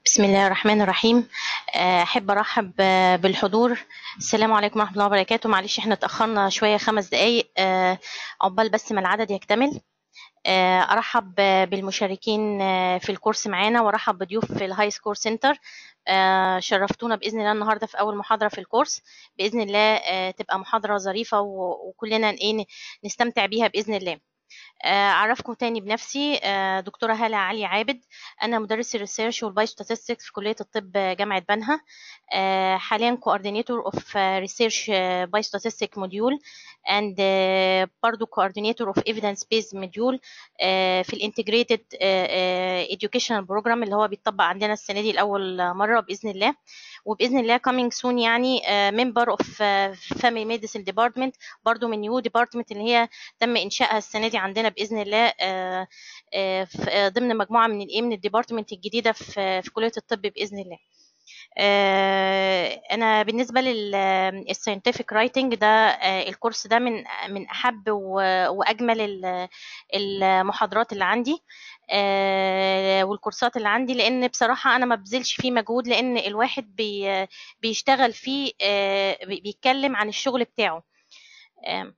بسم الله الرحمن الرحيم آه، أحب أرحب آه، بالحضور السلام عليكم ورحمة الله وبركاته معلش احنا اتأخرنا شوية خمس دقايق آه، عقبال بس ما العدد يكتمل آه، أرحب آه، بالمشاركين آه، في الكورس معانا وأرحب بضيوف في الهاي سكور سنتر آه، شرفتونا بإذن الله النهاردة في أول محاضرة في الكورس بإذن الله آه، تبقى محاضرة ظريفة و- وكلنا إيه نستمتع بيها بإذن الله آه، أعرفكم تاني بنفسي آه، دكتورة هالة علي عابد أنا مدرس الريسيرش والبايو ستاتستكس في كلية الطب جامعة بنها آه، حاليا coordinator of uh, research uh, biostatistic module and uh, برضو coordinator of evidence based module uh, في الانتجريتد uh, educational program اللي هو بيتطبق عندنا السنة دي لأول مرة بإذن الله وبإذن الله coming soon يعني uh, member of uh, family medicine department برضو من new department اللي هي تم إنشائها السنة دي عندنا بإذن الله uh, uh, في- ضمن مجموعة من الإيه من الديبارتمنت الجديدة في في كلية الطب بإذن الله آه، انا بالنسبه للساينتفك رايتنج ده آه، الكورس ده من من احب و- واجمل ال- المحاضرات اللي عندي آه، والكورسات اللي عندي لان بصراحه انا ما بذلش فيه مجهود لان الواحد بي بيشتغل فيه آه، بي- بيتكلم عن الشغل بتاعه آم،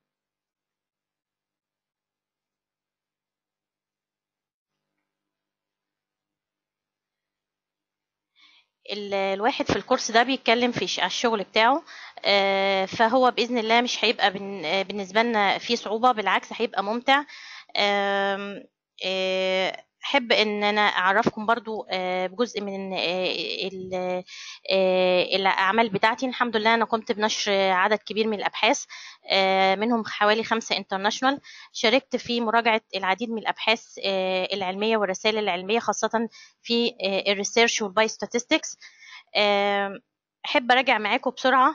ال- الواحد في الكورس ده بيتكلم في ش- على الشغل بتاعه آه، فهو بإذن الله مش هيبقى بن- آه، بالنسبة لنا فيه صعوبة بالعكس هيبقى ممتع آم، آه، أحب إن أنا أعرفكم برضو آه، بجزء من آه، ال- آه، الأعمال بتاعتي الحمد لله أنا قمت بنشر عدد كبير من الأبحاث آه، منهم حوالي خمسة انترناشونال شاركت في مراجعة العديد من الأبحاث آه، العلمية والرسائل العلمية خاصة في الريسيرش والباي ستاتستكس احب اراجع معاكم بسرعه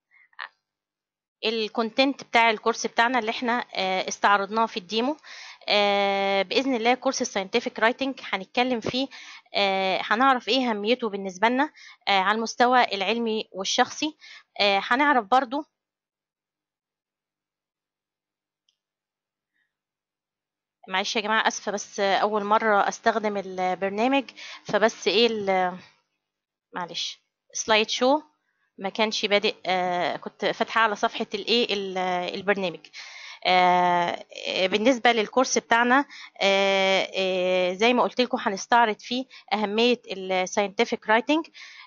الكونتنت بتاع الكورس بتاعنا اللي احنا آه، استعرضناه في الديمو آه، باذن الله كورس الساينتفك رايتنج هنتكلم فيه آه، هنعرف ايه اهميته بالنسبه لنا آه، على المستوى العلمي والشخصي آه، هنعرف برضو معلش يا جماعه اسفه بس آه، اول مره استخدم البرنامج فبس ايه ال- معلش سلايد شو ما كانش بادئ آه كنت فاتحه على صفحه الايه ال- البرنامج آه آه، بالنسبه للكورس بتاعنا آه آه زي ما قلت لكم هنستعرض فيه اهميه الساينتفك رايتنج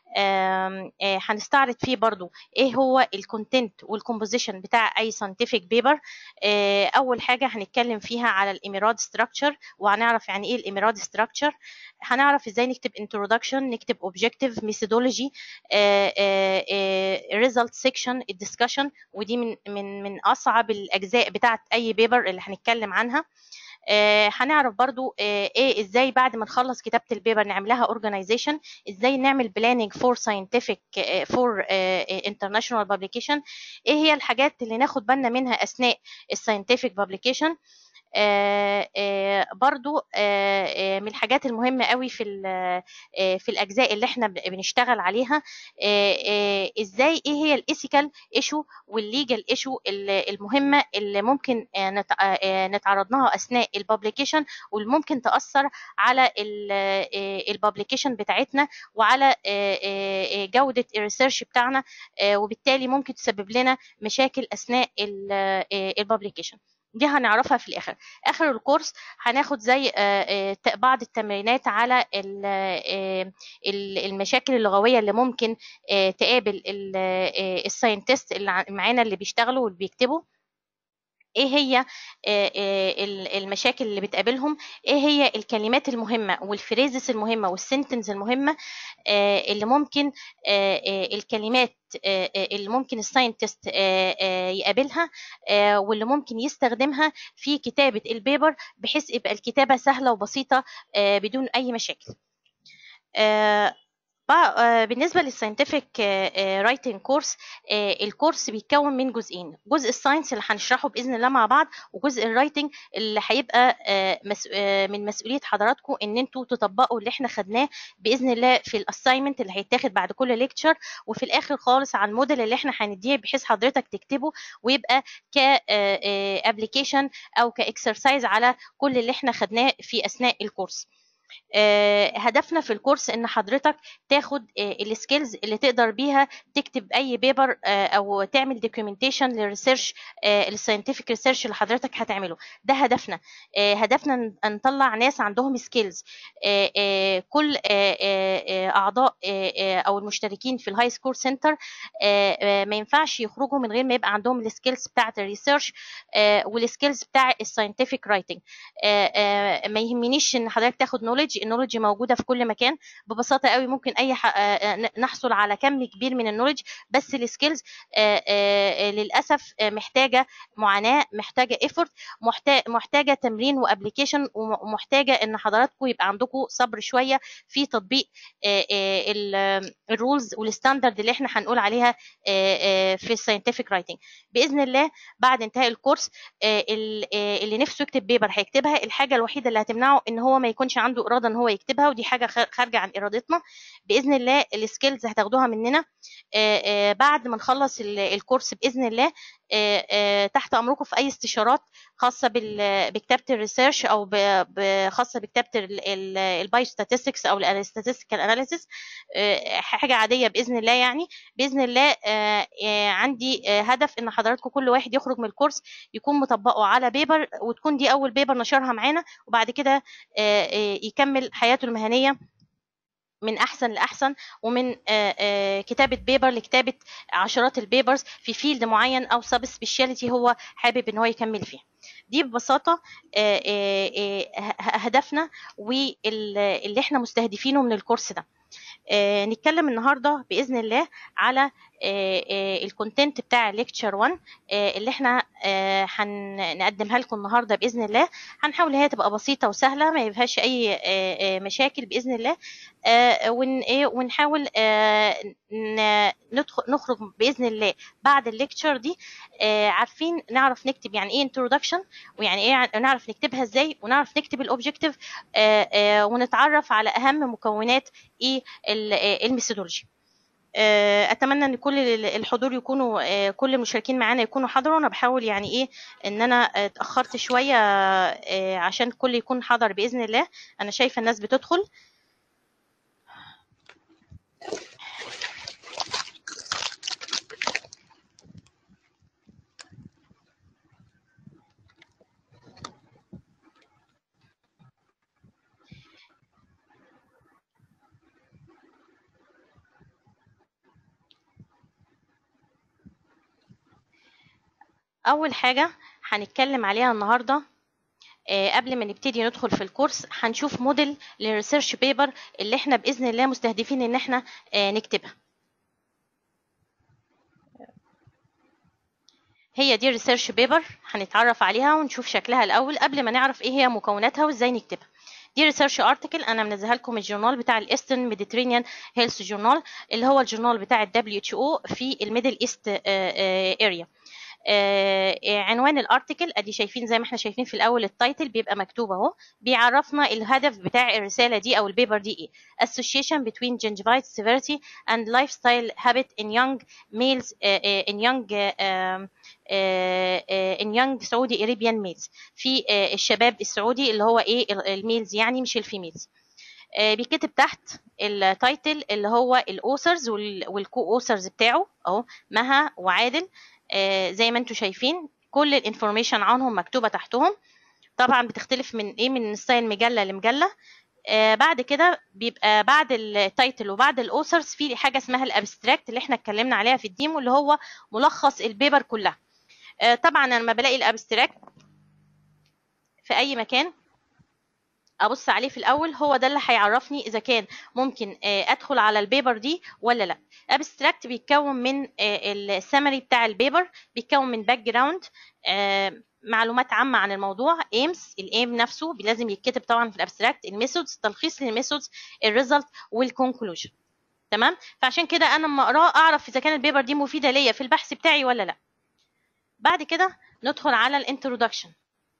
هنستعرض فيه برضو ايه هو الكونتنت والكومبوزيشن بتاع اي ساينتفك بيبر اول حاجه هنتكلم فيها على الاميراد ستراكشر وهنعرف يعني ايه الاميراد ستراكشر هنعرف ازاي نكتب introduction نكتب objective methodology آه، آه، آه، result section الدiscussion ودي من من من اصعب الاجزاء بتاعه اي بيبر اللي هنتكلم عنها آه، هنعرف برضو آه، ايه ازاي بعد ما نخلص كتابه البيبر نعملها organization ازاي نعمل planning for scientific آه، for آه، international publication ايه هي الحاجات اللي ناخد بالنا منها اثناء الساينتفك publication آه، آه، برضو آه، آه، من الحاجات المهمة قوي في ال- آه، في الأجزاء اللي احنا ب- بنشتغل عليها آه، آه، ازاي ايه هي الايثيكال ايشو والليجال ايشو المهمة اللي ممكن آه، نت- آه، آه، نتعرض لها أثناء البابليكيشن واللي ممكن تأثر على البابليكيشن بتاعتنا وعلى آه، آه، آه، جودة الريسيرش بتاعنا آه، وبالتالي ممكن تسبب لنا مشاكل أثناء البابليكيشن دي هنعرفها في الآخر اخر الكورس هناخد زي آه، آه، ت- بعض التمرينات على ال- آه، ال- المشاكل اللغويه اللي ممكن آه، تقابل ال- آه، الساينتست اللي ع- معانا اللي بيشتغلوا واللي بيكتبوا ايه هي آه، آه، ال- المشاكل اللي بتقابلهم ايه هي الكلمات المهمه والفريزز المهمه والسنتنز المهمه آه، اللي ممكن آه، آه، الكلمات آه، آه، اللي ممكن الساينتست آه، آه، يقابلها آه، واللي ممكن يستخدمها في كتابة البيبر بحيث يبقى الكتابة سهلة وبسيطة آه، بدون أي مشاكل آه، بقى- آه، بالنسبة للساينتفك رايتنج كورس الكورس بيتكون من جزئين جزء الساينس اللي هنشرحه بإذن الله مع بعض وجزء الرايتنج اللي هيبقى آه، مس- آه، من مسؤولية حضراتكم ان انتوا تطبقوا اللي احنا خدناه بإذن الله في الاساينمنت اللي هيتاخد بعد كل ليكتشر وفي الاخر خالص على الموديل اللي احنا هنديه بحيث حضرتك تكتبه ويبقى كابلكيشن او كاكسرسايز على كل اللي احنا خدناه في اثناء الكورس آه، هدفنا في الكورس ان حضرتك تاخد السكيلز اللي تقدر بيها تكتب اي بيبر او تعمل دوكيومنتيشن للريسيرش الساينتفك ريسيرش اللي حضرتك هتعمله ده هدفنا آه، هدفنا ن- نطلع ناس عندهم سكيلز كل آه، آه، آه، اعضاء آه، آه، او المشتركين في الهاي سكول سنتر ما ينفعش يخرجوا من غير ما يبقى عندهم السكيلز بتاعه الريسيرش والسكيلز بتاع الساينتفك رايتنج ما يهمنيش ان حضرتك تاخد نولج النولج موجوده في كل مكان ببساطه قوي ممكن اي ح... آه، آه، نحصل على كم كبير من النولج بس السكيلز للاسف آه، محتاجه معاناه محتاجه ايفورت محتاجه تمرين وابلكيشن ومحتاجه ان حضراتكم يبقى عندكم صبر شويه في تطبيق الرولز والستاندرد اللي احنا هنقول عليها آه، آه، في الساينتفك رايتنج باذن الله بعد انتهاء الكورس آه، ال- آه، اللي نفسه يكتب بيبر هيكتبها الحاجه الوحيده اللي هتمنعه ان هو ما يكونش عنده اراده ان هو يكتبها ودي حاجه خ- خارجه عن ارادتنا باذن الله السكيلز هتاخدوها مننا آه، آه، بعد ما نخلص ال- الكورس باذن الله آه، آه، تحت امركم في اي استشارات خاصه بال- بكتابه الريسيرش او ب- ب- خاصه بكتابه البايو ستاتستكس او الستاتستيكال اناليسيس حاجه عاديه باذن الله يعني باذن الله آه، آه، عندي آه، هدف ان حضراتكم كل واحد يخرج من الكورس يكون مطبقه على بيبر وتكون دي اول بيبر نشرها معانا وبعد كده آه، آه، يكمل حياته المهنيه من احسن لاحسن ومن آه، آه، كتابه بيبر لكتابه عشرات البيبرز في فيلد معين او سب سبيشاليتي هو حابب ان هو يكمل فيه دي ببساطه آه، آه، آه، ه- هدفنا واللي احنا مستهدفينه من الكورس ده آه، نتكلم النهارده باذن الله على الكونتنت بتاع ليكتشر 1 آه، اللي احنا آه، هنقدمها لكم النهارده باذن الله هنحاول هي تبقى بسيطه وسهله ما يبقاش اي آه، آه، مشاكل باذن الله آه، ون ايه ونحاول آه، ن- ندخل نخرج باذن الله بعد الليكتشر دي آه، عارفين نعرف نكتب يعني ايه انترودكشن ويعني ايه ع- نعرف نكتبها ازاي ونعرف نكتب الاوبجكتيف ونتعرف على اهم مكونات ايه ال- آه، الميثودولوجي آه، اتمنى ان كل ال- الحضور يكونوا آه، كل المشاركين معانا يكونوا حضروا انا بحاول يعني ايه ان انا آه، اتاخرت شويه آه، عشان الكل يكون حضر باذن الله انا شايفه الناس بتدخل اول حاجه هنتكلم عليها النهارده آه، قبل ما نبتدي ندخل في الكورس هنشوف موديل للريسيرش بيبر اللي احنا باذن الله مستهدفين ان احنا آه، نكتبها هي دي الريسيرش بيبر هنتعرف عليها ونشوف شكلها الاول قبل ما نعرف ايه هي مكوناتها وازاي نكتبها دي ريسيرش ارتكل انا منزلها لكم الجورنال بتاع الايسترن ميديترينيان هيلث جورنال اللي هو الجورنال بتاع الدبليو اتش او في الميدل ايست اريا عنوان الارتكل ادي شايفين زي ما احنا شايفين في الاول التايتل بيبقى مكتوب اهو بيعرفنا الهدف بتاع الرساله دي او البيبر دي ايه association between gingivitis severity and lifestyle habit in young males uh, uh, in young uh, um, uh, uh, in young Saudi Arabian males في uh, الشباب السعودي اللي هو ايه الميلز يعني مش الفيميلز آه، بيتكتب تحت التايتل اللي هو الاوثرز والكو اوثرز بتاعه اهو مها وعادل آه، زي ما انتم شايفين كل الانفورميشن عنهم مكتوبه تحتهم طبعا بتختلف من ايه من ستايل مجله لمجله آه بعد كده بيبقى بعد التايتل وبعد الاوثرز في حاجه اسمها الابستراكت اللي احنا اتكلمنا عليها في الديمو اللي هو ملخص البيبر كلها آه طبعا انا لما بلاقي الابستراكت في اي مكان ابص عليه في الاول هو ده اللي هيعرفني اذا كان ممكن آه، ادخل على البيبر دي ولا لا ابستراكت بيتكون من السمري بتاع البيبر بيتكون من باك جراوند معلومات عامة عن الموضوع ايمز الايم نفسه لازم يتكتب طبعا في الابستراكت الميثودز تلخيص للميثودز الريزلت والكونكلوجن تمام فعشان كده انا لما اقراه اعرف اذا كان البيبر دي مفيدة ليا في البحث بتاعي ولا لا بعد كده ندخل على الانترودكشن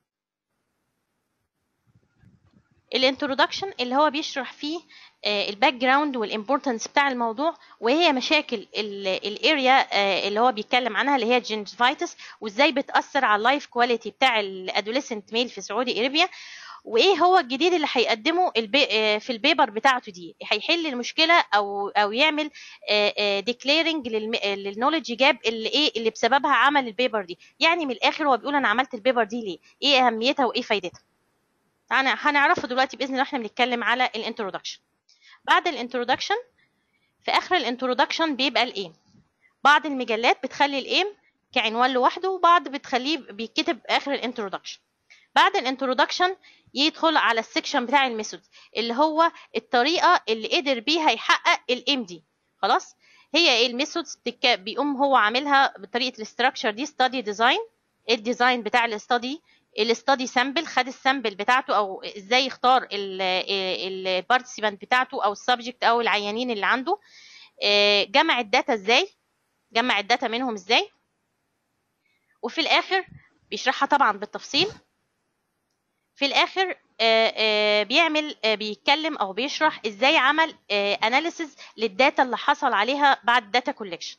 الانترودكشن اللي هو بيشرح فيه الباك جراوند والامبورتنس بتاع الموضوع وهي مشاكل الاريا اللي هو بيتكلم عنها اللي هي جنجفايتس وازاي بتاثر على اللايف كواليتي بتاع الادوليسنت ميل في سعودي ارابيا وايه هو الجديد اللي هيقدمه البي... آه، في البيبر بتاعته دي هيحل المشكله او او يعمل ديكليرنج للنولج جاب اللي ايه اللي بسببها عمل البيبر دي يعني من الاخر هو بيقول انا عملت البيبر دي ليه ايه اهميتها وايه فايدتها انا هنعرفه دلوقتي باذن الله احنا بنتكلم على الانترودكشن بعد الانترودكشن في اخر الانترودكشن بيبقى الايم بعض المجلات بتخلي الايم كعنوان لوحده وبعض بتخليه بيتكتب اخر الانترودكشن بعد الانترودكشن يدخل على السكشن بتاع الميثود اللي هو الطريقه اللي قدر بيها يحقق الام دي خلاص هي ايه الميثودز بيقوم هو عاملها بطريقه الاستراكشر دي ستادي ديزاين الديزاين بتاع الاستادي الاستادي سامبل خد السامبل بتاعته او ازاي يختار البارتيسيبانت بتاعته او السبجكت او العيانين اللي عنده جمع الداتا ازاي جمع الداتا منهم ازاي وفي الاخر بيشرحها طبعا بالتفصيل في الاخر بيعمل بيتكلم او بيشرح ازاي عمل اناليسز للداتا اللي حصل عليها بعد داتا كولكشن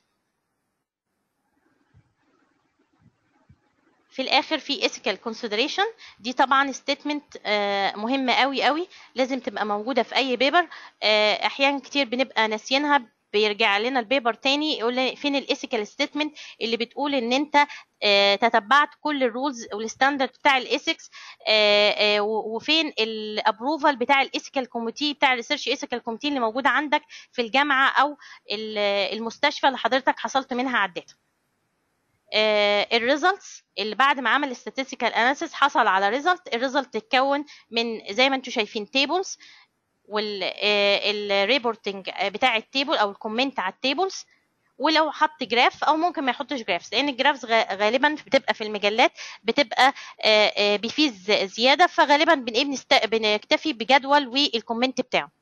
في الاخر في ethical consideration دي طبعا statement مهمه قوي قوي لازم تبقى موجوده في اي بيبر احيانا كتير بنبقى ناسيينها بيرجع لنا البيبر تاني يقول لنا فين الايثيكال ستيتمنت اللي بتقول ان انت تتبعت كل الرولز والستاندرد بتاع الايثكس وفين الابروفال بتاع الايثيكال كوميتي بتاع الريسيرش ايثيكال كوميتي اللي موجوده عندك في الجامعه او المستشفى اللي حضرتك حصلت منها على الداتا الريزلتس اللي بعد ما عمل statistical analysis حصل على ريزلت الريزلت تتكون من زي ما انتم شايفين تيبلز والريبورتنج بتاع التيبل او الكومنت على التيبلز ولو حط جراف او ممكن ما يحطش جرافز لان الجرافز غالبا بتبقى في المجلات بتبقى بفيز زياده فغالبا بنكتفي بجدول والكومنت بتاعه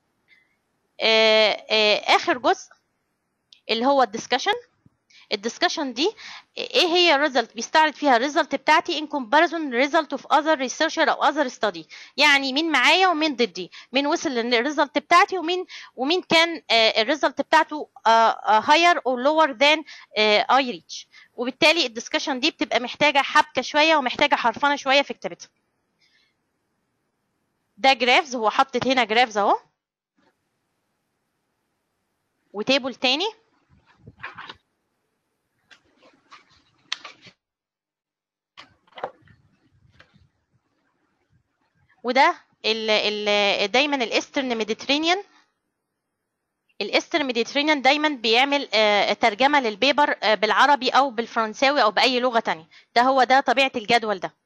اخر جزء اللي هو الدسكشن الدسكشن دي ايه هي الريزلت بيستعرض فيها الريزلت بتاعتي in comparison result of other researcher او other study يعني مين معايا ومين ضدي مين وصل للريزلت بتاعتي ومين ومين كان الريزلت بتاعته higher or lower than I reach وبالتالي الدسكشن دي بتبقى محتاجه حبكه شويه ومحتاجه حرفنه شويه في كتابتها ده جرافز هو حطت هنا جرافز اهو وتيبل تاني وده ال ال دايما الايسترن ميديترينيان الايسترن ميديترينيان دايما بيعمل ترجمه للبيبر بالعربي او بالفرنساوي او باي لغه تانية ده هو ده طبيعه الجدول ده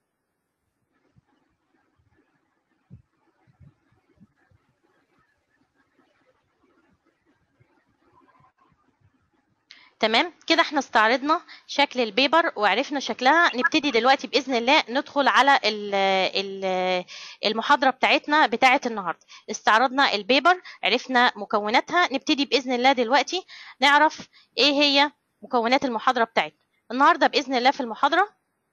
تمام كده احنا استعرضنا شكل البيبر وعرفنا شكلها نبتدي دلوقتي باذن الله ندخل على المحاضره بتاعتنا بتاعه النهارده استعرضنا البيبر عرفنا مكوناتها نبتدي باذن الله دلوقتي نعرف ايه هي مكونات المحاضره بتاعتنا النهارده باذن الله في المحاضره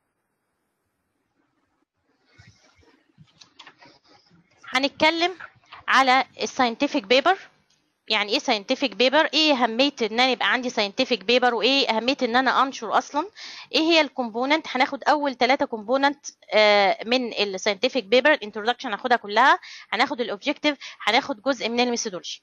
هنتكلم على الساينتفك بيبر يعني ايه ساينتفك بيبر ايه اهميه ان انا يبقى عندي ساينتفك بيبر وايه اهميه ان انا انشر اصلا ايه هي الكومبوننت هناخد اول ثلاثه كومبوننت من الساينتفك بيبر الانترودكشن هناخدها كلها هناخد الاوبجكتيف هناخد جزء من الميثودولوجي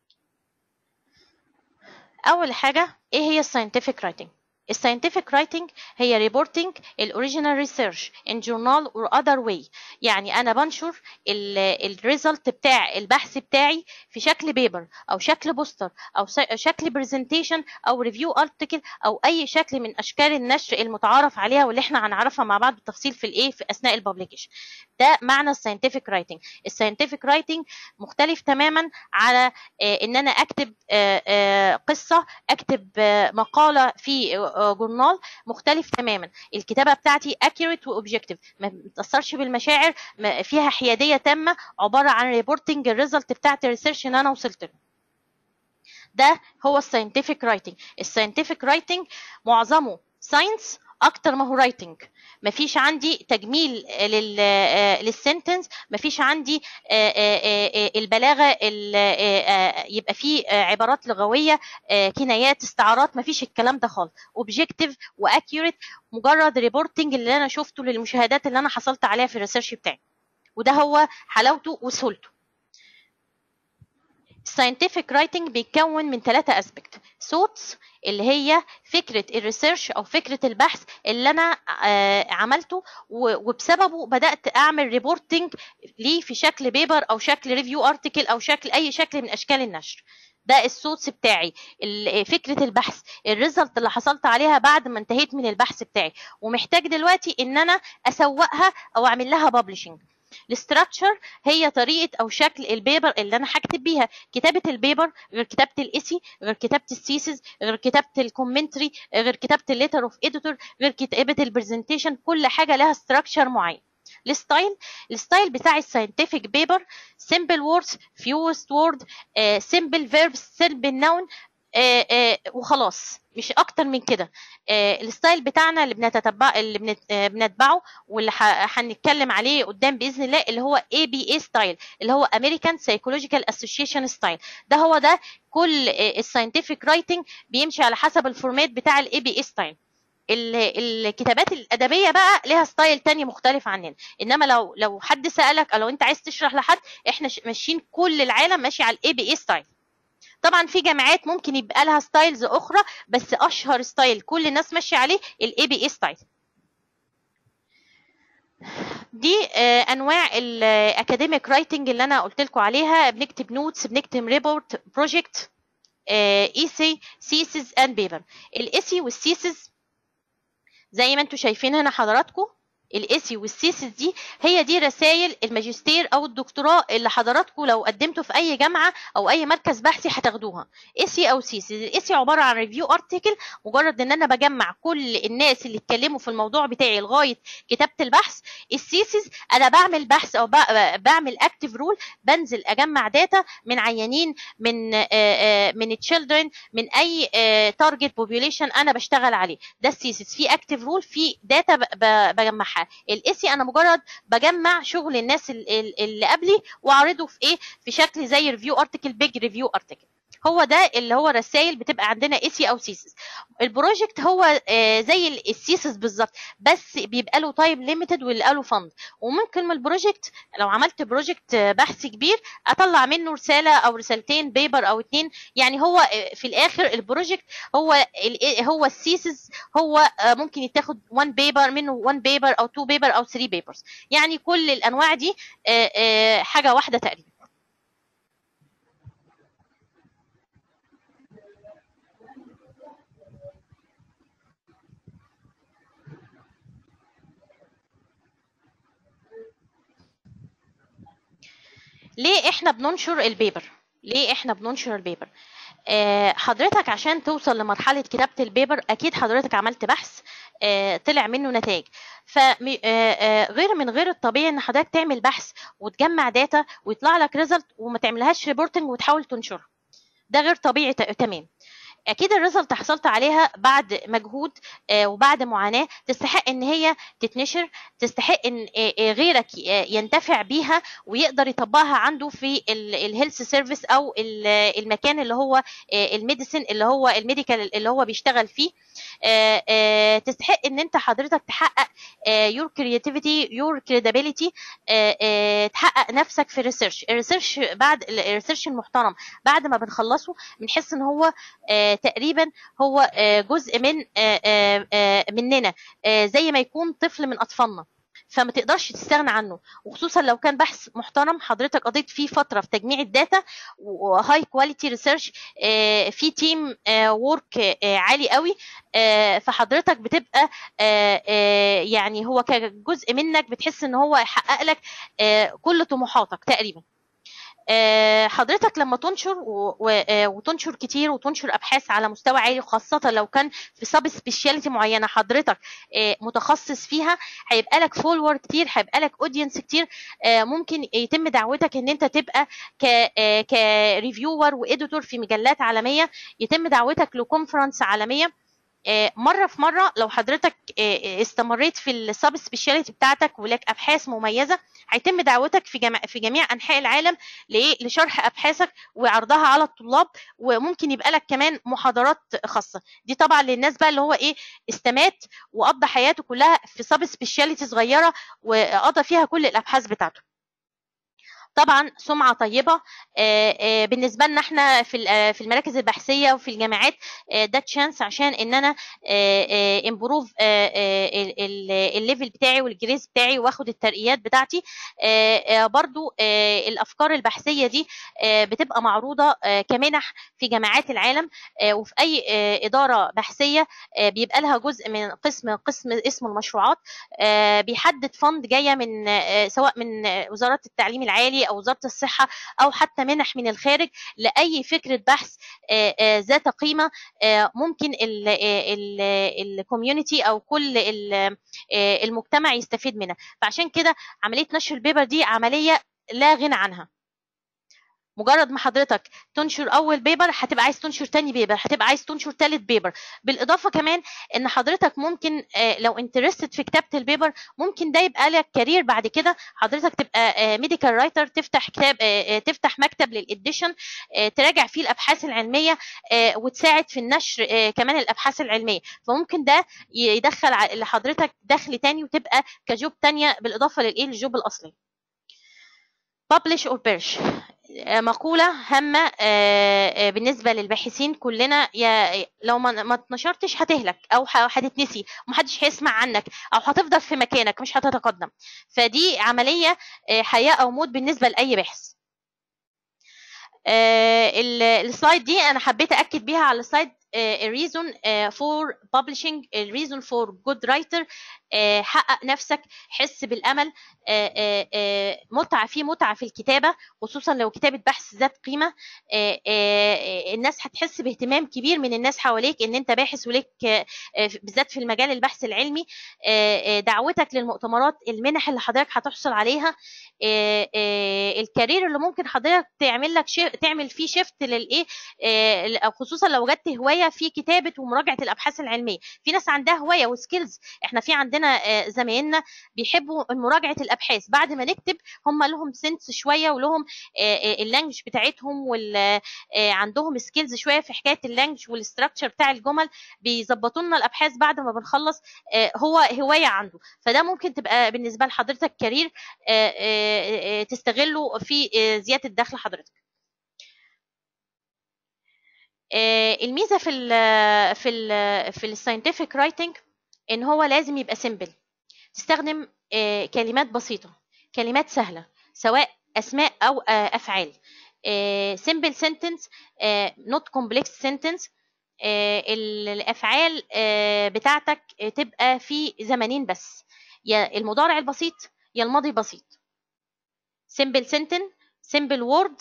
اول حاجه ايه هي الساينتفك رايتنج الساينتفك رايتنج هي ريبورتنج الاوريجينال ريسيرش ان جورنال اور اذر واي يعني انا بنشر الريزلت بتاع البحث بتاعي في شكل بيبر او شكل بوستر او شكل برزنتيشن او ريفيو ارتكل او اي شكل من اشكال النشر المتعارف عليها واللي احنا هنعرفها مع بعض بالتفصيل في الايه في اثناء الببليكيشن ده معنى الساينتفك رايتنج الساينتفك رايتنج مختلف تماما على ان انا اكتب قصه اكتب مقاله في جورنال مختلف تماما الكتابه بتاعتي اكيوريت واوبجكتيف ما بتاثرش بالمشاعر فيها حياديه تامه عباره عن ريبورتنج الريزلت بتاعت الريسيرش اللي انا وصلت له ده هو الساينتفك رايتنج الساينتفك رايتنج معظمه ساينس اكتر ما هو رايتنج مفيش عندي تجميل للسنتنس مفيش عندي البلاغه يبقى فيه عبارات لغويه كنايات استعارات مفيش الكلام ده خالص اوبجكتيف واكيوريت مجرد ريبورتنج اللي انا شفته للمشاهدات اللي انا حصلت عليها في الريسيرش بتاعي وده هو حلاوته وسهولته scientific writing بيتكون من ثلاثة اسبكت thoughts اللي هي فكرة الريسيرش أو فكرة البحث اللي أنا آه عملته وبسببه بدأت أعمل ريبورتنج ليه في شكل بيبر أو شكل ريفيو ارتكل أو شكل أي شكل من أشكال النشر ده السورس بتاعي فكره البحث الريزلت اللي حصلت عليها بعد ما انتهيت من البحث بتاعي ومحتاج دلوقتي ان انا اسوقها او اعمل لها ببلشنج الاستراكشر هي طريقه او شكل البيبر اللي انا هكتب بيها كتابه البيبر غير كتابه الاسي غير كتابه السيسز غير كتابه الكومنتري غير كتابه الليتر اوف اديتور غير كتابه البرزنتيشن كل حاجه لها استراكشر معين الستايل الستايل بتاع الساينتفك بيبر simple words fewest word uh, simple verbs simple noun آه آه وخلاص مش اكتر من كده آه الستايل بتاعنا اللي بنتتبع اللي بنت بنتبعه واللي هنتكلم عليه قدام باذن الله اللي هو اي بي اي ستايل اللي هو امريكان سايكولوجيكال اسوشيشن ستايل ده هو ده كل الساينتفك رايتنج بيمشي على حسب الفورمات بتاع الاي بي اي ستايل الكتابات الادبيه بقى ليها ستايل تاني مختلف عننا انما لو لو حد سالك او لو انت عايز تشرح لحد احنا ماشيين كل العالم ماشي على الاي بي اي ستايل طبعا في جامعات ممكن يبقى لها ستايلز اخرى بس اشهر ستايل كل الناس ماشيه عليه الاي بي اي ستايل دي انواع الاكاديميك رايتنج اللي انا قلت لكم عليها بنكتب نوتس بنكتب ريبورت بروجكت ايسي سيسز اند بيبر الايسي والسيسز زي ما انتم شايفين هنا حضراتكم الاسي والسيسس دي هي دي رسائل الماجستير او الدكتوراه اللي حضراتكم لو قدمتوا في اي جامعه او اي مركز بحثي هتاخدوها اسي او سيسس الاسي عباره عن ريفيو ارتكل مجرد ان انا بجمع كل الناس اللي اتكلموا في الموضوع بتاعي لغايه كتابه البحث السيسس انا بعمل بحث او بعمل اكتف رول بنزل اجمع داتا من عيانين من من تشيلدرن من اي تارجت بوبيوليشن انا بشتغل عليه ده السيسس في اكتف رول في داتا بجمعها الاسي انا مجرد بجمع شغل الناس اللي قبلي واعرضه في ايه في شكل زي ريفيو ارتكل بيج ريفيو ارتكل هو ده اللي هو رسائل بتبقى عندنا اسي او سيسس البروجكت هو آه زي السيسس بالظبط بس بيبقى له تايم ليميتد ويبقى له فند وممكن من البروجكت لو عملت بروجكت بحث كبير اطلع منه رساله او رسالتين بيبر او اتنين يعني هو في الاخر البروجكت هو هو السيسس هو ممكن يتاخد 1 بيبر منه 1 بيبر او 2 بيبر او 3 بيبرز يعني كل الانواع دي آه آه حاجه واحده تقريبا ليه احنا بننشر البيبر ليه احنا بننشر البيبر آه حضرتك عشان توصل لمرحله كتابه البيبر اكيد حضرتك عملت بحث آه طلع منه نتائج فغير من غير الطبيعي ان حضرتك تعمل بحث وتجمع داتا ويطلع لك ريزلت وما تعملهاش ريبورتنج وتحاول تنشرها ده غير طبيعي تمام اكيد الريزلت حصلت عليها بعد مجهود آه وبعد معاناه تستحق ان هي تتنشر تستحق ان آه غيرك ينتفع بيها ويقدر يطبقها عنده في الهيلث سيرفيس او المكان اللي هو آه الميديسن اللي هو الميديكال اللي هو بيشتغل فيه تستحق ان انت حضرتك تحقق يور كرياتيفيتي يور كريديبيليتي تحقق نفسك في الريسيرش الريسيرش بعد الريسيرش المحترم بعد ما بنخلصه بنحس ان هو تقريبا هو جزء من مننا زي ما يكون طفل من اطفالنا فما تقدرش تستغنى عنه وخصوصا لو كان بحث محترم حضرتك قضيت فيه فتره في تجميع الداتا وهاي كواليتي ريسيرش في تيم وورك عالي قوي فحضرتك بتبقى يعني هو كجزء منك بتحس ان هو يحقق لك كل طموحاتك تقريبا حضرتك لما تنشر وتنشر كتير وتنشر ابحاث على مستوى عالي خاصه لو كان في سب سبيشاليتي معينه حضرتك متخصص فيها هيبقى لك فولور كتير هيبقى لك اودينس كتير ممكن يتم دعوتك ان انت تبقى ك كريفيور واديتور في مجلات عالميه يتم دعوتك لكونفرنس عالميه مره في مره لو حضرتك استمريت في السب سبيشاليتي بتاعتك ولك ابحاث مميزه هيتم دعوتك في جميع في جميع انحاء العالم لشرح ابحاثك وعرضها على الطلاب وممكن يبقى لك كمان محاضرات خاصه دي طبعا للناس بقى اللي هو ايه استمات وقضى حياته كلها في سب سبيشاليتي صغيره وقضى فيها كل الابحاث بتاعته طبعا سمعه طيبه بالنسبه لنا احنا في في المراكز البحثيه وفي الجامعات ده تشانس عشان ان انا امبروف الليفل بتاعي والجريز بتاعي واخد الترقيات بتاعتي برضو الافكار البحثيه دي بتبقى معروضه كمنح في جامعات العالم وفي اي اداره بحثيه بيبقى لها جزء من قسم قسم اسمه المشروعات بيحدد فند جايه من سواء من وزاره التعليم العالي او وزاره الصحه او حتى منح من الخارج لاي فكره بحث ذات قيمه ممكن الكوميونتي او كل المجتمع يستفيد منها فعشان كده عمليه نشر البيبر دي عمليه لا غنى عنها مجرد ما حضرتك تنشر اول بيبر هتبقى عايز تنشر تاني بيبر هتبقى عايز تنشر تالت بيبر بالاضافه كمان ان حضرتك ممكن لو انترستد في كتابه البيبر ممكن ده يبقى لك كارير بعد كده حضرتك تبقى ميديكال رايتر تفتح كتاب تفتح مكتب للاديشن تراجع فيه الابحاث العلميه وتساعد في النشر كمان الابحاث العلميه فممكن ده يدخل لحضرتك دخل تاني وتبقى كجوب تانية بالاضافه للايه الجوب الاصلي publish or perish مقولة هامة بالنسبة للباحثين كلنا يا لو ما اتنشرتش هتهلك أو هتتنسي ومحدش هيسمع عنك أو هتفضل في مكانك مش هتتقدم فدي عملية حياة أو موت بالنسبة لأي باحث السلايد دي أنا حبيت أكد بيها على السلايد reason for publishing reason for good writer حقق نفسك حس بالامل متعه في متعه في الكتابه خصوصا لو كتابه بحث ذات قيمه الناس هتحس باهتمام كبير من الناس حواليك ان انت باحث وليك بالذات في المجال البحث العلمي دعوتك للمؤتمرات المنح اللي حضرتك هتحصل عليها الكارير اللي ممكن حضرتك تعمل لك تعمل فيه شيفت للايه خصوصا لو وجدت هوايه في كتابه ومراجعه الابحاث العلميه في ناس عندها هوايه وسكيلز احنا في عندنا زمايلنا بيحبوا مراجعه الابحاث بعد ما نكتب هم لهم سنس شويه ولهم اللانجوج بتاعتهم وعندهم سكيلز شويه في حكايه اللانجوج والاستراكشر بتاع الجمل بيظبطوا لنا الابحاث بعد ما بنخلص هو هوايه عنده فده ممكن تبقى بالنسبه لحضرتك كارير تستغله في زياده دخل حضرتك الميزه في ال في ال في الساينتفك رايتنج ان هو لازم يبقى سيمبل تستخدم كلمات بسيطه كلمات سهله سواء اسماء او افعال simple sentence not complex sentence الافعال بتاعتك تبقى في زمنين بس يا المضارع البسيط يا الماضي بسيط simple sentence simple word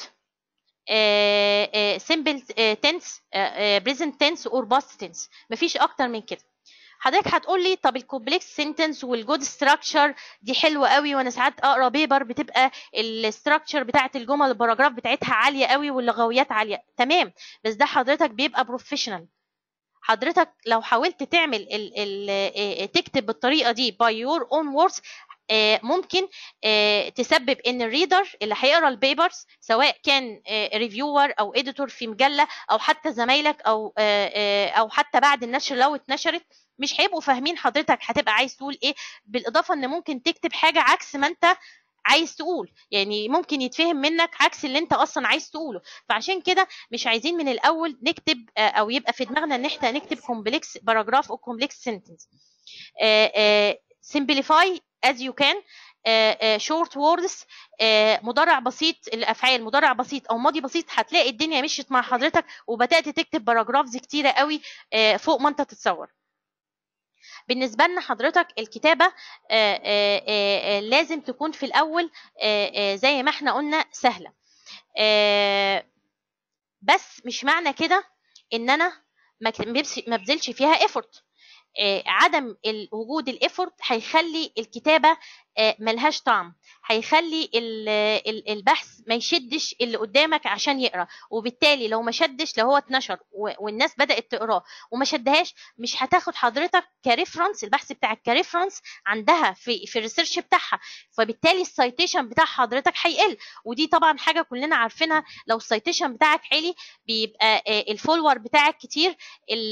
simple tense present tense or past tense مفيش اكتر من كده حضرتك هتقول لي طب الكومبلكس سنتنس والجود ستراكشر دي حلوه قوي وانا ساعات اقرا بيبر بتبقى الستراكشر بتاعه الجمل الباراجراف بتاعتها عاليه قوي واللغويات عاليه تمام بس ده حضرتك بيبقى بروفيشنال حضرتك لو حاولت تعمل ال ال تكتب بالطريقه دي باي يور اون ووردز ممكن تسبب ان الريدر اللي هيقرا البيبرز سواء كان ريفيور او اديتور في مجله او حتى زمايلك او او حتى بعد النشر لو اتنشرت مش هيبقوا فاهمين حضرتك هتبقى عايز تقول ايه بالاضافه ان ممكن تكتب حاجه عكس ما انت عايز تقول يعني ممكن يتفهم منك عكس اللي انت اصلا عايز تقوله فعشان كده مش عايزين من الاول نكتب او يبقى في دماغنا ان احنا نكتب كومبلكس باراجراف او كومبلكس سنتنس simplify as you can شورت uh, ووردز uh, uh, مضارع بسيط الافعال مضارع بسيط او ماضي بسيط هتلاقي الدنيا مشيت مع حضرتك وبدات تكتب باراجرافز كتيره قوي فوق ما انت تتصور بالنسبة لنا حضرتك الكتابة آآ آآ لازم تكون في الأول آآ زي ما احنا قلنا سهلة بس مش معنى كده إن أنا ما بذلش فيها ايفورت عدم وجود الايفورت هيخلي الكتابه ملهاش طعم هيخلي البحث ما يشدش اللي قدامك عشان يقرا وبالتالي لو ما شدش لو هو اتنشر والناس بدات تقراه وما شدهاش مش هتاخد حضرتك كريفرنس البحث بتاعك كريفرنس عندها في في الريسيرش بتاعها فبالتالي السايتيشن بتاع حضرتك هيقل ودي طبعا حاجه كلنا عارفينها لو السايتيشن بتاعك عالي بيبقى الفولور بتاعك كتير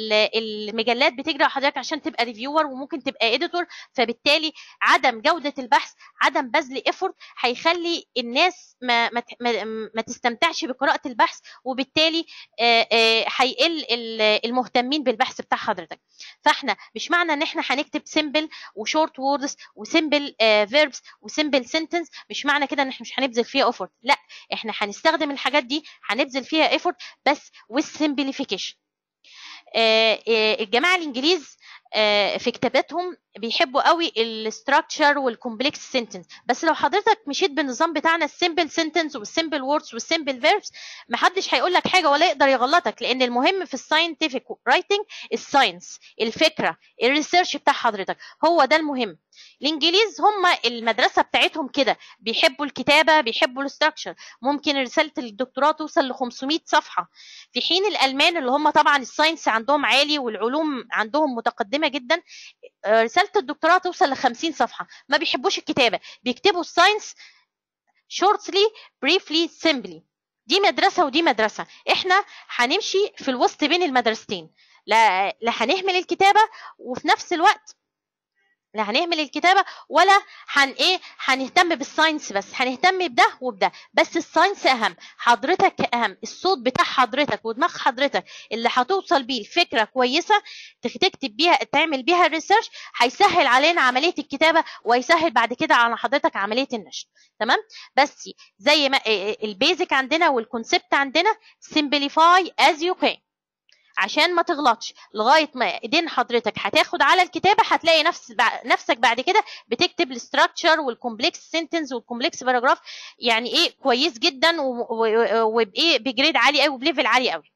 المجلات بتجري حضرتك عشان تبقى ريفيور وممكن تبقى اديتور فبالتالي عدم جوده البحث البحث عدم بذل ايفورت هيخلي الناس ما ما, ما, ما تستمتعش بقراءه البحث وبالتالي هيقل المهتمين بالبحث بتاع حضرتك فاحنا مش معنى ان احنا هنكتب سيمبل وشورت ووردز وسيمبل فيربس وسيمبل سنتنس مش معنى كده ان احنا مش هنبذل فيها ايفورت لا احنا هنستخدم الحاجات دي هنبذل فيها ايفورت بس والسمبليفيكيشن الجماعه الانجليز في كتاباتهم بيحبوا قوي الاستراكشر والكومبلكس سنتنس بس لو حضرتك مشيت بالنظام بتاعنا السيمبل سنتنس والسيمبل ووردز والسيمبل فيربس محدش هيقول لك حاجه ولا يقدر يغلطك لان المهم في الساينتفك رايتنج الساينس الفكره الريسيرش بتاع حضرتك هو ده المهم الانجليز هم المدرسه بتاعتهم كده بيحبوا الكتابه بيحبوا الاستراكشر ممكن رساله الدكتوراه توصل ل 500 صفحه في حين الالمان اللي هم طبعا الساينس عندهم عالي والعلوم عندهم متقدمه جدا رساله الدكتوراه توصل ل 50 صفحه ما بيحبوش الكتابه بيكتبوا الساينس shortly briefly simply دي مدرسه ودي مدرسه احنا هنمشي في الوسط بين المدرستين لا لا هنهمل الكتابه وفي نفس الوقت لا هنهمل الكتابة ولا هن ايه هنهتم بالساينس بس هنهتم بده وبده بس الساينس اهم حضرتك اهم الصوت بتاع حضرتك ودماغ حضرتك اللي هتوصل بيه الفكرة كويسة تكتب بيها تعمل بيها الريسيرش هيسهل علينا عملية الكتابة ويسهل بعد كده على حضرتك عملية النشر تمام بس زي ما البيزك عندنا والكونسبت عندنا simplify as you can عشان ما تغلطش لغايه ما ايدين حضرتك هتاخد على الكتابه هتلاقي نفس نفسك بعد كده بتكتب الاستراكشر والكومبلكس سنتنس والكومبلكس باراجراف يعني ايه كويس جدا وبايه بجريد عالي قوي وبليفل عالي قوي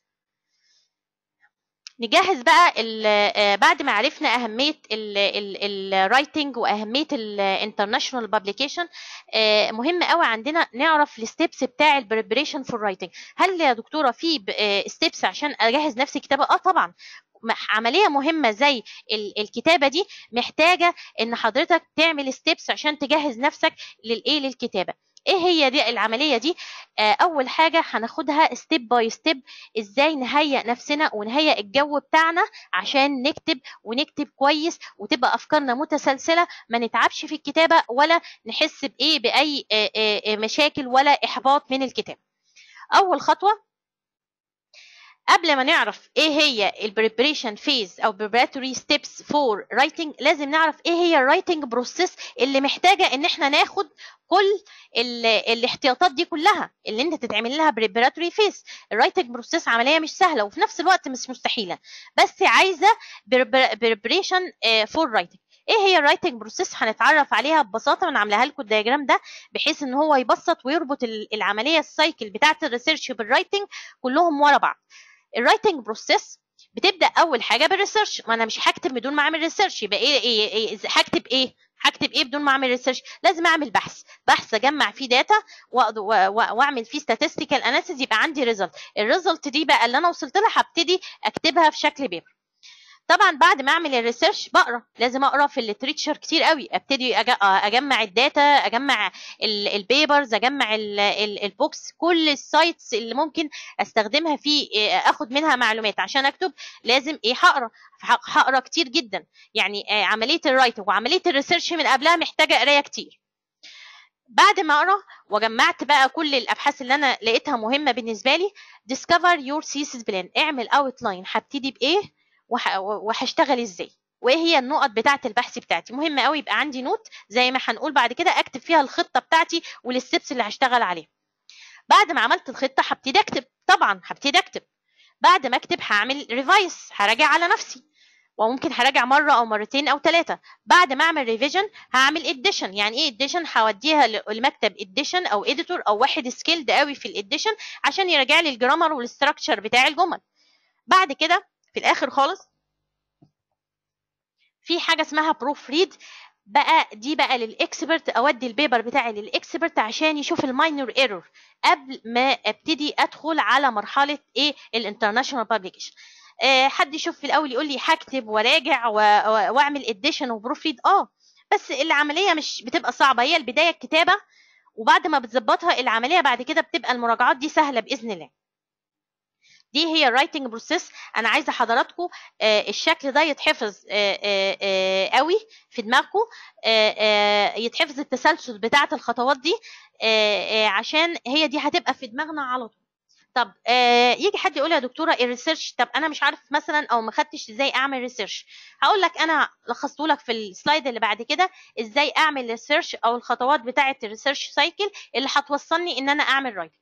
نجهز بقى بعد ما عرفنا اهميه الرايتنج واهميه الانترناشونال بابليكيشن مهم قوي عندنا نعرف الستبس بتاع البريبريشن فور رايتنج هل يا دكتوره في ستبس عشان اجهز نفسي كتابه اه طبعا عمليه مهمه زي الكتابه دي محتاجه ان حضرتك تعمل ستيبس عشان تجهز نفسك للايه للكتابه ايه هي دي العمليه دي آه اول حاجه هناخدها ستيب باي ستيب ازاي نهيئ نفسنا ونهيئ الجو بتاعنا عشان نكتب ونكتب كويس وتبقى افكارنا متسلسله ما نتعبش في الكتابه ولا نحس بايه باي آه آه مشاكل ولا احباط من الكتاب اول خطوه قبل ما نعرف ايه هي البريبريشن فيز او preparatory steps for writing لازم نعرف ايه هي الرايتنج بروسيس اللي محتاجه ان احنا ناخد كل الاحتياطات دي كلها اللي انت تتعمل لها بريبراتوري فيز الرايتنج بروسيس عمليه مش سهله وفي نفس الوقت مش مستحيله بس عايزه بريبريشن فور رايتنج ايه هي الرايتنج بروسيس هنتعرف عليها ببساطه انا عاملاها لكم الدياجرام ده بحيث ان هو يبسط ويربط العمليه السايكل بتاعه الريسيرش بالرايتنج كلهم ورا بعض الرايتنج بروسيس بتبدا اول حاجه بالريسيرش ما انا مش هكتب بدون ما اعمل ريسيرش يبقى ايه, إيه, إيه هكتب ايه هكتب ايه بدون ما اعمل ريسيرش لازم اعمل بحث بحث اجمع فيه داتا واعمل فيه statistical analysis يبقى عندي ريزلت الريزلت دي بقى اللي انا وصلت لها هبتدي اكتبها في شكل بيبر طبعا بعد ما اعمل الريسيرش بقرا لازم اقرا في الليتريتشر كتير قوي ابتدي اجمع الداتا اجمع البيبرز اجمع البوكس كل السايتس اللي ممكن استخدمها في اخد منها معلومات عشان اكتب لازم ايه هقرا هقرا كتير جدا يعني عمليه الرايتنج وعمليه الريسيرش من قبلها محتاجه قرايه كتير بعد ما اقرا وجمعت بقى كل الابحاث اللي انا لقيتها مهمه بالنسبه لي discover your thesis plan اعمل اوتلاين هبتدي بايه وهشتغل ازاي وايه هي النقط بتاعه البحث بتاعتي مهم قوي يبقى عندي نوت زي ما هنقول بعد كده اكتب فيها الخطه بتاعتي والستبس اللي هشتغل عليها بعد ما عملت الخطه هبتدي اكتب طبعا هبتدي اكتب بعد ما اكتب هعمل ريفايس هراجع على نفسي وممكن هراجع مره او مرتين او ثلاثه بعد ما اعمل ريفيجن هعمل اديشن يعني ايه اديشن هوديها لمكتب اديشن او اديتور او واحد سكيلد قوي في الاديشن عشان يراجع لي الجرامر والاستراكشر بتاع الجمل بعد كده في الاخر خالص في حاجه اسمها بروف ريد بقى دي بقى للاكسبرت اودي البيبر بتاعي للاكسبرت عشان يشوف الماينور ايرور قبل ما ابتدي ادخل على مرحله ايه الانترناشونال بابليكيشن أه حد يشوف في الاول يقول لي هكتب وراجع واعمل اديشن وبروف ريد اه بس العمليه مش بتبقى صعبه هي البدايه الكتابه وبعد ما بتظبطها العمليه بعد كده بتبقى المراجعات دي سهله باذن الله دي هي الرايتنج بروسيس انا عايزه حضراتكم الشكل ده يتحفظ قوي في دماغكم يتحفظ التسلسل بتاعه الخطوات دي عشان هي دي هتبقى في دماغنا على طول طب آه يجي حد يقول يا دكتوره الريسيرش طب انا مش عارف مثلا او ما خدتش ازاي اعمل ريسيرش هقول لك انا لخصته لك في السلايد اللي بعد كده ازاي اعمل ريسيرش او الخطوات بتاعه الريسيرش سايكل اللي هتوصلني ان انا اعمل رايتنج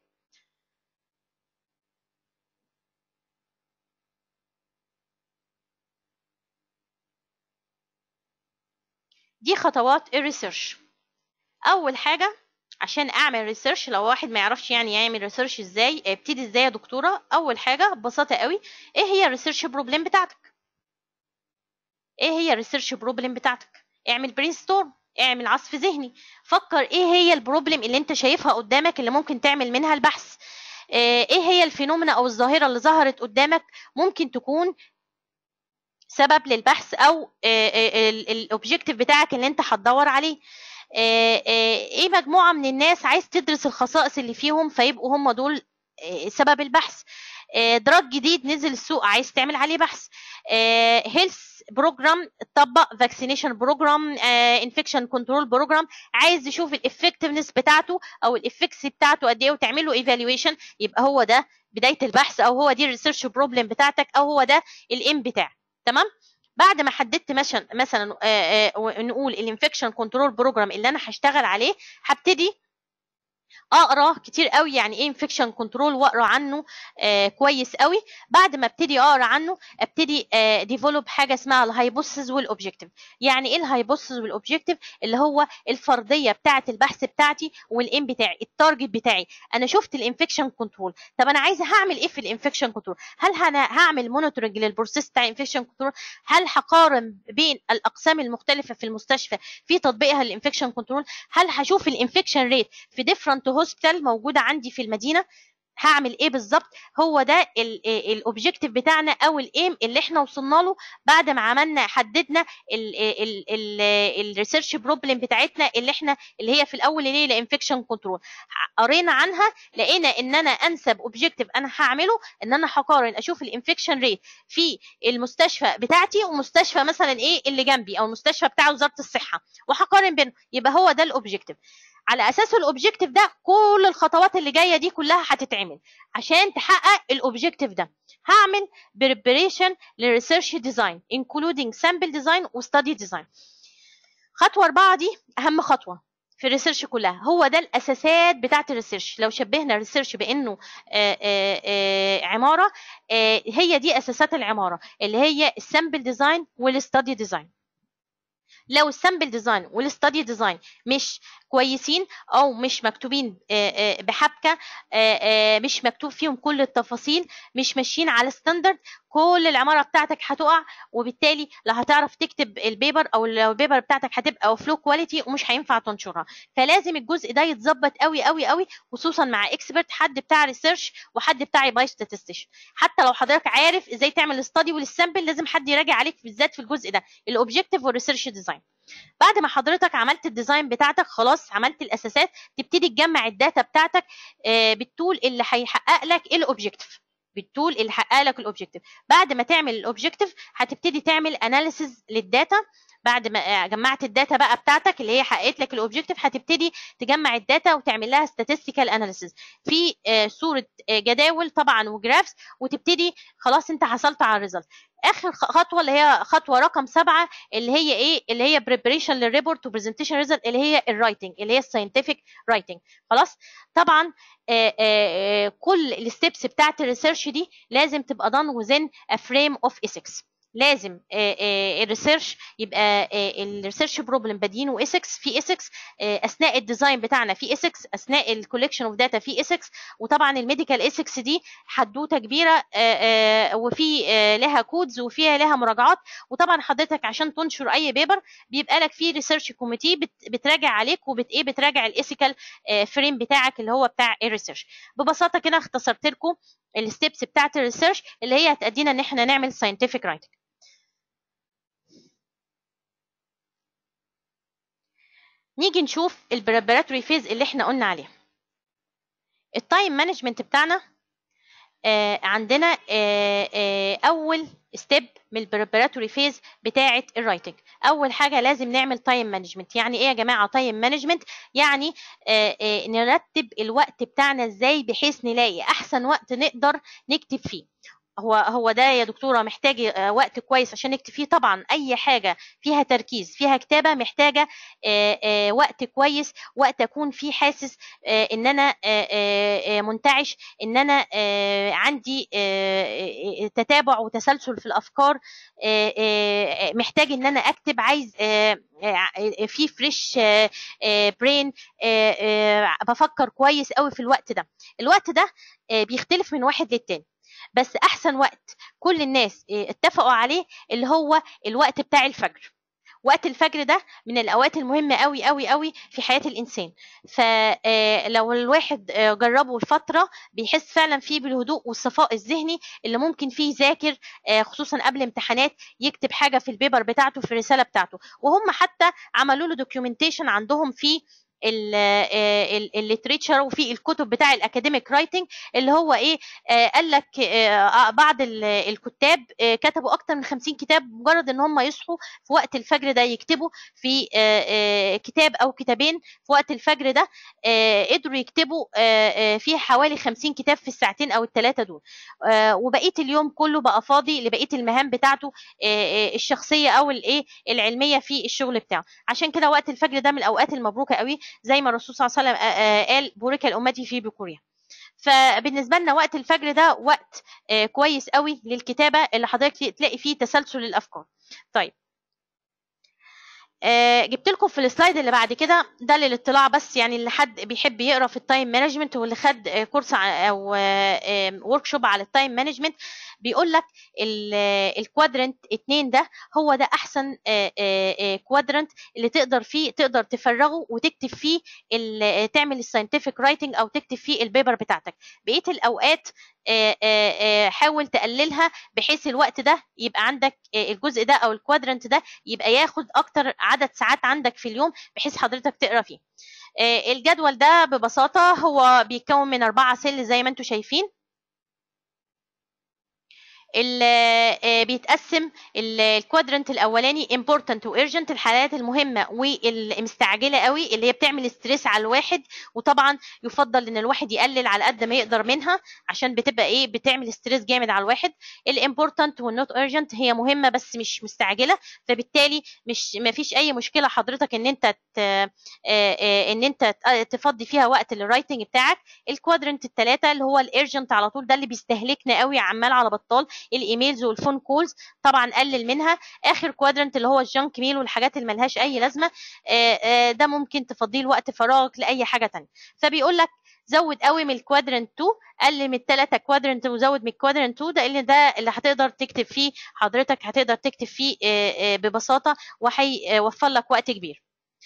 دي خطوات الريسيرش اول حاجه عشان اعمل ريسيرش لو واحد ما يعرفش يعني يعمل ريسيرش ازاي ابتدي ازاي يا دكتوره اول حاجه ببساطه قوي ايه هي الريسيرش بروبلم بتاعتك ايه هي الريسيرش بروبلم بتاعتك اعمل برين ستورم اعمل عصف ذهني فكر ايه هي البروبلم اللي انت شايفها قدامك اللي ممكن تعمل منها البحث ايه هي الفينومينا او الظاهره اللي ظهرت قدامك ممكن تكون سبب للبحث او الاوبجيكتيف بتاعك اللي انت هتدور عليه ايه مجموعه من الناس عايز تدرس الخصائص اللي فيهم فيبقوا هم دول سبب البحث دراج جديد نزل السوق عايز تعمل عليه بحث هيلث بروجرام اتطبق فاكسينيشن بروجرام انفكشن كنترول بروجرام عايز يشوف الافكتفنس بتاعته او الافكس بتاعته قد ايه وتعمل له ايفالويشن يبقى هو ده بدايه البحث او هو دي الريسيرش بروبلم بتاعتك او هو ده الام بتاعك تمام بعد ما حددت مثلا مثلا نقول الانفكشن كنترول بروجرام اللي انا هشتغل عليه هبتدي اقرا كتير قوي يعني ايه انفكشن كنترول واقرا عنه آه كويس قوي بعد ما ابتدي اقرا عنه ابتدي آه ديفلوب حاجه اسمها الهايبوثيسز والاوبجكتيف يعني ايه الهايبوثيسز والاوبجكتيف اللي هو الفرضيه بتاعه البحث بتاعتي والايم بتاعي التارجت بتاعي انا شفت الانفكشن كنترول طب انا عايزه هعمل ايه في الانفكشن كنترول هل انا هعمل مونيتورنج للبروسيس بتاع الانفكشن كنترول هل هقارن بين الاقسام المختلفه في المستشفى في تطبيقها للانفكشن كنترول هل هشوف الانفكشن ريت في ديفرنت هوسبيتال موجوده عندي في المدينه هعمل ايه بالظبط هو ده الاوبجيكتيف بتاعنا او الايم اللي احنا وصلنا له بعد ما عملنا حددنا الريسيرش بروبلم بتاعتنا اللي احنا اللي هي في الاول اللي هي الانفكشن كنترول قرينا عنها لقينا ان انا انسب اوبجيكتيف انا هعمله ان انا هقارن اشوف الانفكشن ريت في المستشفى بتاعتي ومستشفى مثلا ايه اللي جنبي او المستشفى بتاع وزاره الصحه وهقارن بينهم يبقى هو ده الاوبجيكتيف على اساس الاوبجيكتيف ده كل الخطوات اللي جايه دي كلها هتتعمل عشان تحقق الاوبجيكتيف ده هعمل بريبريشن للريسيرش ديزاين انكلودينج سامبل ديزاين وستادي ديزاين خطوه اربعه دي اهم خطوه في الريسيرش كلها هو ده الاساسات بتاعه الريسيرش لو شبهنا الريسيرش بانه آآ آآ عماره هي دي اساسات العماره اللي هي السامبل ديزاين والستادي ديزاين لو السامبل ديزاين والستادي ديزاين مش كويسين او مش مكتوبين بحبكه مش مكتوب فيهم كل التفاصيل مش ماشيين على ستاندرد كل العماره بتاعتك هتقع وبالتالي لا هتعرف تكتب البيبر او لو البيبر بتاعتك هتبقى اوف لو كواليتي ومش هينفع تنشرها فلازم الجزء ده يتظبط قوي قوي قوي خصوصا مع اكسبرت حد بتاع ريسيرش وحد بتاع باي ستاتستيشن حتى لو حضرتك عارف ازاي تعمل الستادي والسامبل لازم حد يراجع عليك بالذات في الجزء ده الاوبجكتيف والريسيرش ديزاين بعد ما حضرتك عملت الديزاين بتاعتك خلاص عملت الاساسات تبتدي تجمع الداتا بتاعتك بالتول اللي هيحقق لك الاوبجكتيف بالتول اللي حقق لك الاوبجكتيف بعد ما تعمل الاوبجكتيف هتبتدي تعمل اناليسز للداتا بعد ما جمعت الداتا بقى بتاعتك اللي هي حققت لك الاوبجكتيف هتبتدي تجمع الداتا وتعمل لها statistical analysis في صوره جداول طبعا وجرافس وتبتدي خلاص انت حصلت على الريزلت اخر خطوه اللي هي خطوه رقم سبعة اللي هي ايه اللي هي preparation للريبورت وبرزنتيشن ريزلت اللي هي الرايتنج اللي هي الساينتفك رايتنج خلاص طبعا آآ آآ كل الستبس بتاعت الريسيرش دي لازم تبقى done within a frame of ethics لازم الريسيرش يبقى الريسيرش بروبلم بادينه اسكس في اسكس اثناء الديزاين بتاعنا في اسكس اثناء الكوليكشن اوف داتا في اسكس وطبعا الميديكال اسكس دي حدوته كبيره وفي لها كودز وفيها لها مراجعات وطبعا حضرتك عشان تنشر اي بيبر بيبقى لك في ريسيرش كوميتي بتراجع عليك وبت ايه بتراجع الايثيكال فريم بتاعك اللي هو بتاع الريسيرش ببساطه كده اختصرت لكم الستبس بتاعت الريسيرش اللي هي هتأدينا ان احنا نعمل ساينتفك رايتنج نيجي نشوف البريباراتوري فيز اللي احنا قلنا عليه التايم مانجمنت بتاعنا آه عندنا آه آه اول ستيب من البريباراتوري فيز بتاعه الرايتنج اول حاجه لازم نعمل تايم مانجمنت يعني ايه يا جماعه تايم مانجمنت يعني آه آه نرتب الوقت بتاعنا ازاي بحيث نلاقي احسن وقت نقدر نكتب فيه هو هو ده يا دكتوره محتاج وقت كويس عشان نكتب فيه طبعا اي حاجه فيها تركيز فيها كتابه محتاجه وقت كويس وقت اكون فيه حاسس ان انا منتعش ان انا عندي تتابع وتسلسل في الافكار محتاج ان انا اكتب عايز في فريش برين بفكر كويس قوي في الوقت ده الوقت ده بيختلف من واحد للتاني بس احسن وقت كل الناس اتفقوا عليه اللي هو الوقت بتاع الفجر وقت الفجر ده من الاوقات المهمه قوي قوي قوي في حياه الانسان فلو الواحد جربه الفتره بيحس فعلا فيه بالهدوء والصفاء الذهني اللي ممكن فيه يذاكر خصوصا قبل امتحانات يكتب حاجه في البيبر بتاعته في الرساله بتاعته وهم حتى عملوا له دوكيومنتيشن عندهم في الليتريتشر وفي الكتب بتاع الاكاديميك رايتنج اللي هو ايه آه قال لك آه بعض الكتاب آه كتبوا اكتر من 50 كتاب مجرد ان هم يصحوا في وقت الفجر ده يكتبوا في كتاب او كتابين في وقت الفجر ده قدروا يكتبوا فيه حوالي 50 كتاب في الساعتين او الثلاثه دول وبقيه اليوم كله بقى فاضي لبقيه المهام بتاعته الشخصيه او الايه العلميه في الشغل بتاعه عشان كده وقت الفجر ده من الاوقات المبروكه قوي زي ما الرسول صلى الله عليه وسلم قال بورك الأمتي في بكورها فبالنسبه لنا وقت الفجر ده وقت كويس قوي للكتابه اللي حضرتك تلاقي فيه تسلسل الافكار طيب آه جبت لكم في السلايد اللي بعد كده ده للاطلاع بس يعني اللي حد بيحب يقرا في التايم مانجمنت واللي خد كورس او ورك شوب على التايم مانجمنت بيقول لك الكوادرنت اتنين ده هو ده احسن كوادرنت اللي تقدر فيه تقدر تفرغه وتكتب فيه تعمل الساينتفك رايتنج او تكتب فيه البيبر بتاعتك بقيه الاوقات حاول تقللها بحيث الوقت ده يبقى عندك الجزء ده او الكوادرنت ده يبقى ياخد اكتر عدد ساعات عندك في اليوم بحيث حضرتك تقرا فيه الجدول ده ببساطه هو بيتكون من أربعة سيل زي ما انتم شايفين بيتقسم الكوادرنت الاولاني important وارجنت الحالات المهمه والمستعجله قوي اللي هي بتعمل ستريس على الواحد وطبعا يفضل ان الواحد يقلل على قد ما يقدر منها عشان بتبقى ايه بتعمل ستريس جامد على الواحد الامبورتنت والنوت ارجنت هي مهمه بس مش مستعجله فبالتالي مش ما فيش اي مشكله حضرتك ان انت ان انت تفضي فيها وقت للرايتنج بتاعك الكوادرنت الثلاثه اللي هو الارجنت على طول ده اللي بيستهلكنا قوي عمال على بطال الايميلز والفون كولز طبعا قلل منها اخر كوادرنت اللي هو الجانك ميل والحاجات اللي ملهاش اي لازمه ده ممكن تفضيه لوقت فراغك لاي حاجه تانية فبيقول لك زود قوي من الكوادرنت 2 قلل من الثلاثه كوادرنت وزود من الكوادرنت 2 ده اللي ده اللي هتقدر تكتب فيه حضرتك هتقدر تكتب فيه ببساطه وهيوفر لك وقت كبير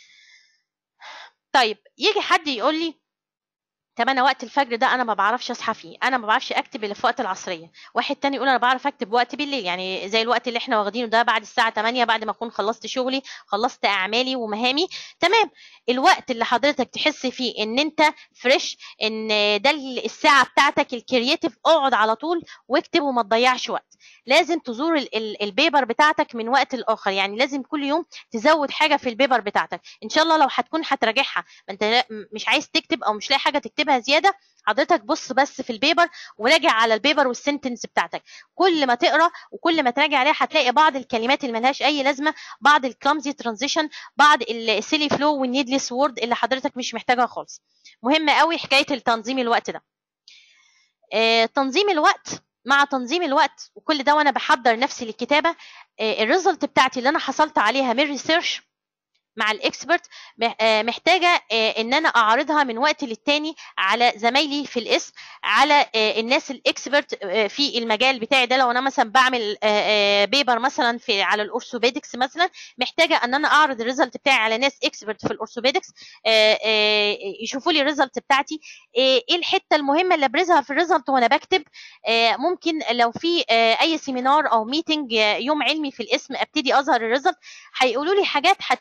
طيب يجي حد يقول لي طب انا وقت الفجر ده انا ما بعرفش اصحى فيه انا ما بعرفش اكتب الا في وقت العصريه واحد تاني يقول انا بعرف اكتب وقت بالليل يعني زي الوقت اللي احنا واخدينه ده بعد الساعه 8 بعد ما اكون خلصت شغلي خلصت اعمالي ومهامي تمام الوقت اللي حضرتك تحس فيه ان انت فريش ان ده الساعه بتاعتك الكرييتيف اقعد على طول واكتب وما تضيعش وقت لازم تزور ال ال البيبر بتاعتك من وقت لاخر يعني لازم كل يوم تزود حاجه في البيبر بتاعتك ان شاء الله لو هتكون هتراجعها ما انت مش عايز تكتب او مش لاقي حاجه تكتبها زياده حضرتك بص بس في البيبر وراجع على البيبر والسنتنس بتاعتك كل ما تقرا وكل ما تراجع عليها هتلاقي بعض الكلمات اللي ملهاش اي لازمه بعض الكلامزي ترانزيشن بعض السيلي فلو والنيدلس وورد اللي حضرتك مش محتاجها خالص مهم قوي حكايه التنظيم الوقت ده آه تنظيم الوقت مع تنظيم الوقت وكل ده وانا بحضر نفسي للكتابه آه الريزلت بتاعتي اللي انا حصلت عليها من ريسيرش مع الاكسبرت محتاجه ان انا اعرضها من وقت للتاني على زمايلي في الاسم على الناس الاكسبرت في المجال بتاعي ده لو انا مثلا بعمل بيبر مثلا في على الاورثوبيدكس مثلا محتاجه ان انا اعرض الريزلت بتاعي على ناس اكسبرت في الاورثوبيدكس يشوفوا لي الريزلت بتاعتي ايه الحته المهمه اللي ابرزها في الريزلت وانا بكتب ممكن لو في اي سيمينار او ميتنج يوم علمي في الاسم ابتدي اظهر الريزلت هيقولوا لي حاجات هتفيدني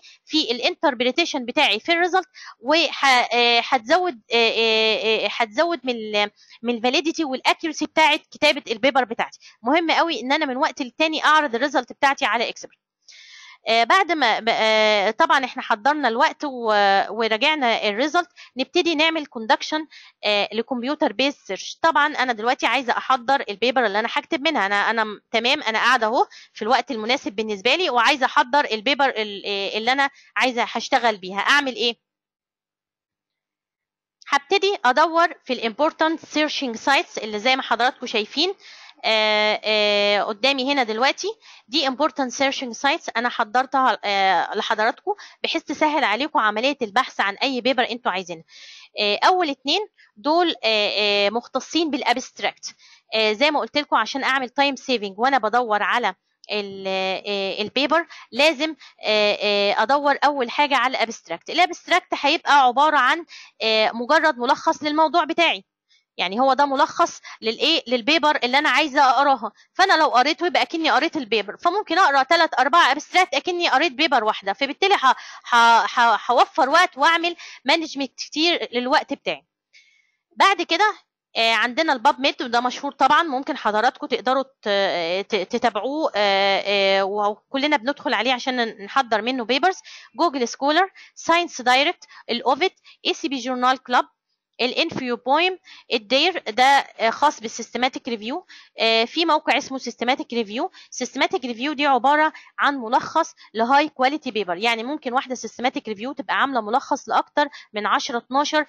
في الانتربريتيشن بتاعي في الريزلت وهتزود هتزود من ال من الفاليديتي والاكيورسي بتاعه كتابه البيبر بتاعتي مهم قوي ان انا من وقت للتاني اعرض الريزلت بتاعتي على اكسبرت آه، بعد ما آه، طبعا احنا حضرنا الوقت و- وراجعنا الريزلت نبتدي نعمل كوندكشن لكمبيوتر بيس سيرش طبعا انا دلوقتي عايزه احضر البيبر اللي انا هكتب منها انا انا م- تمام انا قاعده اهو في الوقت المناسب بالنسبه لي وعايزه احضر البيبر ال- آه، اللي انا عايزه هشتغل بيها اعمل ايه هبتدي ادور في الامبورتنت سيرشنج سايتس اللي زي ما حضراتكم شايفين آه، آه، قدامي هنا دلوقتي دي important searching sites انا حضرتها آه، لحضراتكم بحيث تسهل عليكم عمليه البحث عن اي بيبر انتوا عايزينها آه، اول اتنين دول آه، آه، مختصين بالابستراكت زي ما قلت لكم عشان اعمل تايم سيفنج وانا بدور على ال- آه، البيبر لازم آه، آه، ادور اول حاجه على الابستراكت الابستراكت هيبقى عباره عن آه، مجرد ملخص للموضوع بتاعي يعني هو ده ملخص للايه للبيبر اللي انا عايزه اقراها فانا لو قريته يبقى اكني قريت البيبر فممكن اقرا ثلاث اربع ابستراكت اكني قريت بيبر واحده فبالتالي ه- ه- ه- هوفر وقت واعمل مانجمنت كتير للوقت بتاعي بعد كده آه، عندنا الباب ميد وده مشهور طبعا ممكن حضراتكم تقدروا ت- ت- تتابعوه آه، آه، وكلنا بندخل عليه عشان نحضر منه بيبرز جوجل سكولر ساينس دايركت الاوفيت اي سي بي جورنال كلاب الانفيو بويم الدير ده آه، خاص بالسيستماتيك ريفيو في موقع اسمه سيستماتيك ريفيو سيستماتيك ريفيو دي عباره عن ملخص لهاي كواليتي بيبر يعني ممكن واحده سيستماتيك ريفيو تبقى عامله ملخص لاكتر من 10 12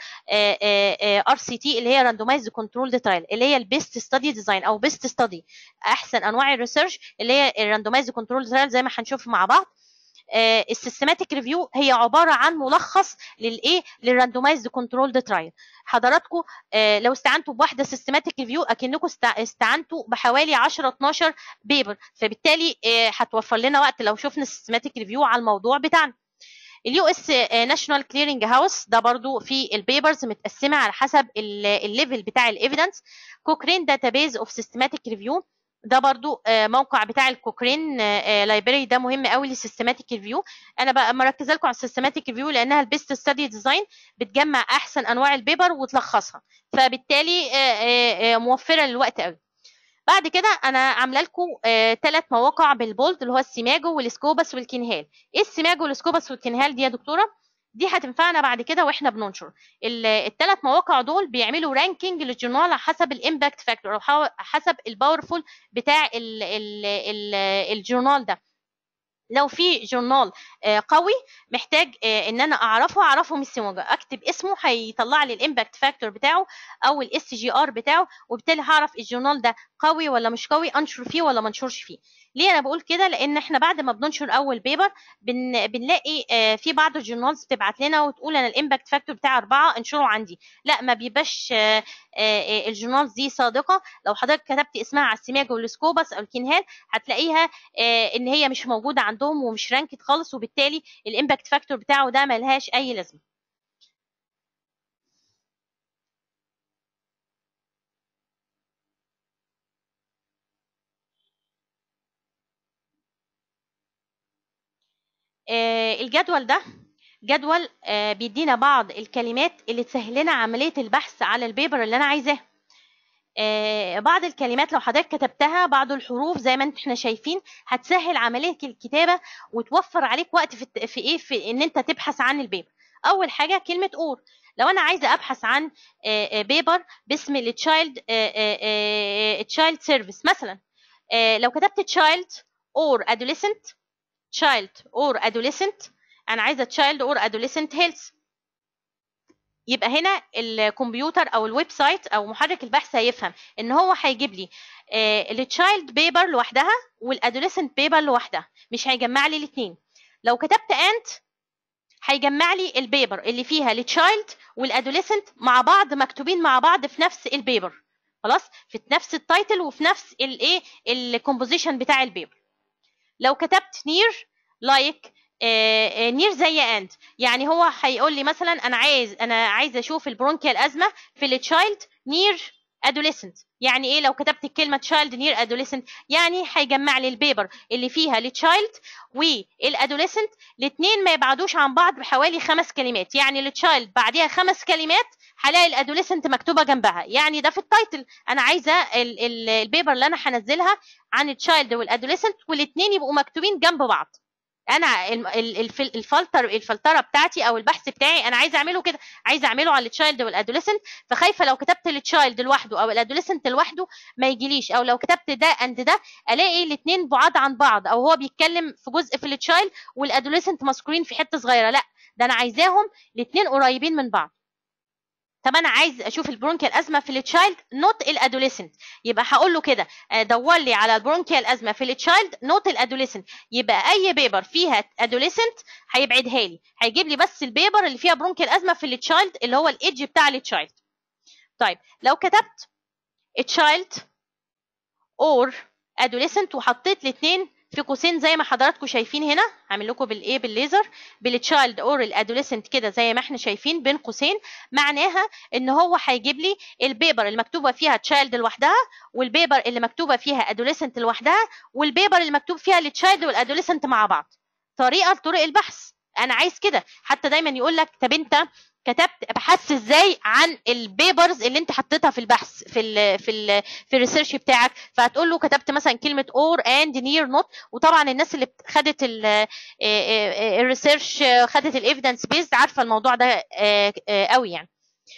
ار سي تي اللي هي راندومايزد كنترول ترايل اللي هي البيست ستادي ديزاين او بيست ستادي احسن انواع الريسيرش اللي هي الراندومايزد كنترول ترايل زي ما هنشوف مع بعض السيستماتيك ريفيو هي عباره عن ملخص للايه للراندومايزد كنترول ترايل حضراتكم آه، لو استعنتوا بواحده سيستماتيك ريفيو اكنكم است- استعنتوا بحوالي 10 12 بيبر فبالتالي آه، هتوفر لنا وقت لو شفنا السيستماتيك ريفيو على الموضوع بتاعنا اليو اس ناشونال كليرنج هاوس ده برضو في البيبرز متقسمه على حسب ال- الليفل بتاع الايفيدنس كوكرين داتابيز اوف سيستماتيك ريفيو ده برضو آه، موقع بتاع الكوكرين لايبراري ده مهم قوي للسيستماتيك ريفيو انا بقى مركزه لكم على السيستماتيك ريفيو لانها البيست ستادي ديزاين بتجمع احسن انواع البيبر وتلخصها فبالتالي آه، آه، آه، موفره للوقت قوي بعد كده انا عامله لكم ثلاث مواقع بالبولد اللي هو السيماجو والسكوبس والكنهال ايه السيماجو والسكوبس والكنهال دي يا دكتوره دي هتنفعنا بعد كده واحنا بننشر الثلاث مواقع دول بيعملوا رانكينج للجورنال على حسب الامباكت فاكتور او حو- حسب الباورفول بتاع ال ال ال الجورنال ده لو في جورنال آه، قوي محتاج آه، ان انا اعرفه اعرفه من السيموجا اكتب اسمه هيطلع لي الامباكت فاكتور بتاعه او الاس جي ار بتاعه وبالتالي هعرف الجورنال ده قوي ولا مش قوي انشر فيه ولا ما انشرش فيه ليه انا بقول كده لان احنا بعد ما بننشر اول بيبر بن... بنلاقي آه، في بعض الجورنالز بتبعت لنا وتقول انا الامباكت فاكتور بتاع أربعة انشره عندي لا ما بيبقاش آه، آه، الجورنالز دي صادقه لو حضرتك كتبت اسمها على السيماجو والسكوبس او الكينهال هتلاقيها آه، ان هي مش موجوده عندهم ومش رانكت خالص وبالتالي الامباكت فاكتور بتاعه ده ملهاش اي لازمه آه، الجدول ده جدول آه، بيدينا بعض الكلمات اللي تسهل لنا عمليه البحث على البيبر اللي انا عايزاه آه، بعض الكلمات لو حضرتك كتبتها بعض الحروف زي ما انت- احنا شايفين هتسهل عمليه الكتابه وتوفر عليك وقت في, الت- في ايه في ان انت تبحث عن البيبر اول حاجه كلمه اور لو انا عايزه ابحث عن آه، آه، بيبر باسم التشايلد تشايلد سيرفيس مثلا آه، لو كتبت تشايلد اور adolescent child or adolescent انا عايزه child or adolescent health يبقى هنا الكمبيوتر او الويب سايت او محرك البحث هيفهم ان هو هيجيب لي التشايلد بيبر لوحدها والادوليسنت بيبر لوحدها مش هيجمع لي الاثنين لو كتبت انت هيجمع لي البيبر اللي فيها التشايلد والادوليسنت مع بعض مكتوبين مع بعض في نفس البيبر خلاص في نفس التايتل وفي نفس الايه الكومبوزيشن بتاع البيبر لو كتبت نير لايك نير زي اند يعني هو هيقول لي مثلا انا عايز انا عايز اشوف البرونكيال ازمه في التشايلد نير adolescent يعني ايه لو كتبت الكلمه child near adolescent يعني هيجمع لي البيبر اللي فيها التشايلد والادوليسنت الاثنين ما يبعدوش عن بعض بحوالي خمس كلمات يعني التشايلد بعديها خمس كلمات هلاقي الادوليسنت مكتوبه جنبها يعني ده في التايتل انا عايزه ال ال البيبر اللي انا هنزلها عن التشايلد والادوليسنت والاثنين يبقوا مكتوبين جنب بعض انا الفلتر الفلتره بتاعتي او البحث بتاعي انا عايزه اعمله كده عايزه اعمله على التشايلد والادوليسنت فخايفه لو كتبت التشايلد لوحده او الادوليسنت لوحده ما يجيليش او لو كتبت ده اند ده الاقي الاثنين بعاد عن بعض او هو بيتكلم في جزء في التشايلد والادوليسنت مذكورين في حته صغيره لا ده انا عايزاهم الاثنين قريبين من بعض طب انا عايز اشوف البرونكيال ازمه في التشايلد نوت الادوليسنت يبقى هقول له كده دور لي على البرونكيال ازمه في التشايلد نوت الادوليسنت يبقى اي بيبر فيها ادوليسنت هيبعدها لي هيجيب لي بس البيبر اللي فيها برونكيال ازمه في التشايلد اللي هو الايدج بتاع التشايلد طيب لو كتبت تشايلد اور ادوليسنت وحطيت الاثنين في قوسين زي ما حضراتكم شايفين هنا هعمل لكم بالايه بالليزر بالتشايلد اور الادوليسنت كده زي ما احنا شايفين بين قوسين معناها ان هو هيجيب لي البيبر اللي مكتوبه فيها تشايلد لوحدها والبيبر اللي مكتوبه فيها ادوليسنت لوحدها والبيبر اللي مكتوب فيها التشايلد والادوليسنت مع بعض طريقه لطرق البحث انا عايز كده حتى دايما يقول لك طب انت كتبت بحثت ازاي عن البيبرز اللي انت حطيتها في البحث في ال في ال في الريسيرش بتاعك فهتقول له كتبت مثلا كلمه اور اند نير نوت وطبعا الناس اللي خدت الريسيرش خدت الايفيدنس بيز عارفه الموضوع ده قوي يعني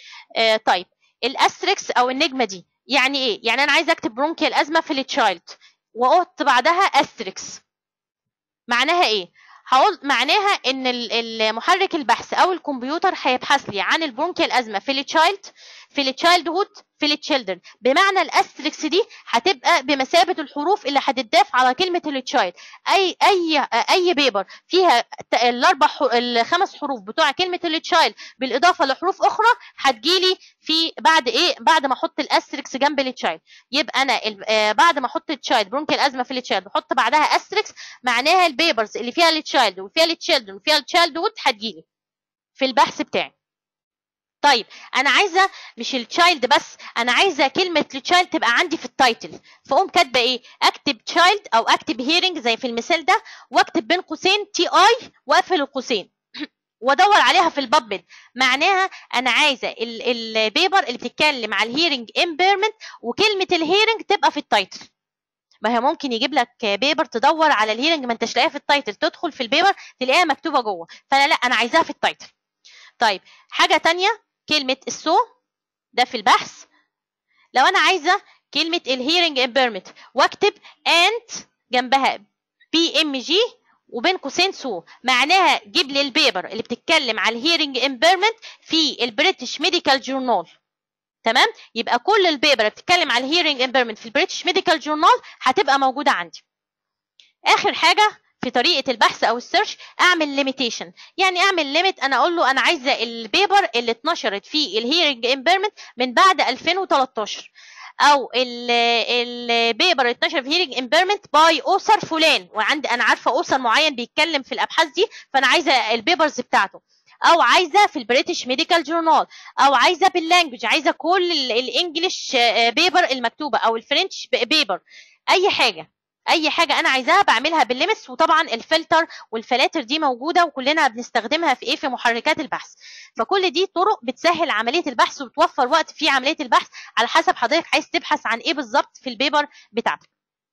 طيب الاستريكس او النجمه دي يعني ايه يعني انا عايزه اكتب برونكيال ازمه في التشايلد واحط بعدها استريكس معناها ايه هقول معناها ان المحرك البحث او الكمبيوتر هيبحث لي عن البرونكيال ازمه في التشايلد في التشايلد هود في التشيلدرن بمعنى الاستريكس دي هتبقى بمثابه الحروف اللي هتتضاف على كلمه التشايلد اي اي اي بيبر فيها الاربع الخمس حروف بتوع كلمه التشايلد بالاضافه لحروف اخرى هتجيلي في بعد ايه بعد ما احط الاستريكس جنب التشايلد يبقى انا بعد ما احط التشايلد برونكيال ازمه في التشايلد بحط بعدها استريكس معناها البيبرز اللي فيها التشايلد وفيها التشيلدرن وفيها التشايلد هود هتجيلي في البحث بتاعي طيب انا عايزه مش التشايلد بس انا عايزه كلمه التشايلد تبقى عندي في التايتل فاقوم كاتبه ايه اكتب تشايلد او اكتب هيرنج زي في المثال ده واكتب بين قوسين تي اي واقفل القوسين وادور عليها في البابل معناها انا عايزه البيبر اللي بتتكلم على الهيرنج امبيرمنت وكلمه الهيرنج تبقى في التايتل ما هي ممكن يجيب لك بيبر تدور على الهيرنج ما انتش لاقيها في التايتل تدخل في البيبر تلاقيها مكتوبه جوه فانا لا انا عايزاها في التايتل طيب حاجه تانية كلمة السو ده في البحث لو أنا عايزة كلمة الهيرنج امبيرمنت واكتب انت جنبها بي ام جي وبين قوسين سو معناها جيب لي البيبر اللي بتتكلم على الهيرنج امبيرمنت في البريتش ميديكال جورنال تمام يبقى كل البيبر اللي بتتكلم على الهيرنج امبيرمنت في البريتش ميديكال جورنال هتبقى موجوده عندي اخر حاجه في طريقه البحث او السيرش اعمل ليميتيشن يعني اعمل ليميت انا اقول له انا عايزه البيبر اللي اتنشرت في الهيرنج امبيرمنت من بعد 2013 او البيبر اللي اتنشر في هيرنج امبيرمنت باي اوثر فلان وعندي انا عارفه اوثر معين بيتكلم في الابحاث دي فانا عايزه البيبرز بتاعته او عايزه في البريتش ميديكال جورنال او عايزه باللانجوج عايزه كل الانجليش بيبر المكتوبه او الفرنش بيبر اي حاجه اي حاجه انا عايزاها بعملها بالليمس وطبعا الفلتر والفلاتر دي موجوده وكلنا بنستخدمها في ايه في محركات البحث فكل دي طرق بتسهل عمليه البحث وبتوفر وقت في عمليه البحث على حسب حضرتك عايز تبحث عن ايه بالظبط في البيبر بتاعتك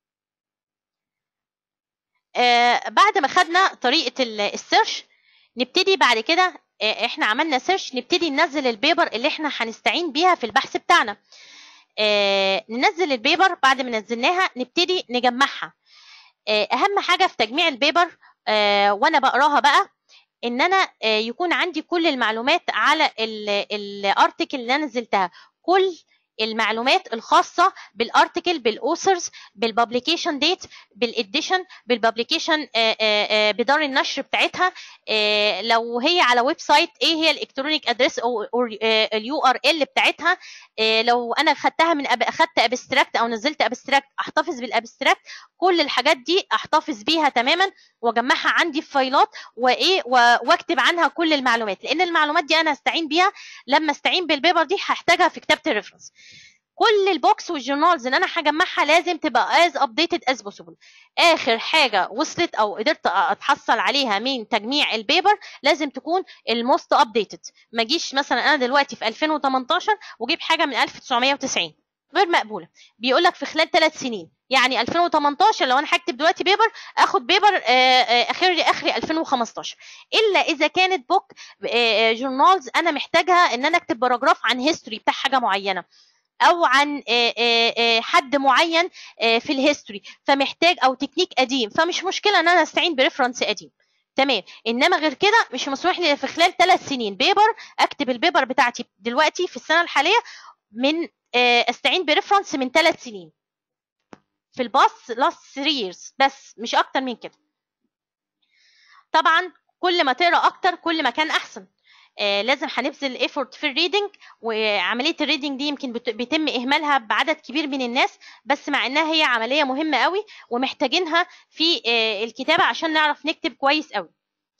آه بعد ما خدنا طريقه السيرش نبتدي بعد كده آه احنا عملنا سيرش نبتدي ننزل البيبر اللي احنا هنستعين بيها في البحث بتاعنا آه ننزل البيبر بعد ما نزلناها نبتدي نجمعها آه اهم حاجه في تجميع البيبر آه وانا بقراها بقى ان انا يكون عندي كل المعلومات على الارتكل اللي انا نزلتها كل المعلومات الخاصه بالارتكل بالاوثرز بالببليكيشن ديت بالاديشن بالببليكيشن بدار النشر بتاعتها لو هي على ويب سايت ايه هي الالكترونيك ادريس او اليو ار ال بتاعتها لو انا خدتها من أب... اخدت ابستراكت او نزلت ابستراكت احتفظ بالابستراكت كل الحاجات دي احتفظ بيها تماما واجمعها عندي في فايلات وايه واكتب عنها كل المعلومات لان المعلومات دي انا هستعين بيها لما استعين بالبيبر دي هحتاجها في كتابه الريفرنس كل البوكس والجورنالز اللي انا هجمعها لازم تبقى as updated as possible اخر حاجه وصلت او قدرت اتحصل عليها من تجميع البيبر لازم تكون الموست ابديتد ما اجيش مثلا انا دلوقتي في 2018 واجيب حاجه من 1990 غير مقبوله بيقول لك في خلال ثلاث سنين يعني 2018 لو انا هكتب دلوقتي بيبر اخد بيبر اخري اخري 2015 الا اذا كانت بوك جورنالز انا محتاجها ان انا اكتب باراجراف عن هيستوري بتاع حاجه معينه او عن حد معين في الهيستوري فمحتاج او تكنيك قديم فمش مشكله ان انا استعين بريفرنس قديم تمام انما غير كده مش مسموح لي في خلال ثلاث سنين بيبر اكتب البيبر بتاعتي دلوقتي في السنه الحاليه من استعين بريفرنس من ثلاث سنين في الباص لاست 3 years بس مش اكتر من كده طبعا كل ما تقرا اكتر كل ما كان احسن آه لازم هنبذل ايفورت في الريدنج وعمليه الريدنج دي يمكن بيتم اهمالها بعدد كبير من الناس بس مع انها هي عمليه مهمه قوي ومحتاجينها في آه الكتابه عشان نعرف نكتب كويس قوي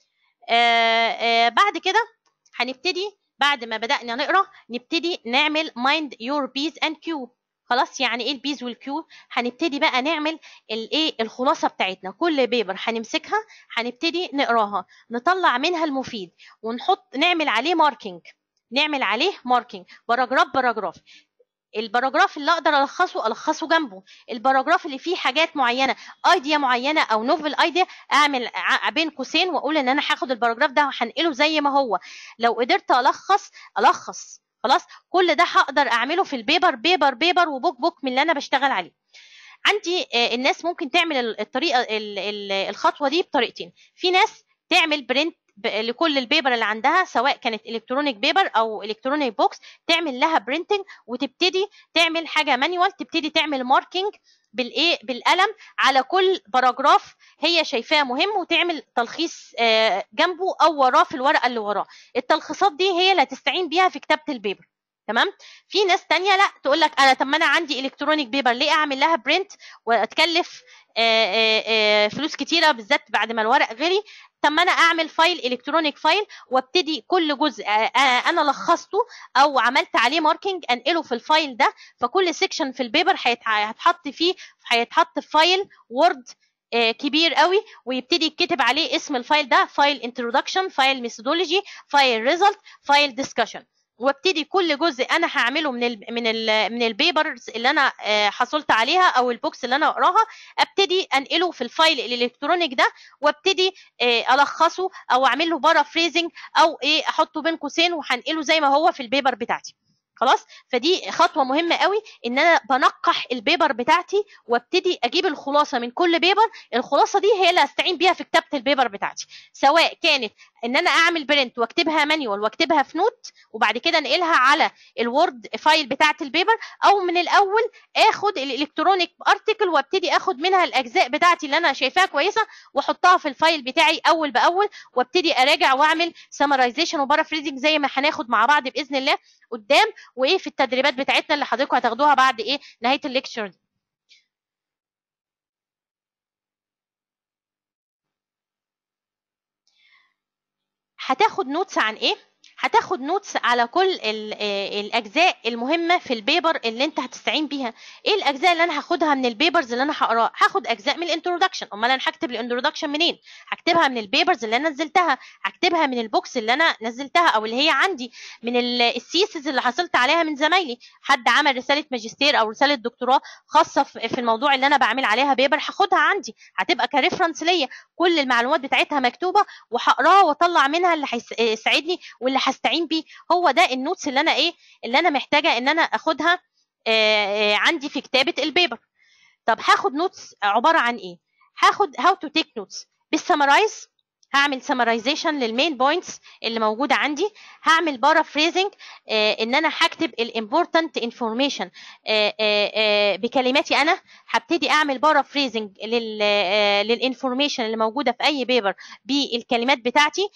آه بعد كده هنبتدي بعد ما بدانا نقرا نبتدي نعمل mind your bees and cue خلاص يعني ايه البيز والكيو هنبتدي بقى نعمل الايه الخلاصه بتاعتنا كل بيبر هنمسكها هنبتدي نقراها نطلع منها المفيد ونحط نعمل عليه ماركينج نعمل عليه ماركينج باراجراف باراجراف الباراجراف اللي اقدر الخصه الخصه جنبه الباراجراف اللي فيه حاجات معينه ايديا معينه او نوفل ايديا اعمل بين قوسين واقول ان انا هاخد الباراجراف ده وهنقله زي ما هو لو قدرت الخص الخص خلاص كل ده هقدر اعمله في البيبر بيبر بيبر وبوك بوك من اللي انا بشتغل عليه عندي الناس ممكن تعمل الطريقه الخطوه دي بطريقتين في ناس تعمل برنت لكل البيبر اللي عندها سواء كانت الكترونيك بيبر او الكترونيك بوكس تعمل لها برينتنج وتبتدي تعمل حاجه مانيوال تبتدي تعمل ماركينج بالايه بالقلم على كل باراجراف هي شايفاه مهم وتعمل تلخيص جنبه او وراه في الورقه اللي وراه التلخيصات دي هي اللي هتستعين بيها في كتابه البيبر تمام في ناس تانية لا تقول لك انا طب ما انا عندي الكترونيك بيبر ليه اعمل لها برنت واتكلف آآ آآ فلوس كتيره بالذات بعد ما الورق غلي طب ما انا اعمل فايل الكترونيك فايل وابتدي كل جزء انا لخصته او عملت عليه ماركينج انقله في الفايل ده فكل سيكشن في البيبر هيتحط فيه هيتحط في فايل وورد كبير قوي ويبتدي يتكتب عليه اسم الفايل ده فايل انترودكشن فايل ميثودولوجي فايل ريزلت فايل ديسكشن وابتدي كل جزء انا هعمله من ال من ال من البيبرز اللي انا حصلت عليها او البوكس اللي انا اقراها ابتدي انقله في الفايل الالكترونيك ده وابتدي الخصه او اعمل له بارافريزنج او ايه احطه بين قوسين وهنقله زي ما هو في البيبر بتاعتي خلاص فدي خطوه مهمه قوي ان انا بنقح البيبر بتاعتي وابتدي اجيب الخلاصه من كل بيبر الخلاصه دي هي اللي هستعين بيها في كتابه البيبر بتاعتي سواء كانت ان انا اعمل برنت واكتبها مانيوال واكتبها في نوت وبعد كده انقلها على الوورد فايل بتاعه البيبر او من الاول اخد الالكترونيك ارتكل وابتدي اخد منها الاجزاء بتاعتي اللي انا شايفاها كويسه واحطها في الفايل بتاعي اول باول وابتدي اراجع واعمل سمرايزيشن وبارافريزنج زي ما هناخد مع بعض باذن الله قدام وايه في التدريبات بتاعتنا اللي حضراتكم هتاخدوها بعد ايه نهايه الليكتشر دي هتاخد نوتس عن ايه هتاخد نوتس على كل الاجزاء المهمه في البيبر اللي انت هتستعين بيها ايه الاجزاء اللي انا هاخدها من البيبرز اللي انا هقراها هاخد اجزاء من الانترودكشن امال انا هكتب الانترودكشن منين هكتبها من البيبرز اللي انا نزلتها هكتبها من البوكس اللي انا نزلتها او اللي هي عندي من السيسز اللي حصلت عليها من زمايلي حد عمل رساله ماجستير او رساله دكتوراه خاصه في الموضوع اللي انا بعمل عليها بيبر هاخدها عندي هتبقى كريفرنس ليا كل المعلومات بتاعتها مكتوبه وهقراها واطلع منها اللي هيساعدني واللي هستعين بيه هو ده النوتس اللي انا ايه اللي انا محتاجه ان انا اخدها آآ آآ عندي في كتابه البيبر طب هاخد نوتس عباره عن ايه هاخد هاو تو تيك نوتس بالسمرايز هعمل سمرايزيشن للمين بوينتس اللي موجوده عندي هعمل بارافريزنج ان انا هكتب الامبورتنت انفورميشن بكلماتي انا هبتدي اعمل بارافريزنج للانفورميشن اللي موجوده في اي بيبر بالكلمات بتاعتي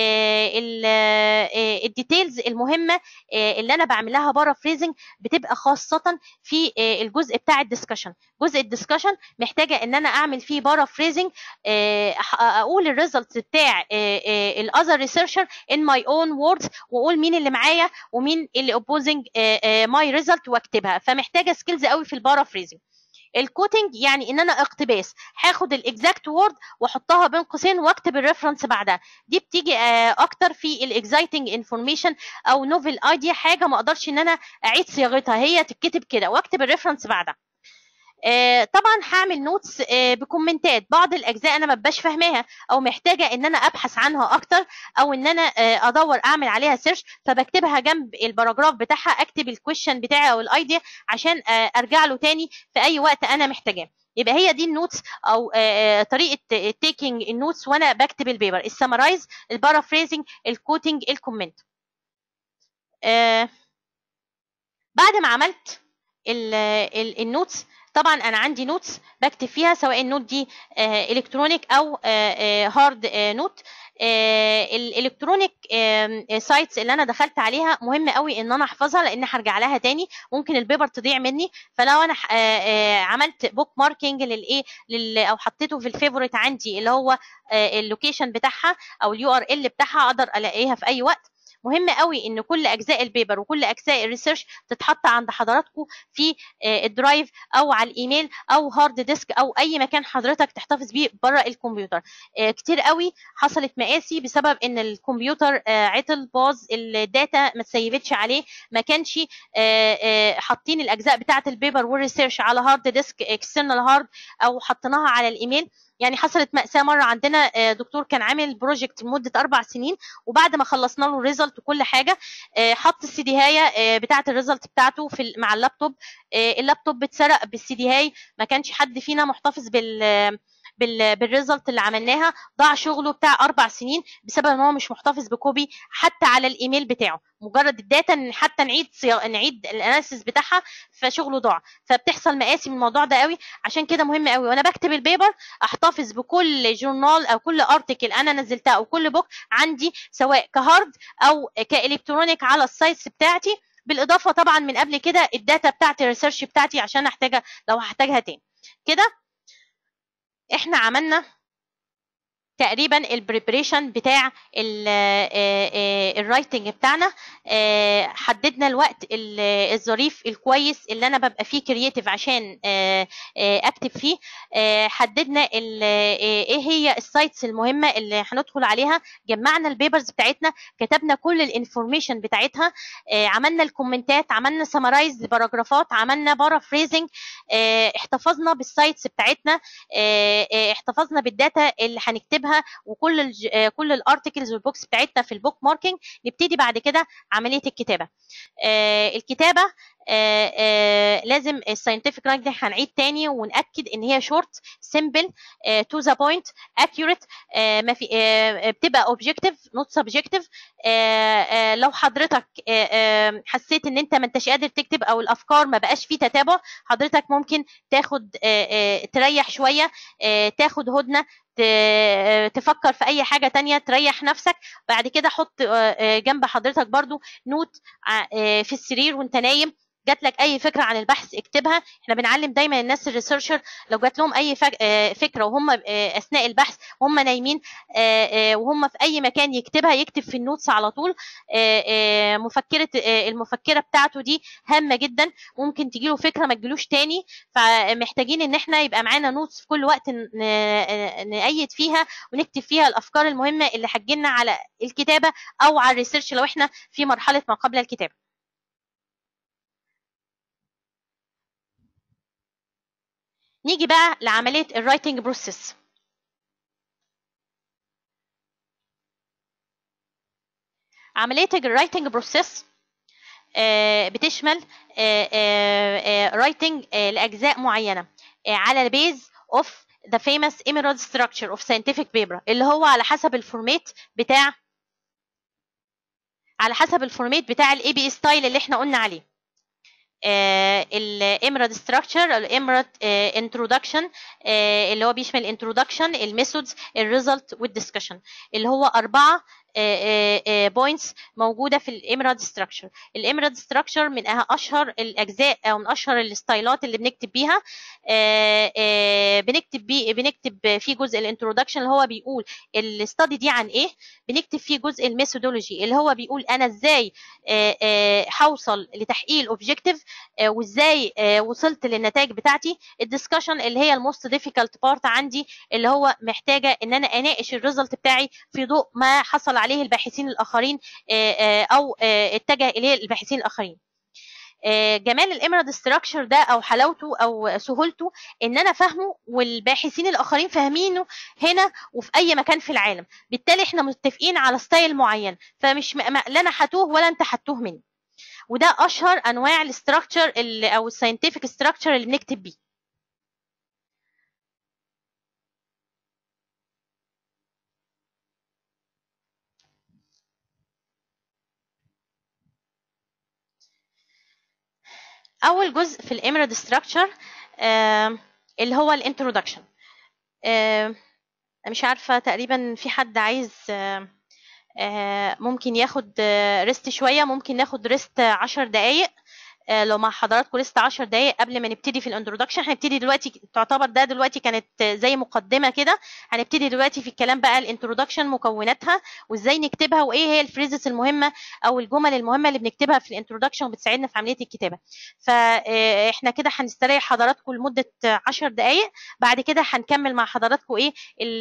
الديتيلز المهمه اللي انا بعمل لها بارافريزنج بتبقى خاصه في الجزء بتاع الدسكشن جزء الدسكشن محتاجه ان انا اعمل فيه بارافريزنج اقول الريزلت بتاع الاذر ريسيرشر ان ماي اون ووردز واقول مين اللي معايا ومين اللي اوبوزنج ماي ريزلت واكتبها فمحتاجه سكيلز قوي في البارافريزنج الكوتنج يعني ان انا اقتباس هاخد الاكزاكت وورد واحطها بين قوسين واكتب الريفرنس بعدها دي بتيجي اكتر في الاكزايتنج انفورميشن او نوفل ايديا حاجه ما اقدرش ان انا اعيد صياغتها هي تتكتب كده واكتب الريفرنس بعدها طبعا هعمل نوتس بكومنتات بعض الاجزاء انا ما ببقاش فاهماها او محتاجه ان انا ابحث عنها اكتر او ان انا ادور اعمل عليها سيرش فبكتبها جنب الباراجراف بتاعها اكتب الكويشن بتاعي او الايديا عشان ارجع له تاني في اي وقت انا محتاجاه يبقى هي دي النوتس او طريقه تيكينج النوتس وانا بكتب البيبر السمرايز البارافريزنج الكوتنج الكومنت بعد ما عملت النوتس طبعا انا عندي نوتس بكتب فيها سواء النوت دي الكترونيك او هارد نوت الالكترونيك سايتس اللي انا دخلت عليها مهم قوي ان انا احفظها لان هرجع لها تاني ممكن البيبر تضيع مني فلو انا عملت بوك ماركينج للايه او حطيته في الفيفوريت عندي اللي هو اللوكيشن بتاعها او اليو ار ال بتاعها اقدر الاقيها في اي وقت مهم قوي ان كل اجزاء البيبر وكل اجزاء الريسيرش تتحط عند حضراتكم في الدرايف او على الايميل او هارد ديسك او اي مكان حضرتك تحتفظ بيه بره الكمبيوتر كتير قوي حصلت مقاسي بسبب ان الكمبيوتر عطل باظ الداتا ما تسيفتش عليه ما كانش حاطين الاجزاء بتاعه البيبر والريسيرش على هارد ديسك اكسترنال هارد او حطيناها على الايميل يعني حصلت مأساة مرة عندنا دكتور كان عامل بروجكت لمدة أربع سنين وبعد ما خلصنا له الريزلت وكل حاجة حط السي دي هاية بتاعة الريزلت بتاعته في مع اللابتوب اللابتوب اتسرق بالسي دي هاي ما كانش حد فينا محتفظ بال بالريزلت اللي عملناها ضاع شغله بتاع اربع سنين بسبب ان هو مش محتفظ بكوبي حتى على الايميل بتاعه مجرد الداتا ان حتى نعيد صيا... نعيد الاناليسيس بتاعها فشغله ضاع فبتحصل مقاسي من الموضوع ده قوي عشان كده مهم قوي وانا بكتب البيبر احتفظ بكل جورنال او كل ارتكل انا نزلتها او كل بوك عندي سواء كهارد او كالكترونيك على السايتس بتاعتي بالاضافه طبعا من قبل كده الداتا بتاعتي الريسيرش بتاعتي عشان احتاجها لو هحتاجها تاني كده احنا عملنا تقريبا البريبريشن بتاع الرايتنج بتاعنا حددنا الوقت الظريف الكويس اللي انا ببقى فيه كرييتيف عشان اكتب فيه حددنا ايه هي السايتس المهمه اللي هندخل عليها جمعنا البيبرز بتاعتنا كتبنا كل الانفورميشن بتاعتها عملنا الكومنتات عملنا سمرايز باراجرافات عملنا بارافريزنج احتفظنا بالسايتس بتاعتنا احتفظنا بالداتا اللي هنكتبها وكل الج... كل الارتكلز والبوكس بتاعتنا في البوك ماركينج نبتدي بعد كده عمليه الكتابه الكتابه آآ آآ لازم الساينتفك رايتنج هنعيد تاني ونأكد ان هي شورت سيمبل تو ذا بوينت اكيوريت ما في بتبقى اوبجكتيف نوت سبجكتيف لو حضرتك حسيت ان انت ما انتش قادر تكتب او الافكار ما بقاش فيه تتابع حضرتك ممكن تاخد تريح شويه تاخد هدنه تفكر في اي حاجه تانية تريح نفسك بعد كده حط جنب حضرتك برضو نوت في السرير وانت نايم جات لك اي فكره عن البحث اكتبها احنا بنعلم دايما الناس الريسيرشر لو جات لهم اي فكره وهم اثناء البحث وهم نايمين وهم في اي مكان يكتبها يكتب في النوتس على طول مفكره المفكره بتاعته دي هامه جدا ممكن تجيله فكره ما تجيلوش تاني فمحتاجين ان احنا يبقى معانا نوتس في كل وقت نأيد فيها ونكتب فيها الافكار المهمه اللي هتجيلنا على الكتابه او على الريسيرش لو احنا في مرحله ما قبل الكتابه نيجي بقى لعمليه الرايتنج بروسيس عمليه الرايتنج بروسيس بتشمل رايتنج لاجزاء معينه على البيز اوف ذا famous emerald structure of scientific paper اللي هو على حسب الفورمات بتاع على حسب الفورمات بتاع الاي بي ستايل اللي احنا قلنا عليه الامراد ستراكشر الامراد انترودكشن اللي هو بيشمل انترودكشن الميثودز الريزلت والدسكشن اللي هو اربعه بوينتس موجوده في الامراد ستراكشر الامراد ستراكشر من اشهر الاجزاء او من اشهر الستايلات اللي بنكتب بيها بنكتب بيه بنكتب فيه جزء الانترودكشن اللي هو بيقول الاستادي دي عن ايه بنكتب فيه جزء الميثودولوجي اللي هو بيقول انا ازاي هوصل لتحقيق الاوبجيكتيف وازاي وصلت للنتائج بتاعتي الدسكشن اللي هي الموست ديفيكالت بارت عندي اللي هو محتاجه ان انا اناقش الريزلت بتاعي في ضوء ما حصل عليه الباحثين الاخرين او اتجه اليه الباحثين الاخرين جمال الامراد ستراكشر ده او حلاوته او سهولته ان انا فاهمه والباحثين الاخرين فاهمينه هنا وفي اي مكان في العالم بالتالي احنا متفقين على ستايل معين فمش لا انا حتوه ولا انت حتوه مني وده اشهر انواع الاستراكشر او الساينتفك ستراكشر اللي بنكتب بيه اول جزء في الاميراد ستراكشر اللي هو الانترودكشن مش عارفه تقريبا في حد عايز ممكن ياخد ريست شويه ممكن ناخد ريست 10 دقائق لو مع حضراتكم لسه 10 دقايق قبل ما نبتدي في الانترودكشن هنبتدي دلوقتي تعتبر ده دلوقتي كانت زي مقدمه كده هنبتدي دلوقتي في الكلام بقى الانترودكشن مكوناتها وازاي نكتبها وايه هي الفريزز المهمه او الجمل المهمه اللي بنكتبها في الانترودكشن وبتساعدنا في عمليه الكتابه فاحنا كده هنستريح حضراتكم لمده 10 دقايق بعد كده هنكمل مع حضراتكم ايه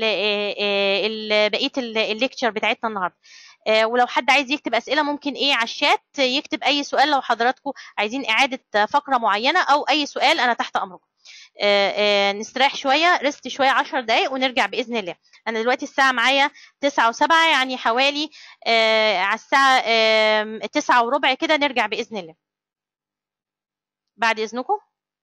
بقيه الليكتشر بتاعتنا النهارده ولو حد عايز يكتب اسئله ممكن ايه على الشات يكتب اي سؤال لو حضراتكم عايزين اعاده فقره معينه او اي سؤال انا تحت امركم نستريح شويه ريست شويه 10 دقائق ونرجع باذن الله انا دلوقتي الساعه معايا 9 و7 يعني حوالي على الساعه 9 وربع كده نرجع باذن الله بعد اذنكم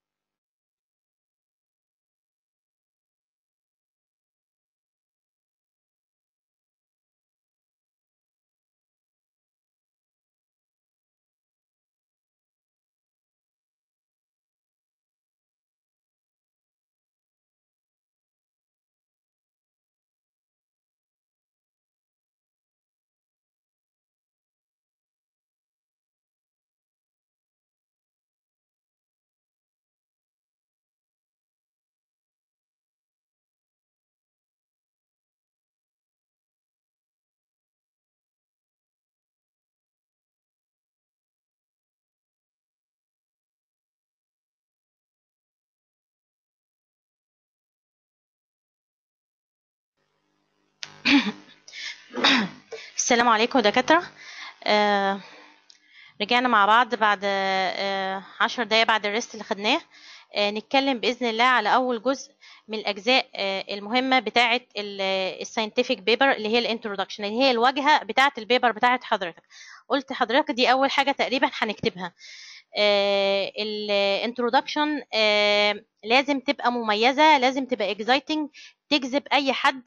السلام عليكم دكاترة آه رجعنا مع بعض بعد آه عشر دقايق بعد الريست اللي خدناه آه نتكلم بإذن الله على أول جزء من الأجزاء آه المهمة بتاعة الساينتفك بيبر اللي هي الانترودكشن اللي هي الواجهة بتاعة البيبر بتاعة حضرتك قلت حضرتك دي أول حاجة تقريبا هنكتبها الانترودكشن لازم تبقى مميزة لازم تبقى اكزايتنج تجذب اي حد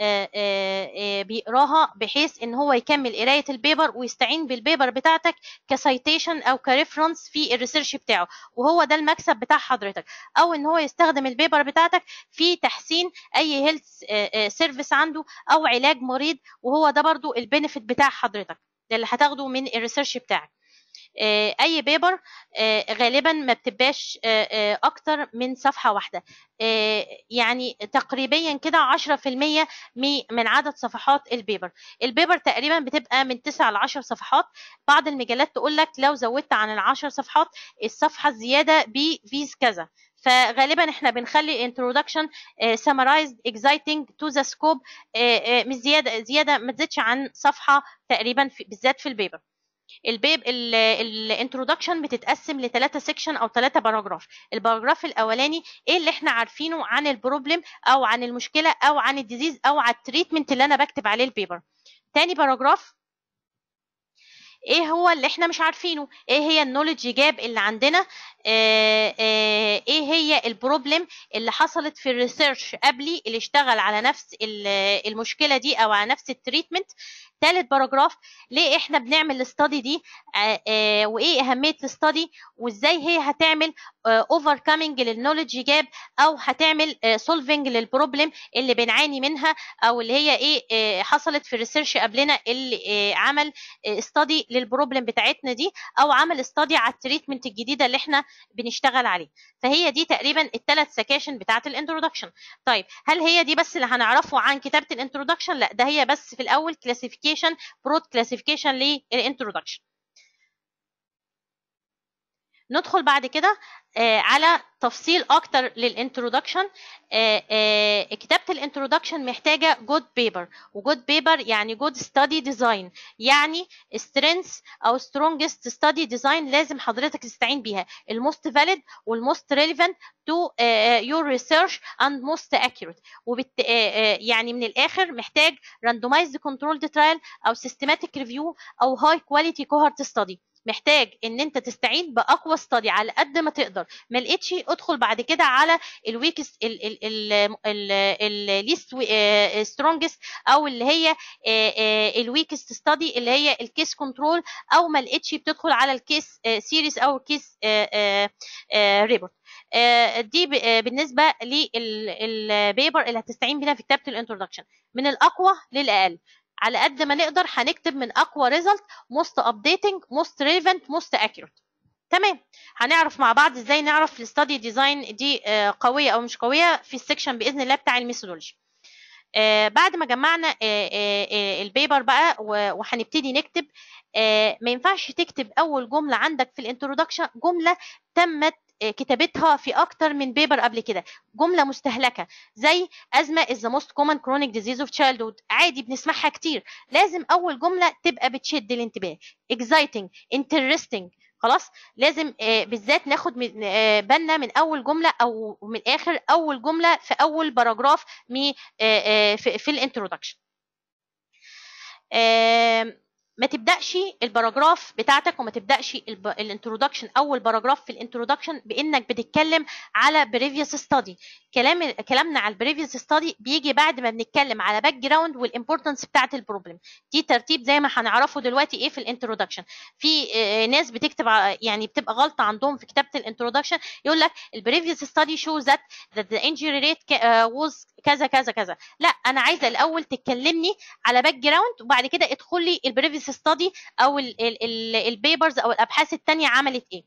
بيقراها بحيث ان هو يكمل قرايه البيبر ويستعين بالبيبر بتاعتك كسايتيشن او كريفرنس في الريسيرش بتاعه وهو ده المكسب بتاع حضرتك او ان هو يستخدم البيبر بتاعتك في تحسين اي هيلث سيرفيس عنده او علاج مريض وهو ده برضو البينفيت بتاع حضرتك ده اللي هتاخده من الريسيرش بتاعك اي بيبر غالبا ما بتبقاش اكتر من صفحه واحده يعني تقريبا كده 10% من عدد صفحات البيبر البيبر تقريبا بتبقى من 9 ل 10 صفحات بعض المجلات تقول لك لو زودت عن ال 10 صفحات الصفحه الزياده بفيز كذا فغالبا احنا بنخلي introduction uh, summarized exciting to the scope uh, uh, مش زياده زياده ما تزيدش عن صفحه تقريبا في بالذات في البيبر البيب الانترودكشن بتتقسم لثلاثة سيكشن او ثلاثة باراجراف الباراجراف الاولاني ايه اللي احنا عارفينه عن البروبلم او عن المشكله او عن الديزيز او عن التريتمنت اللي انا بكتب عليه البيبر تاني باراجراف ايه هو اللي احنا مش عارفينه ايه هي النولج جاب اللي عندنا آه آه ايه هي البروبلم اللي حصلت في الريسيرش قبلي اللي اشتغل على نفس المشكله دي او على نفس التريتمنت ثالث باراجراف ليه احنا بنعمل الاستادي دي آه آه وايه اهميه الاستادي وازاي هي هتعمل اوفركامينج للنولج جاب او هتعمل سولفنج للبروبلم اللي بنعاني منها او اللي هي ايه حصلت في الريسيرش قبلنا اللي عمل استادي للبروبلم بتاعتنا دي او عمل استادي على التريتمنت الجديده اللي احنا بنشتغل عليه فهي دي تقريبا الثلاث سكاشن بتاعت الانترودكشن طيب هل هي دي بس اللي هنعرفه عن كتابه الانترودكشن لا ده هي بس في الاول كلاسيفيكيشن برود كلاسيفيكيشن للانترودكشن ندخل بعد كده آه على تفصيل اكتر للانترودكشن آه آه كتابه الانترودكشن محتاجه جود بيبر وجود بيبر يعني جود ستادي ديزاين يعني سترينث او سترونجست ستادي ديزاين لازم حضرتك تستعين بيها الموست فاليد والموست ريليفنت تو يور ريسيرش اند موست اكيوريت وبت يعني من الاخر محتاج راندومايزد كنترول ترايل او سيستماتيك ريفيو او هاي كواليتي كوهورت ستادي محتاج ان انت تستعين باقوى استادي على قد ما تقدر ما لقيتش ادخل بعد كده على الويكست الليست سترونجست او اللي هي الويكست ستادي اللي هي الكيس كنترول او ما لقيتش بتدخل على الكيس سيريس او الكيس ريبورت دي بالنسبه للبيبر اللي هتستعين بيها في كتابه الانترودكشن من الاقوى للاقل على قد ما نقدر هنكتب من اقوى ريزلت موست ابديتنج موست ريليفنت موست اكيوريت تمام هنعرف مع بعض ازاي نعرف الستادي ديزاين دي قويه او مش قويه في السكشن باذن الله بتاع الميثودولوجي بعد ما جمعنا البيبر بقى وهنبتدي نكتب ما ينفعش تكتب اول جمله عندك في الانترودكشن جمله تمت كتابتها في اكتر من بيبر قبل كده جمله مستهلكه زي ازمه is the most common chronic disease of childhood عادي بنسمعها كتير لازم اول جمله تبقى بتشد الانتباه exciting interesting خلاص لازم آه بالذات ناخد من آه بالنا من اول جمله او من الاخر اول جمله في اول باراجراف آه في, في الانترودكشن ما تبداش الباراجراف بتاعتك وما تبداش الانترودكشن اول باراجراف في الانترودكشن بانك بتتكلم على بريفيوس ستادي كلام كلامنا على البريفيوس ستادي بيجي بعد ما بنتكلم على باك جراوند والامبورتنس بتاعه البروبلم دي ترتيب زي ما هنعرفه دلوقتي ايه في الانترودكشن في ناس بتكتب يعني بتبقى غلطه عندهم في كتابه الانترودكشن يقول لك البريفيوس ستادي شو ذات ذات ذا انجري ريت واز كذا كذا كذا لا انا عايزه الاول تتكلمني على باك جراوند وبعد كده ادخل لي البريفيوس ستادي او البيبرز او الابحاث الثانيه عملت ايه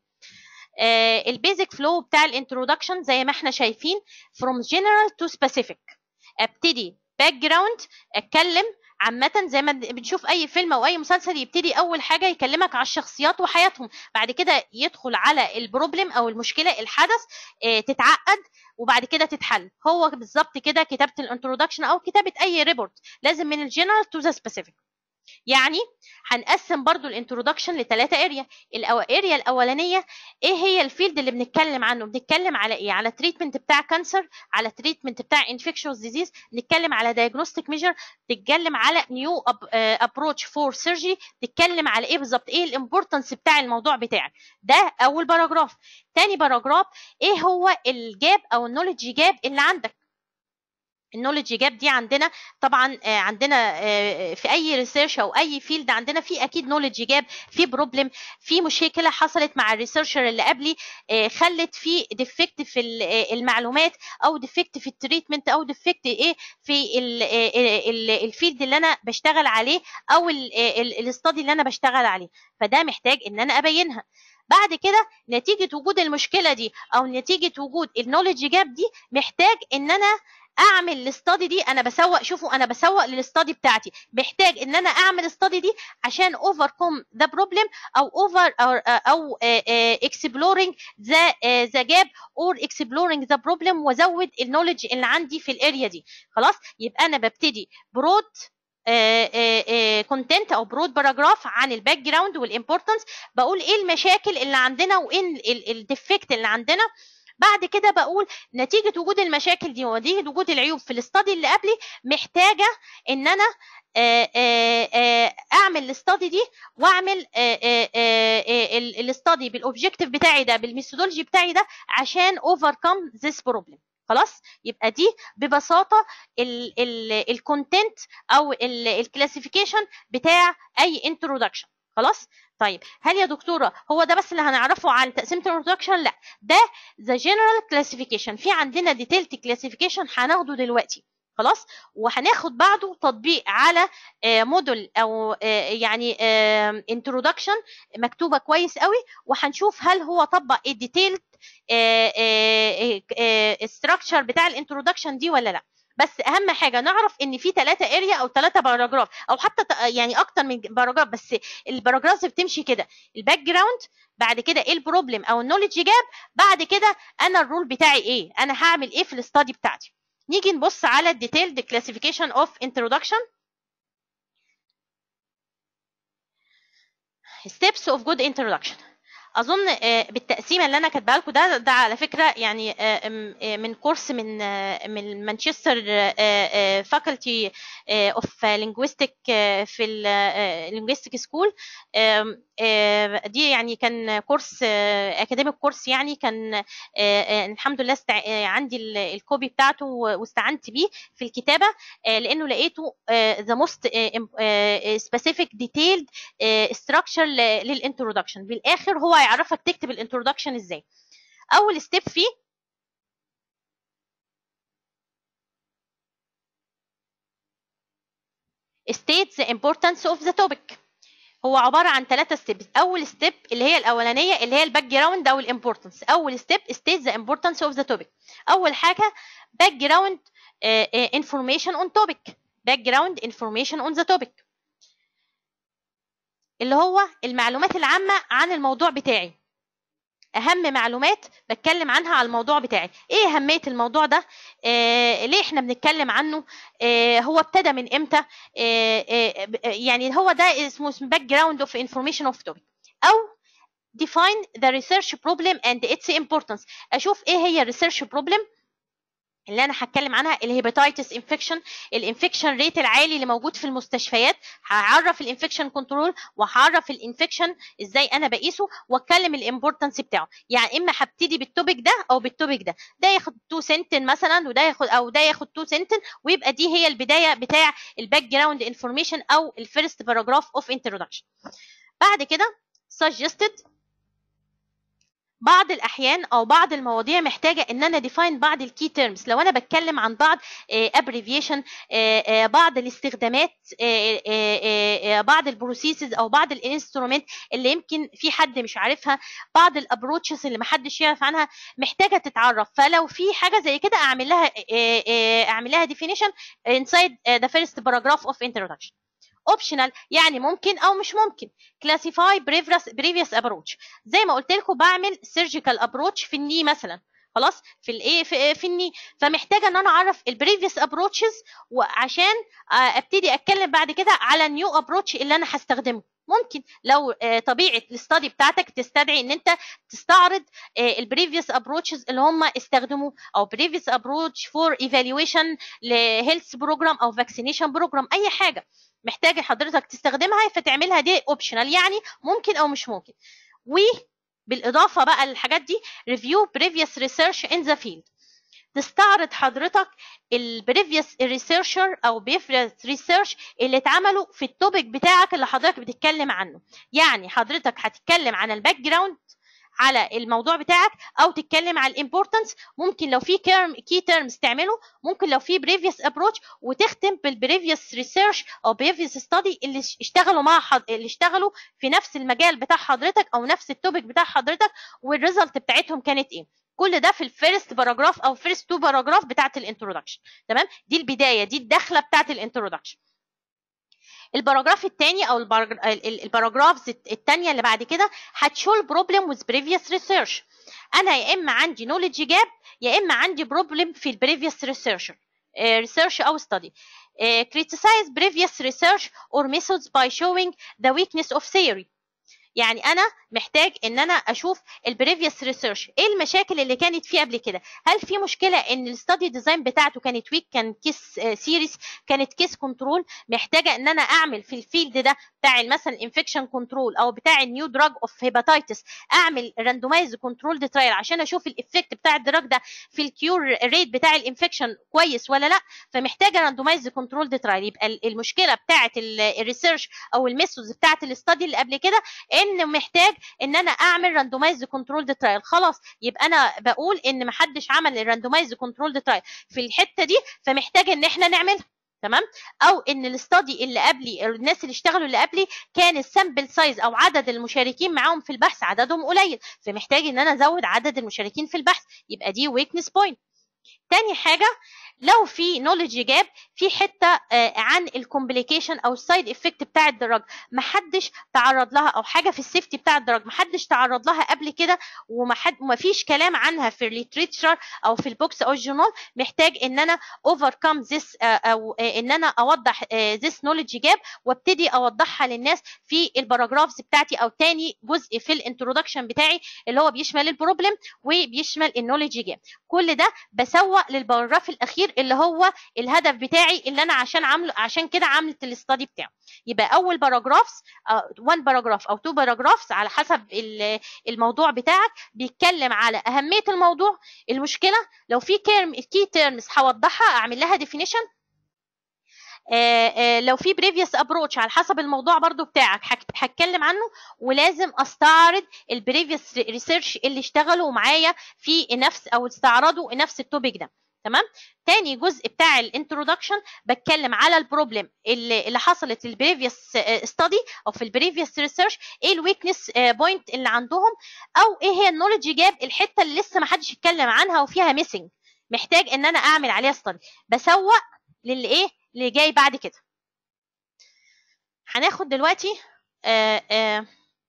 آه البيزك فلو بتاع الانترودكشن زي ما احنا شايفين from general to specific ابتدي باك جراوند اتكلم عامة زي ما بنشوف أي فيلم أو أي مسلسل يبتدي أول حاجة يكلمك على الشخصيات وحياتهم بعد كده يدخل على البروبلم أو المشكلة الحدث اه تتعقد وبعد كده تتحل هو بالظبط كده كتابة الانترودكشن أو كتابة أي ريبورت لازم من الجنرال تو ذا سبيسيفيك يعني هنقسم برضو الانترودكشن لثلاثة اريا الاريا الاولانيه ايه هي الفيلد اللي بنتكلم عنه بنتكلم على ايه على تريتمنت بتاع كانسر على تريتمنت بتاع انفكشوس ديزيز نتكلم على دايجنوستيك ميجر نتكلم على نيو ابروتش فور سيرجري نتكلم على ايه بالظبط ايه الامبورتنس بتاع الموضوع بتاعك ده اول باراجراف تاني باراجراف ايه هو الجاب او النولج جاب اللي عندك النولج جاب دي عندنا طبعا عندنا في اي ريسيرش او اي فيلد عندنا في اكيد نولج جاب في بروبلم في مشكله حصلت مع الريسيرشر اللي قبلي خلت في ديفكت في المعلومات او ديفكت في التريتمنت او ديفكت ايه في الفيلد اللي انا بشتغل عليه او الاستادي اللي انا بشتغل عليه فده محتاج ان انا ابينها بعد كده نتيجه وجود المشكله دي او نتيجه وجود النولج جاب دي محتاج ان انا اعمل الاستادي دي انا بسوق شوفوا انا بسوق للاستادي بتاعتي محتاج ان انا اعمل الاستادي دي عشان اوفركم ذا بروبلم او اوفر او اكسبلورنج ذا ذا جاب اور اكسبلورنج ذا بروبلم وازود النولج اللي عندي في الاريا دي خلاص يبقى انا ببتدي برود كونتنت او برود باراجراف عن الباك جراوند والامبورتنس بقول ايه المشاكل اللي عندنا وايه الديفكت اللي عندنا بعد كده بقول نتيجة وجود المشاكل دي ونتيجة وجود العيوب في الاستادي اللي قبلي محتاجة ان انا اعمل الاستادي دي واعمل الاستادي بالاوبجيكتيف بتاعي ده بالميثودولوجي بتاعي ده عشان اوفركم ذس بروبلم خلاص يبقى دي ببساطه الكونتنت او الكلاسيفيكيشن بتاع اي انترودكشن خلاص طيب هل يا دكتوره هو ده بس اللي هنعرفه عن تقسيمه الانترودكشن لا ده ذا جنرال كلاسيفيكيشن في عندنا ديتيلد كلاسيفيكيشن هناخده دلوقتي خلاص وهناخد بعده تطبيق على موديل او يعني انترودكشن مكتوبه كويس قوي وهنشوف هل هو طبق الديتيلد ستراكشر بتاع الانترودكشن دي ولا لا بس اهم حاجه نعرف ان في ثلاثه اريا او ثلاثه باراجراف او حتى يعني اكتر من باراجراف بس الباراجراف بتمشي كده الباك جراوند بعد كده ايه البروبلم او النولج جاب بعد كده انا الرول بتاعي ايه انا هعمل ايه في الاستادي بتاعتي نيجي نبص على الديتيلد كلاسيفيكيشن اوف انترودكشن steps of good introduction اظن بالتقسيمه اللي انا كاتباها لكم ده ده على فكره يعني من كورس من من مانشستر فاكولتي اوف لينجويستيك في اللينجويستيك سكول دي يعني كان كورس اكاديميك كورس يعني كان الحمد لله عندي الكوبي بتاعته واستعنت بيه في الكتابه لانه لقيته ذا موست سبيسيفيك ديتيلد ستراكشر للانترودكشن بالاخر هو هيعرفك تكتب الانترودكشن ازاي اول ستيب فيه state the importance of the topic هو عباره عن ثلاثه ستيبس اول ستيب اللي هي الاولانيه اللي هي الباك جراوند او الامبورتنس اول ستيب state the importance of the topic اول حاجه باك جراوند information on topic باك جراوند information on the topic اللي هو المعلومات العامة عن الموضوع بتاعي أهم معلومات بتكلم عنها على الموضوع بتاعي إيه أهمية الموضوع ده آه ليه إحنا بنتكلم عنه آه هو ابتدى من إمتى آه آه يعني هو ده اسمه باك جراوند اوف انفورميشن اوف توبيك أو define the research problem and its importance أشوف إيه هي الريسيرش بروبلم اللي انا هتكلم عنها الهيباتيتس انفكشن الانفكشن ريت العالي اللي موجود في المستشفيات هعرف الانفكشن كنترول وهعرف الانفكشن ازاي انا بقيسه واتكلم الامبورتنس بتاعه يعني اما هبتدي بالتوبيك ده او بالتوبيك ده ده ياخد 2 سنتن مثلا وده ياخد او ده ياخد 2 سنتن ويبقى دي هي البدايه بتاع الباك جراوند انفورميشن او الفيرست باراجراف اوف انترودكشن بعد كده suggested بعض الاحيان او بعض المواضيع محتاجه ان انا ديفاين بعض الكي تيرمز لو انا بتكلم عن بعض ابريفيشن بعض الاستخدامات بعض البروسيسز او بعض الانسترومنت اللي يمكن في حد مش عارفها بعض الابروتشز اللي محدش يعرف عنها محتاجه تتعرف فلو في حاجه زي كده اعمل لها اعمل لها ديفينيشن انسايد ذا فيرست باراجراف اوف انترودكشن اوبشنال يعني ممكن او مش ممكن كلاسيفاي بريفيوس ابروتش زي ما قلت لكم بعمل سيرجيكال ابروتش في الني مثلا خلاص في الايه في, في الني فمحتاجه ان انا اعرف البريفيوس ابروتشز وعشان ابتدي اتكلم بعد كده على النيو ابروتش اللي انا هستخدمه ممكن لو طبيعه الاستادي بتاعتك تستدعي ان انت تستعرض البريفيوس ابروتشز اللي هم استخدموا او بريفيوس ابروتش فور ايفالويشن لهيلث بروجرام او فاكسينيشن بروجرام اي حاجه محتاجه حضرتك تستخدمها فتعملها دي اوبشنال يعني ممكن او مش ممكن وبالاضافه بقى للحاجات دي ريفيو بريفيوس ريسيرش ان ذا فيلد تستعرض حضرتك البريفيوس ريسيرشر او بريفيوس ريسيرش اللي اتعملوا في التوبيك بتاعك اللي حضرتك بتتكلم عنه يعني حضرتك هتتكلم عن الباك جراوند على الموضوع بتاعك او تتكلم على الامبورتنس ممكن لو في كي تيرمز تعمله ممكن لو في بريفيوس ابروتش وتختم بالبريفيوس ريسيرش او بريفيوس ستادي اللي اشتغلوا مع حض... اللي اشتغلوا في نفس المجال بتاع حضرتك او نفس التوبيك بتاع حضرتك والريزلت بتاعتهم كانت ايه كل ده في الفيرست باراجراف او فيرست تو باراجراف بتاعه الانترودكشن تمام دي البدايه دي الدخله بتاعه الانترودكشن الباراجراف الثاني او الباراجرافز الثانيه اللي بعد كده هتشو البروبلم وذ بريفيوس ريسيرش انا يا اما عندي نوليدج جاب يا اما عندي بروبلم في البريفيوس ريسيرشر ريسيرش او ستدي criticize previous research or methods by showing the weakness of theory يعني انا محتاج ان انا اشوف البريفيوس ريسيرش ايه المشاكل اللي كانت فيه قبل كده هل في مشكله ان الستادي ديزاين بتاعته كانت ويك كان كيس سيريس كانت كيس كنترول محتاجه ان انا اعمل في الفيلد ده بتاع مثلا انفكشن كنترول او بتاع النيو دراج اوف هيباتيتس اعمل راندومايز كنترول ترايل عشان اشوف الافكت بتاع الدراج ده في الكيور ريت بتاع الانفكشن كويس ولا لا فمحتاجه راندومايز كنترول ترايل يبقى المشكله بتاعه الريسيرش او الميثودز بتاعه الاستادي اللي قبل كده ان محتاج ان انا اعمل راندومايز كنترول ترايل خلاص يبقى انا بقول ان محدش عمل الراندومايز كنترول ترايل في الحته دي فمحتاج ان احنا نعملها تمام او ان الاستادي اللي قبلي الناس اللي اشتغلوا اللي قبلي كان السامبل سايز او عدد المشاركين معاهم في البحث عددهم قليل فمحتاج ان انا ازود عدد المشاركين في البحث يبقى دي ويكنس بوينت تاني حاجه لو في نولج جاب في حته عن الكومبليكيشن او السايد افكت بتاع الدراج محدش تعرض لها او حاجه في السيفتي بتاع الدراج محدش تعرض لها قبل كده ومفيش كلام عنها في الليتريتشر او في البوكس او الجورنال محتاج ان انا اوفركم ذس او ان انا اوضح ذس نولج جاب وابتدي اوضحها للناس في الباراجرافز بتاعتي او تاني جزء في الانترودكشن بتاعي اللي هو بيشمل البروبلم وبيشمل النولج جاب كل ده بسوق للباراجراف الاخير اللي هو الهدف بتاعي اللي انا عشان عامله عشان كده عملت الاستادي بتاعه يبقى اول باراجرافز 1 باراجراف او 2 باراجرافز على حسب الموضوع بتاعك بيتكلم على اهميه الموضوع المشكله لو في كيرم كي تيرمز هوضحها اعمل لها ديفينيشن لو في بريفيوس ابروتش على حسب الموضوع برضو بتاعك هتكلم عنه ولازم استعرض البريفيوس ريسيرش اللي اشتغلوا معايا في نفس او استعرضوا نفس التوبيك ده تمام تاني جزء بتاع الانترودكشن بتكلم على البروبلم اللي, اللي حصلت في البريفيوس ستادي او في البريفيوس ريسيرش ايه الويكنس بوينت اللي عندهم او ايه هي النولج جاب الحته اللي لسه ما حدش اتكلم عنها وفيها ميسنج محتاج ان انا اعمل عليها ستادي بسوق للي ايه اللي جاي بعد كده هناخد دلوقتي آه آه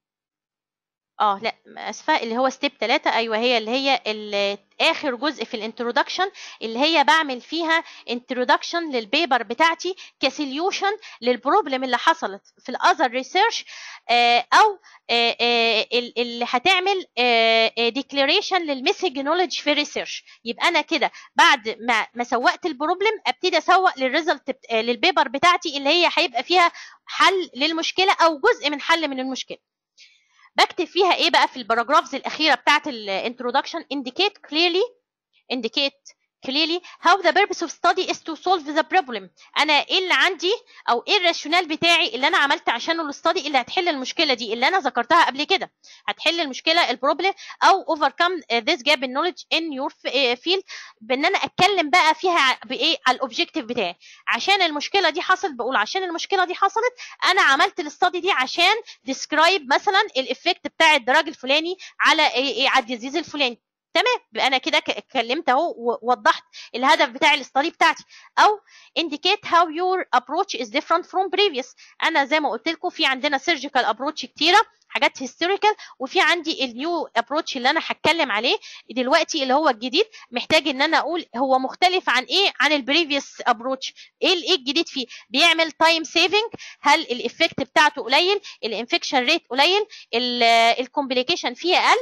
اه لا اسفه اللي هو ستيب 3 ايوه هي اللي هي اللي اخر جزء في الانترودكشن اللي هي بعمل فيها انترودكشن للبيبر بتاعتي كسوليوشن للبروبلم اللي حصلت في الاذر ريسيرش او آه آه اللي هتعمل ديكلاريشن للميسنج نولج في الريسيرش يبقى انا كده بعد ما ما سوقت البروبلم ابتدي اسوق للريزلت للبيبر بتاعتي اللي هي هيبقى فيها حل للمشكله او جزء من حل من المشكله بكتب فيها ايه بقى في الباراجرافز الاخيره بتاعت الانترودكشن indicate clearly indicate clearly how the purpose of study is to solve the problem انا ايه اللي عندي او ايه الراشونال بتاعي اللي انا عملت عشانه الاستادي اللي هتحل المشكله دي اللي انا ذكرتها قبل كده هتحل المشكله البروبلم او overcome this gap in knowledge in your field بان انا اتكلم بقى فيها بايه على الاوبجيكتيف بتاعي عشان المشكله دي حصلت بقول عشان المشكله دي حصلت انا عملت الاستادي دي عشان ديسكرايب مثلا الايفكت بتاع الدراج الفلاني على ايه على الديزيز الفلاني تمام يبقى انا كده اتكلمت اهو ووضحت الهدف بتاع الاستادي بتاعتي او indicate how your approach is different from previous انا زي ما قلت لكم في عندنا surgical approach كتيره حاجات هيستوريكال وفي عندي النيو ابروتش اللي انا هتكلم عليه دلوقتي اللي هو الجديد محتاج ان انا اقول هو مختلف عن ايه عن البريفيوس ابروتش ايه ايه الجديد فيه بيعمل تايم سيفنج هل الايفكت بتاعته قليل الانفكشن ريت قليل الكومبليكيشن فيه اقل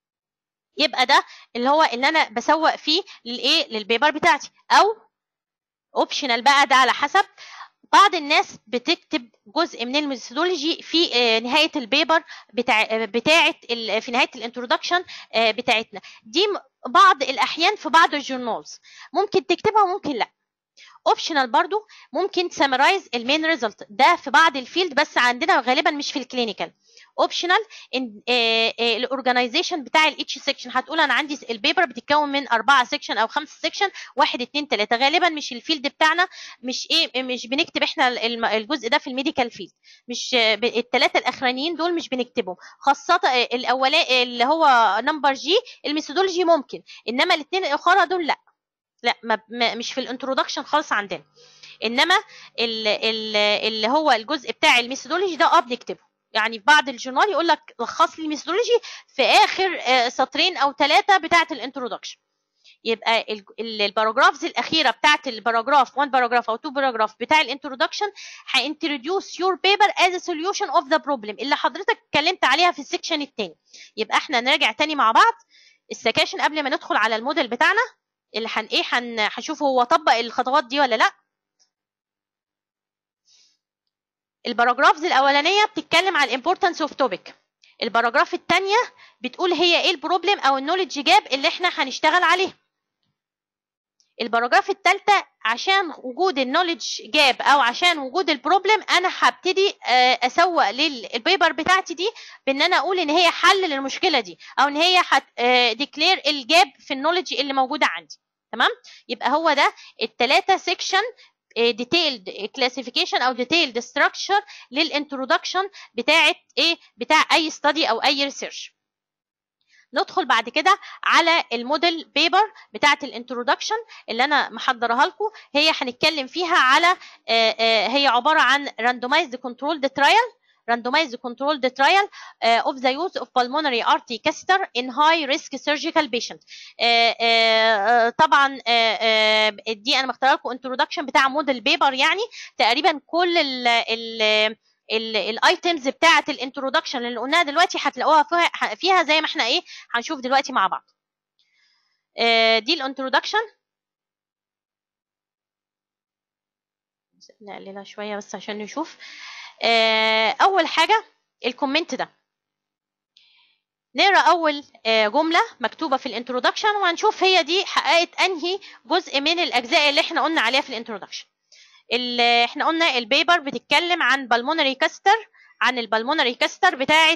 يبقى ده اللي هو اللي انا بسوق فيه للايه للبيبر بتاعتي او اوبشنال بقى ده على حسب بعض الناس بتكتب جزء من الميثودولوجي في نهايه البيبر بتاع بتاعه في نهايه الانترودكشن بتاعتنا دي بعض الاحيان في بعض الجورنالز ممكن تكتبها وممكن لا اوبشنال برضو ممكن تسمرايز المين ريزلت ده في بعض الفيلد بس عندنا غالبا مش في الكلينيكال اوبشنال الاورجنايزيشن بتاع الاتش سيكشن هتقول انا عندي البيبر بتتكون من اربعه سيكشن او خمسه سيكشن واحد اتنين تلاته غالبا مش الفيلد بتاعنا مش ايه مش بنكتب احنا الجزء ده في الميديكال فيلد مش الثلاثه الاخرانيين دول مش بنكتبهم خاصه الاولاني اللي هو نمبر جي الميثودولوجي ممكن انما الاثنين الاخرى دول لا لا ما مش في الانترودكشن خالص عندنا انما اللي هو الجزء بتاع الميثودولوجي ده اه بنكتبه يعني في بعض الجورنال يقول لك لخص لي الميثودولوجي في اخر سطرين او ثلاثه بتاعه الانترودكشن يبقى الباراجرافز الاخيره بتاعت الباراجراف 1 باراجراف او 2 باراجراف بتاع الانترودكشن هانتروديوس يور بيبر از سوليوشن اوف ذا بروبلم اللي حضرتك اتكلمت عليها في السكشن الثاني يبقى احنا نراجع تاني مع بعض السكاشن قبل ما ندخل على الموديل بتاعنا اللي هن ايه هنشوف هو طبق الخطوات دي ولا لا الباراجرافز الاولانيه بتتكلم على الامبورتنس اوف توبيك الباراجراف الثانيه بتقول هي ايه البروبلم او النولج جاب اللي احنا هنشتغل عليه الباراجراف الثالثه عشان وجود النولج جاب او عشان وجود البروبلم انا هبتدي اسوق للبيبر بتاعتي دي بان انا اقول ان هي حل للمشكله دي او ان هي هت ديكلير الجاب في النولج اللي موجوده عندي تمام يبقى هو ده الثلاثه سيكشن ديتيلد كلاسيفيكيشن او ديتيلد ستراكشر للانترودكشن بتاعه ايه بتاع اي ستادي او اي ريسيرش ندخل بعد كده على الموديل بيبر بتاعه الانترودكشن اللي انا محضرها لكم هي هنتكلم فيها على هي عباره عن randomized controlled trial randomized controlled trial uh, of the use of pulmonary artery catheter in high risk surgical patient uh, uh, طبعا دي انا مختاره لكم introduction بتاع موديل بيبر يعني تقريبا كل ال ال الايتمز بتاعه الانترودكشن اللي قلناها دلوقتي هتلاقوها فيها, فيها زي ما احنا ايه هنشوف دلوقتي مع بعض دي الانترودكشن نقللها شويه بس عشان نشوف اول حاجه الكومنت ده نقرا اول جمله مكتوبه في الانترودكشن وهنشوف هي دي حققت انهي جزء من الاجزاء اللي احنا قلنا عليها في الانترودكشن اللي احنا قلنا البيبر بتتكلم عن بالمونري كاستر عن البالمونري كاستر بتاعه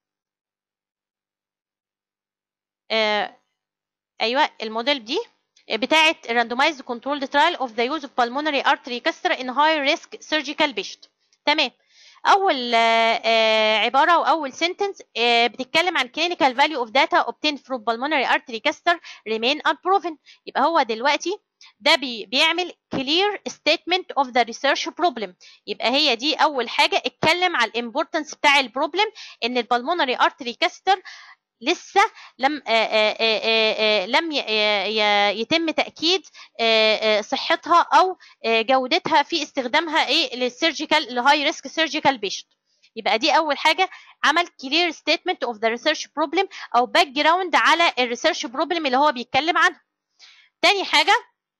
آه ايوه الموديل دي بتاعه randomized controlled trial of the use of pulmonary artery catheter in high risk surgical patient تمام اول آه عباره واول سنتنس آه بتتكلم عن clinical value of data obtained from pulmonary artery catheter remain unproven يبقى هو دلوقتي ده بي بيعمل clear statement of the research problem يبقى هي دي اول حاجه اتكلم على الامبورتنس بتاع البروبلم ان البلمونري ارتري كاستر لسه لم آآ آآ لم يتم تاكيد صحتها او جودتها في استخدامها ايه للسيرجيكال لهاي ريسك سيرجيكال بيشنت يبقى دي اول حاجه عمل كلير ستيتمنت اوف ذا ريسيرش بروبلم او باك جراوند على الريسيرش بروبلم اللي هو بيتكلم عنها تاني حاجه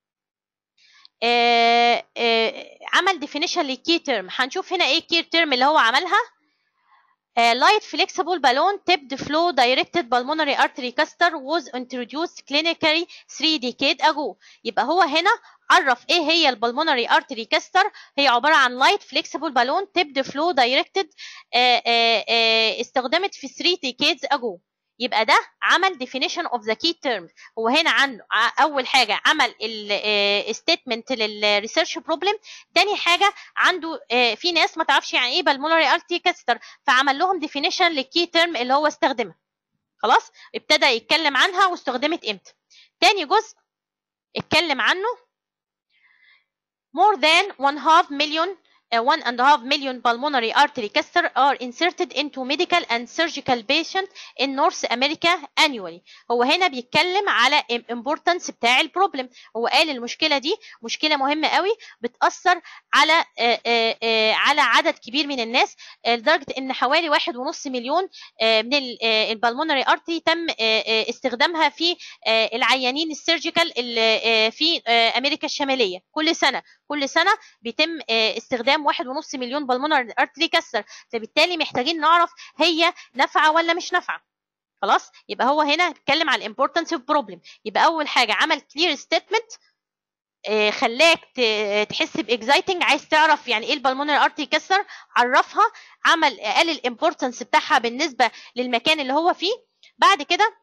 آآ آآ عمل ديفينيشن للكي تيرم هنشوف هنا ايه الكي تيرم اللي هو عملها light flexible balloon tipped flow directed pulmonary artery catheter was introduced clinically 3 decade ago يبقى هو هنا عرف ايه هي البلمونري ارتري كاستر هي عباره عن لايت فليكسبل بالون تيبد فلو دايركتد استخدمت في 3 decades ago يبقى ده عمل definition of the key term هو هنا عنه اول حاجه عمل الستيتمنت للريسيرش بروبلم تاني حاجه عنده في ناس ما تعرفش يعني ايه بالمولاري ارتي كاستر فعمل لهم definition للكي تيرم اللي هو استخدمها خلاص ابتدى يتكلم عنها واستخدمت امتى تاني جزء اتكلم عنه more than one half million uh, one and a half million pulmonary artery catheter are inserted into medical and surgical patients in North America annually. هو هنا بيتكلم على importance بتاع البروبلم هو قال المشكله دي مشكله مهمه قوي بتاثر على آآ آآ على عدد كبير من الناس لدرجه ان حوالي واحد ونص مليون من البلمونري ارتري تم استخدامها في العيانين السيرجيكال في امريكا الشماليه كل سنه كل سنه بيتم استخدام واحد ونص مليون بالمونر ارتري كسر فبالتالي محتاجين نعرف هي نافعه ولا مش نافعه خلاص يبقى هو هنا بيتكلم على الامبورتنس اوف بروبلم يبقى اول حاجه عمل كلير ستيتمنت خلاك تحس باكزايتنج عايز تعرف يعني ايه البلمونري ارتري كسر عرفها عمل قال الامبورتنس بتاعها بالنسبه للمكان اللي هو فيه بعد كده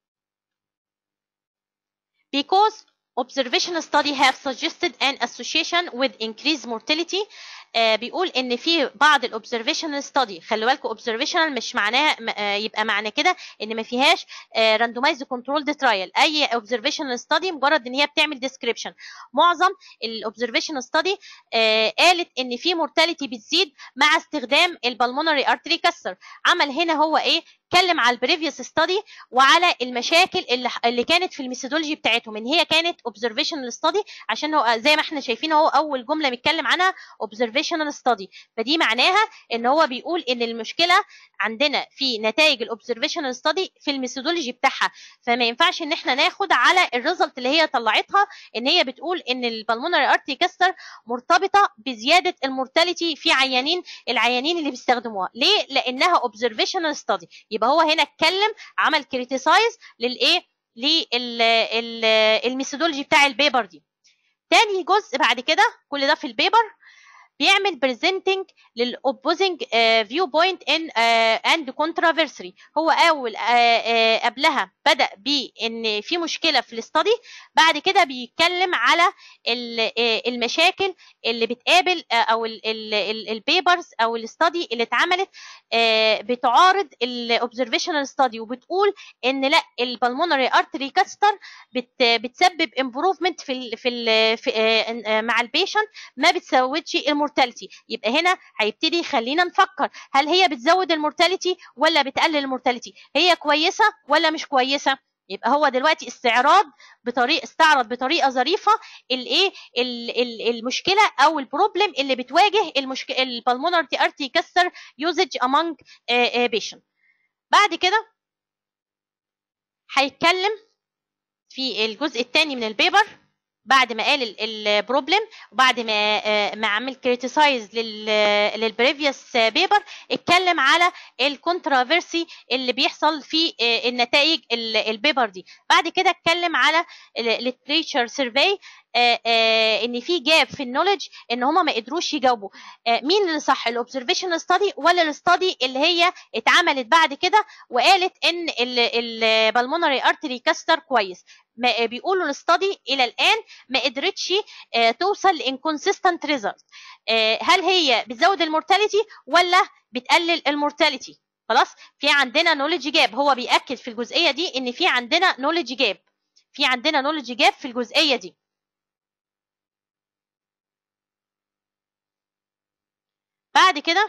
because observational study have suggested an association with increased mortality آه بيقول ان في بعض الاوبزرفيشنال ستادي خلي بالكم اوبزرفيشنال مش معناها آه يبقى معنى كده ان ما فيهاش راندومايزد كنترولد ترايل اي اوبزرفيشنال ستادي مجرد ان هي بتعمل ديسكريبشن معظم الاوبزرفيشنال ستادي آه قالت ان في مورتاليتي بتزيد مع استخدام البلمونري ارتري كسر عمل هنا هو ايه اتكلم على البريفيوس ستادي وعلى المشاكل اللي, اللي كانت في الميثودولوجي بتاعتهم ان هي كانت اوبزرفيشنال ستادي عشان هو زي ما احنا شايفين اهو اول جمله بيتكلم عنها observation observational study فدي معناها ان هو بيقول ان المشكله عندنا في نتائج الاوبزرفيشنال ستادي في الميثودولوجي بتاعها فما ينفعش ان احنا ناخد على الريزلت اللي هي طلعتها ان هي بتقول ان البلمونري ارتي كاستر مرتبطه بزياده المورتاليتي في عيانين العيانين اللي بيستخدموها ليه لانها اوبزرفيشنال ستادي يبقى هو هنا اتكلم عمل كريتيسايز للايه للميثودولوجي بتاع البيبر دي تاني جزء بعد كده كل ده في البيبر بيعمل presenting للopposing uh, viewpoint in uh, and controversy هو اول uh, uh, قبلها بدا بان في مشكله في الاستادي بعد كده بيتكلم على المشاكل اللي بتقابل او البيبرز او الاستادي اللي اتعملت بتعارض الاوبزرفيشنال ستادي وبتقول ان لا البلمونري ارتري كاستر بتسبب امبروفمنت في ال في, ال في مع البيشنت ما بتزودش المورتاليتي يبقى هنا هيبتدي يخلينا نفكر هل هي بتزود المورتاليتي ولا بتقلل المورتاليتي هي كويسه ولا مش كويسه يبقى هو دلوقتي استعراض بطريقه استعرض بطريقه ظريفه الايه المشكله او البروبلم اللي بتواجه المشكله البلمونر تي ارتي كسر يوزج امونج بيشنت بعد كده هيتكلم في الجزء الثاني من البيبر بعد ما قال البروبلم وبعد ما ما عمل كريتيسايز للبريفيوس بيبر اتكلم على الكونترافيرسي اللي بيحصل في النتائج البيبر دي بعد كده اتكلم على الليتريتشر سيرفي ان في جاب في النولج ان هم ما قدروش يجاوبوا مين اللي صح الاوبزرفيشنال ستادي ولا الستادي اللي هي اتعملت بعد كده وقالت ان البلمونري ارتري كاستر كويس ما بيقولوا الاستادي الى الان ما قدرتش توصل لانكونسيستنت ريزلت هل هي بتزود المورتاليتي ولا بتقلل المورتاليتي خلاص في عندنا نولج جاب هو بياكد في الجزئيه دي ان في عندنا نولج جاب في عندنا نولج جاب في الجزئيه دي بعد كده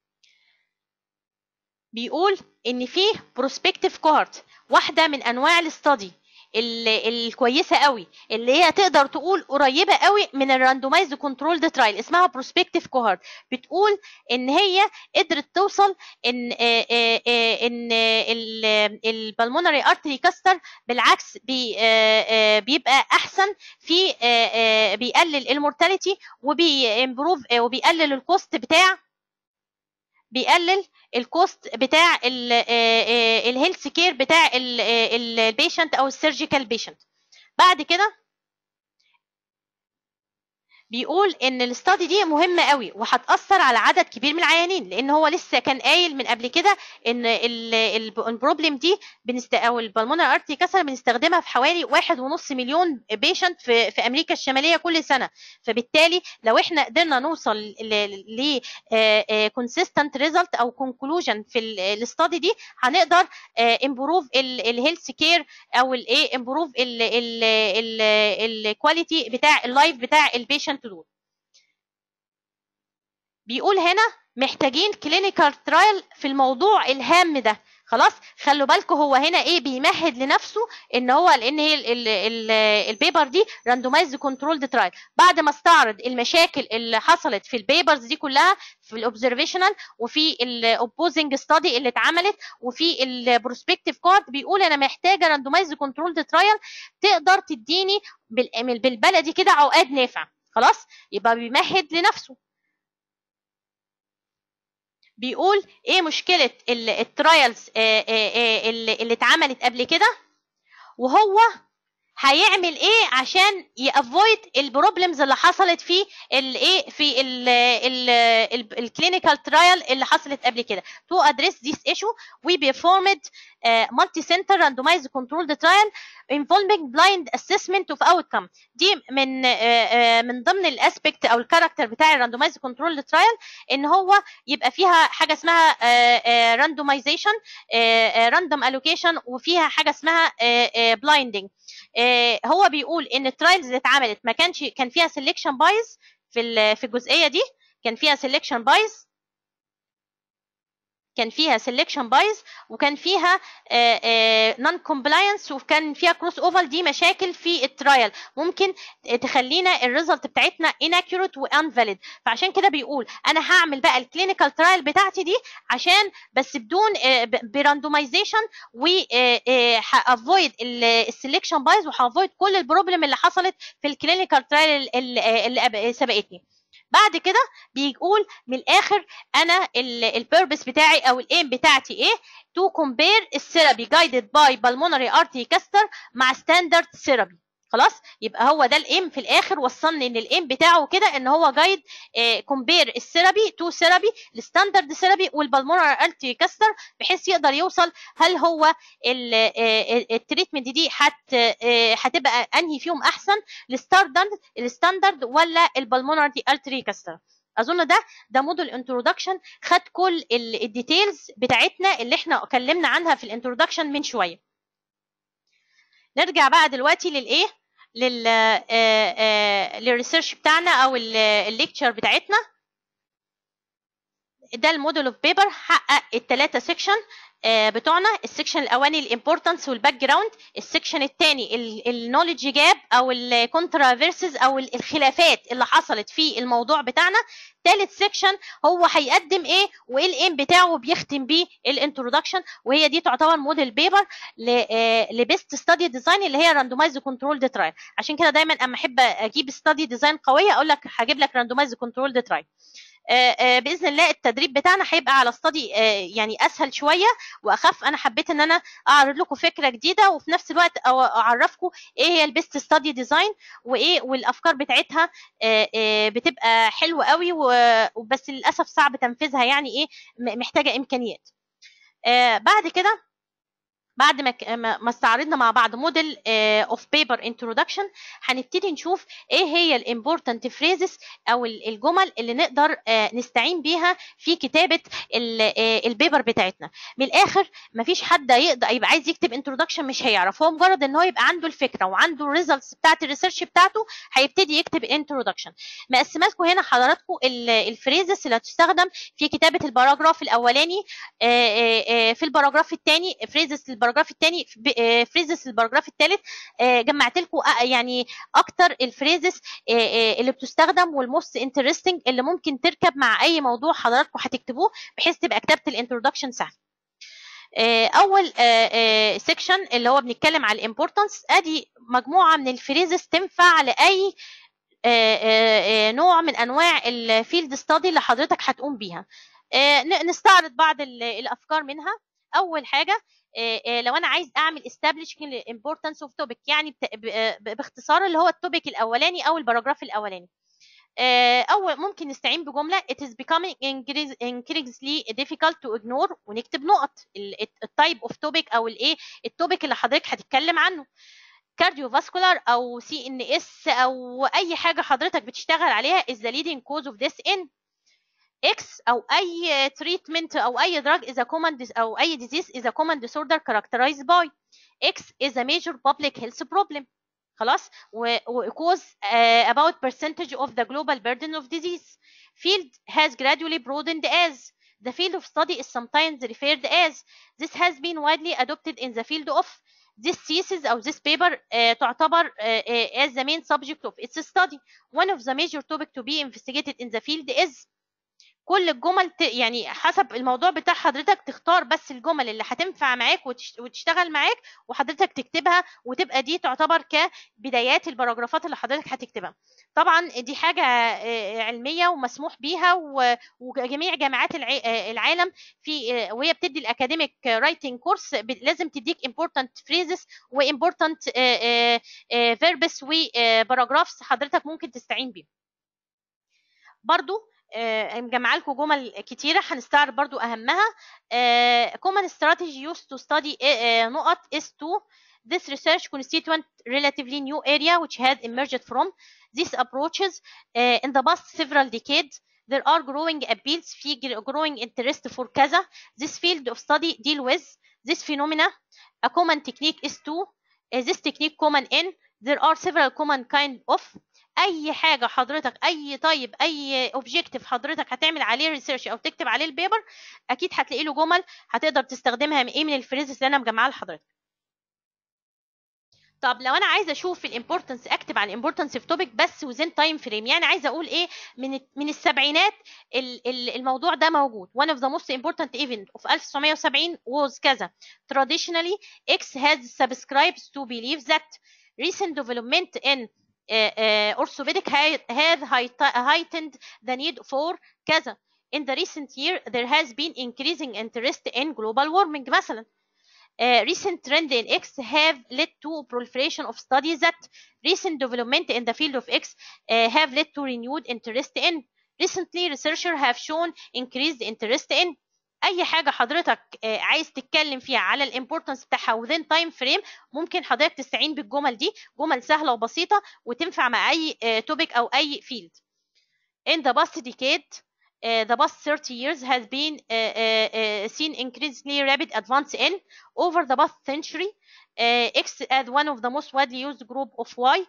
بيقول ان فيه بروسبكتيف كوهورت واحده من انواع الاستادي الكويسه قوي اللي هي تقدر تقول قريبه قوي من الراندومايزد كنترولد ترايل اسمها بروسبكتيف كوهورت بتقول ان هي قدرت توصل ان ان البلمونري ارتري كاستر بالعكس بي بيبقى احسن في بيقلل المورتاليتي وبيمبروف وبيقلل الكوست بتاع بيقلل الكوست بتاع الهيلث كير بتاع البيشنت او السيرجيكال بيشنت بعد كده بيقول ان الاستادي دي مهمه قوي وهتاثر على عدد كبير من العيانين لان هو لسه كان قايل من قبل كده ان البروبلم دي بنست او البلمونر ارتي كسر بنستخدمها في حوالي واحد ونص مليون بيشنت في, في امريكا الشماليه كل سنه فبالتالي لو احنا قدرنا نوصل ل كونسيستنت ريزلت او كونكلوجن في الاستادي دي هنقدر امبروف الهيلث كير او الايه امبروف الكواليتي بتاع اللايف بتاع البيشنت دول بيقول هنا محتاجين كلينيكال ترايل في الموضوع الهام ده خلاص خلوا بالكم هو هنا ايه بيمهد لنفسه ان هو لان هي البيبر دي راندومايزد كنترولد ترايل بعد ما استعرض المشاكل اللي حصلت في البيبرز دي كلها في الاوبزرفيشنال وفي الاوبوزنج ستادي اللي اتعملت وفي البروسبكتيف كارد بيقول انا محتاجه راندومايزد كنترولد ترايل تقدر تديني بالبلدي كده عقاد نافع خلاص يبقى بيمهد لنفسه بيقول ايه مشكله الترايلز اللي اتعملت قبل كده وهو هيعمل ايه عشان يافويد البروبلمز اللي حصلت في الايه في الكلينيكال ترايل اللي حصلت قبل كده to address this issue we performed uh, multi-center randomized controlled trial involving blind assessment of outcome دي من uh, uh, من ضمن الاسبكت او الكاركتر بتاع الراندومايزد كنترول ترايل ان هو يبقى فيها حاجه اسمها راندومايزيشن راندوم الوكيشن وفيها حاجه اسمها بلايندنج هو بيقول ان الترايلز اللي اتعملت ما كانش كان فيها سelection بايز في في الجزئيه دي كان فيها سelection بايز كان فيها سelection بايز وكان فيها نون كومبلاينس وكان فيها كروس اوفر دي مشاكل في الترايل ممكن تخلينا الريزلت بتاعتنا inaccurate وانفاليد فعشان كده بيقول انا هعمل بقى الكلينيكال ترايل بتاعتي دي عشان بس بدون براندومايزيشن و هافويد السلكشن بايز وهافويد كل البروبلم اللي حصلت في الكلينيكال ترايل اللي سبقتني بعد كده بيقول من الاخر انا البيربس بتاعي او الايم بتاعتي ايه تو كومبير الثيرابي جايدد باي بالمونري ارتي كاستر مع ستاندرد ثيرابي خلاص يبقى هو ده الايم في الاخر وصلني ان الايم بتاعه كده ان هو جايد كومبير الثيرابي تو ثيرابي الستاندرد ثيرابي والبالمونر التي كاستر بحيث يقدر يوصل هل هو التريتمنت دي هت هتبقى انهي فيهم احسن الستاندرد الستاندرد ولا البالمونر التري كاستر اظن ده ده موديل انترودكشن خد كل الديتيلز بتاعتنا اللي احنا اتكلمنا عنها في الانترودكشن من شويه نرجع بقى دلوقتي للايه لل للريسيرش بتاعنا او الليكتشر بتاعتنا ده الموديل اوف بيبر حقق الثلاثه سيكشن بتوعنا السكشن الاولاني الامبورتنس والباك جراوند السكشن الثاني النولج جاب او الكونترافيرسز او الخلافات اللي حصلت في الموضوع بتاعنا ثالث سيكشن هو هيقدم ايه وايه الايم بتاعه بيختم بيه الانترودكشن وهي دي تعتبر موديل بيبر لبيست ستادي ديزاين اللي هي راندومايز كنترول ترايل عشان كده دايما اما احب اجيب ستادي ديزاين قويه اقول لك هجيب لك راندومايز كنترول ترايل باذن الله التدريب بتاعنا هيبقى على استادي يعني اسهل شويه واخف انا حبيت ان انا اعرض لكم فكره جديده وفي نفس الوقت اعرفكم ايه هي البيست ستادي ديزاين وايه والافكار بتاعتها بتبقى حلوه قوي وبس للاسف صعب تنفيذها يعني ايه محتاجه امكانيات بعد كده بعد ما ما استعرضنا مع بعض موديل اوف بيبر انترودكشن هنبتدي نشوف ايه هي الامبورتنت فريزز او الجمل اللي نقدر نستعين بيها في كتابه البيبر بتاعتنا من الاخر مفيش حد يقدر يبقى عايز يكتب انترودكشن مش هيعرف هو مجرد ان هو يبقى عنده الفكره وعنده الريزلتس بتاعت الريسيرش بتاعته هيبتدي يكتب انترودكشن مقسمه لكم هنا حضراتكم الفريزز اللي هتستخدم في كتابه الباراجراف الاولاني في الباراجراف الثاني فريزز الباراجراف الثاني فريزز الباراجراف الثالث جمعت لكم يعني اكتر الفريزز اللي بتستخدم والموست انترستنج اللي ممكن تركب مع اي موضوع حضراتكم هتكتبوه بحيث تبقى كتابه الانترودكشن سهل اول سيكشن اللي هو بنتكلم على الامبورتنس ادي مجموعه من الفريزز تنفع لاي نوع من انواع الفيلد ستادي اللي حضرتك هتقوم بيها نستعرض بعض الافكار منها اول حاجه لو انا عايز اعمل establishing the importance of topic يعني باختصار اللي هو التوبيك الاولاني او الباراجراف الاولاني اول ممكن نستعين بجمله it is becoming increasingly difficult to ignore ونكتب نقط التايب اوف توبيك او الايه التوبيك اللي حضرتك هتتكلم عنه كارديوفاسكولار او سي ان اس او اي حاجه حضرتك بتشتغل عليها is the leading cause of this in X أو أي treatment أو أي drug is a common أو أي disease is a common disorder characterized by X is a major public health problem خلاص و cause uh, about percentage of the global burden of disease field has gradually broadened as the field of study is sometimes referred as this has been widely adopted in the field of this thesis أو this paper uh, تعتبر uh, as the main subject of its study one of the major topic to be investigated in the field is كل الجمل ت... يعني حسب الموضوع بتاع حضرتك تختار بس الجمل اللي هتنفع معاك وتش... وتشتغل معاك وحضرتك تكتبها وتبقى دي تعتبر كبدايات الباراجرافات اللي حضرتك هتكتبها طبعا دي حاجة علمية ومسموح بيها و... وجميع جامعات الع... العالم في وهي بتدي الاكاديميك رايتنج كورس لازم تديك important phrases و important verbs وباراجرافز حضرتك ممكن تستعين بيهم برضو مجمعه لكم جمل كتيره هنستعرض برضو اهمها common strategy used to study نقط is to this research constituent relatively new area which had emerged from these approaches in the past several decades there are growing appeals في growing interest for كذا this field of study deal with this phenomena a common technique is to this technique common in there are several common kind of اي حاجه حضرتك اي طيب اي اوبجيكتيف حضرتك هتعمل عليه ريسيرش او تكتب عليه البيبر اكيد هتلاقي له جمل هتقدر تستخدمها من ايه من الفريزز اللي انا مجمعها لحضرتك طب لو انا عايزه اشوف الامبورتنس اكتب عن الامبورتنس في توبيك بس وزين تايم فريم يعني عايزه اقول ايه من من السبعينات الموضوع ده موجود one of the most important event of 1970 was كذا traditionally X has subscribed to believe that recent development in uh, uh, orthopedic have heightened the need for كذا in the recent year there has been increasing interest in global warming مثلا Uh, recent trend in X have led to proliferation of studies that recent development in the field of X uh, have led to renewed interest in. Recently, researchers have shown increased interest in. اي حاجه حضرتك عايز تتكلم فيها على الامبورتنس بتاعها within time frame ممكن حضرتك تستعين بالجمل دي جمل سهله وبسيطه وتنفع مع اي توبيك او اي فيلد in the past decade Uh, the past 30 years has been uh, uh, seen increasingly rapid advance in over the past century X as one of the most widely used group of Y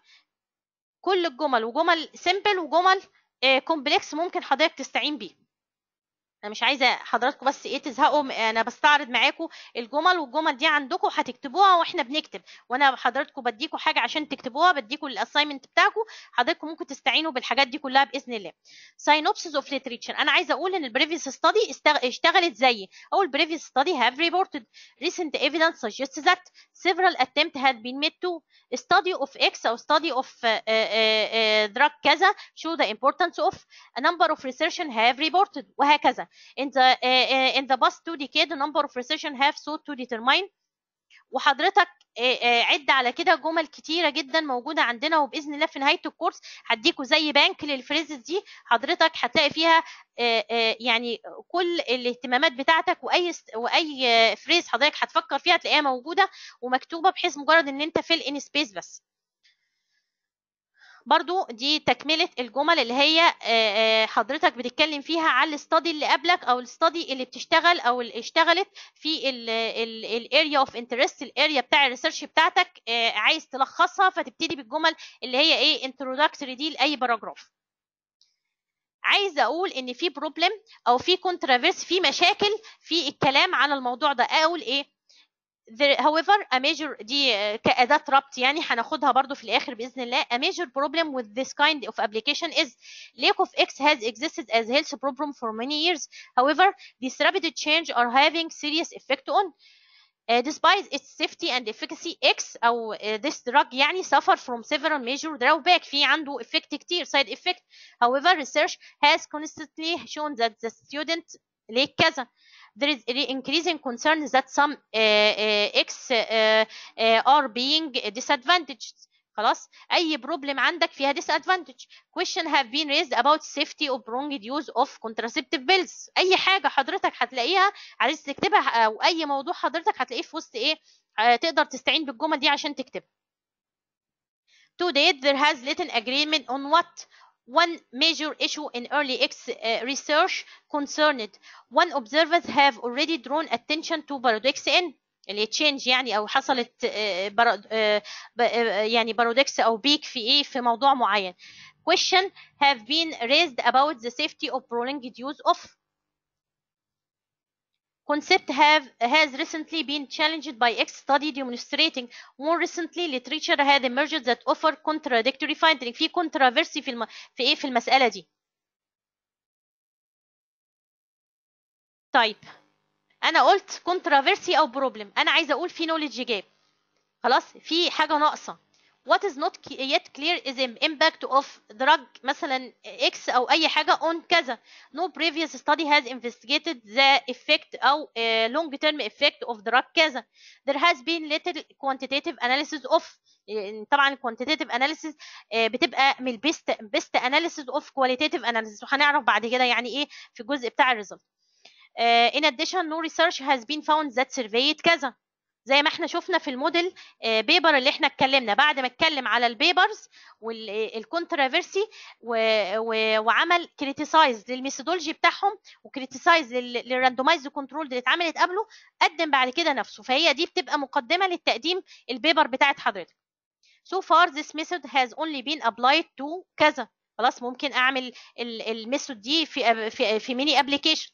كل الجمل وجمل simple وجمل complex ممكن حضرتك تستعين بيه انا مش عايزه حضراتكم بس ايه تزهقوا انا بستعرض معاكم الجمل والجمل دي عندكم هتكتبوها واحنا بنكتب وانا حضراتكم بديكم حاجه عشان تكتبوها بديكم الاساينمنت بتاعكم حضراتكم ممكن تستعينوا بالحاجات دي كلها باذن الله synopsis of literature انا عايزه اقول ان البريفيوس ستادي اشتغلت زيي او البريفيوس ستادي have reported recent evidence suggests that several attempts had been made to study of X او study of uh, uh, uh, drug كذا show the importance of a number of researchers have reported وهكذا in the uh, in the past two decades a number of researchers have sought to determine وحضرتك عد على كده جمل كتيره جدا موجوده عندنا وباذن الله في نهايه الكورس هديكوا زي بنك للفريزز دي حضرتك هتلاقي فيها يعني كل الاهتمامات بتاعتك واي واي فريز حضرتك هتفكر فيها تلاقيها موجوده ومكتوبه بحيث مجرد ان انت فيل ان سبيس بس برضو دي تكملة الجمل اللي هي حضرتك بتتكلم فيها على الاستادي اللي قبلك او الاستادي اللي بتشتغل او اللي اشتغلت في الاريا اوف انترست الاريا بتاع الريسيرش بتاعتك عايز تلخصها فتبتدي بالجمل اللي هي ايه انتروداكتوري دي لاي باراجراف عايزه اقول ان في بروبلم او في كونترافيرس في مشاكل في الكلام على الموضوع ده اقول ايه There, however a major دي كأداة ربط يعني هناخدها برضو في الآخر بإذن الله a major problem with this kind of application is lack of X has existed as health problem for many years however this rapid change are having serious effect on Uh, despite its safety and efficacy X أو uh, this drug يعني suffer from several major drawback في عنده effect كتير side effect however research has constantly shown that the student ليه كذا there is increasing concern that some uh, uh, X uh, uh, are being disadvantaged خلاص اي بروبلم عندك فيها disadvantage question have been raised about safety of prolonged use of contraceptive pills اي حاجه حضرتك هتلاقيها عايز تكتبها او اي موضوع حضرتك هتلاقيه في وسط ايه تقدر تستعين بالجمل دي عشان تكتبها to date there has little agreement on what one major issue in early X uh, research concerned one observers have already drawn attention to paradox in اللي تشينج يعني او حصلت يعني بارودكس او بيك في ايه في موضوع معين question have been raised about the safety of prolonged use of concept have has recently been challenged by X study demonstrating more recently literature had emerged that offer contradictory finding في controversy في الم... في ايه في المسألة دي طيب انا قلت controversy او problem انا عايزه اقول في knowledge gap خلاص في حاجه ناقصه what is not yet clear is the impact of drug مثلا X او اي حاجه on كذا no previous study has investigated the effect او uh, long term effect of drug كذا there has been little quantitative analysis of طبعا quantitative analysis بتبقى من البيست best analysis of qualitative analysis وهنعرف بعد كده يعني ايه في الجزء بتاع الريزلت Uh, in addition no research has been found that surveyed كذا زي ما احنا شفنا في الموديل بيبر uh, اللي احنا اتكلمنا بعد ما اتكلم على البيبرز والكونترافيرسي وعمل كريتيسايز للميثودولوجي بتاعهم وكريتيسايز للراندومايز كنترول اللي اتعملت قبله قدم بعد كده نفسه فهي دي بتبقى مقدمه للتقديم البيبر بتاعت حضرتك so far this method has only been applied to كذا خلاص ممكن اعمل الميثود دي في في في ميني ابلكيشن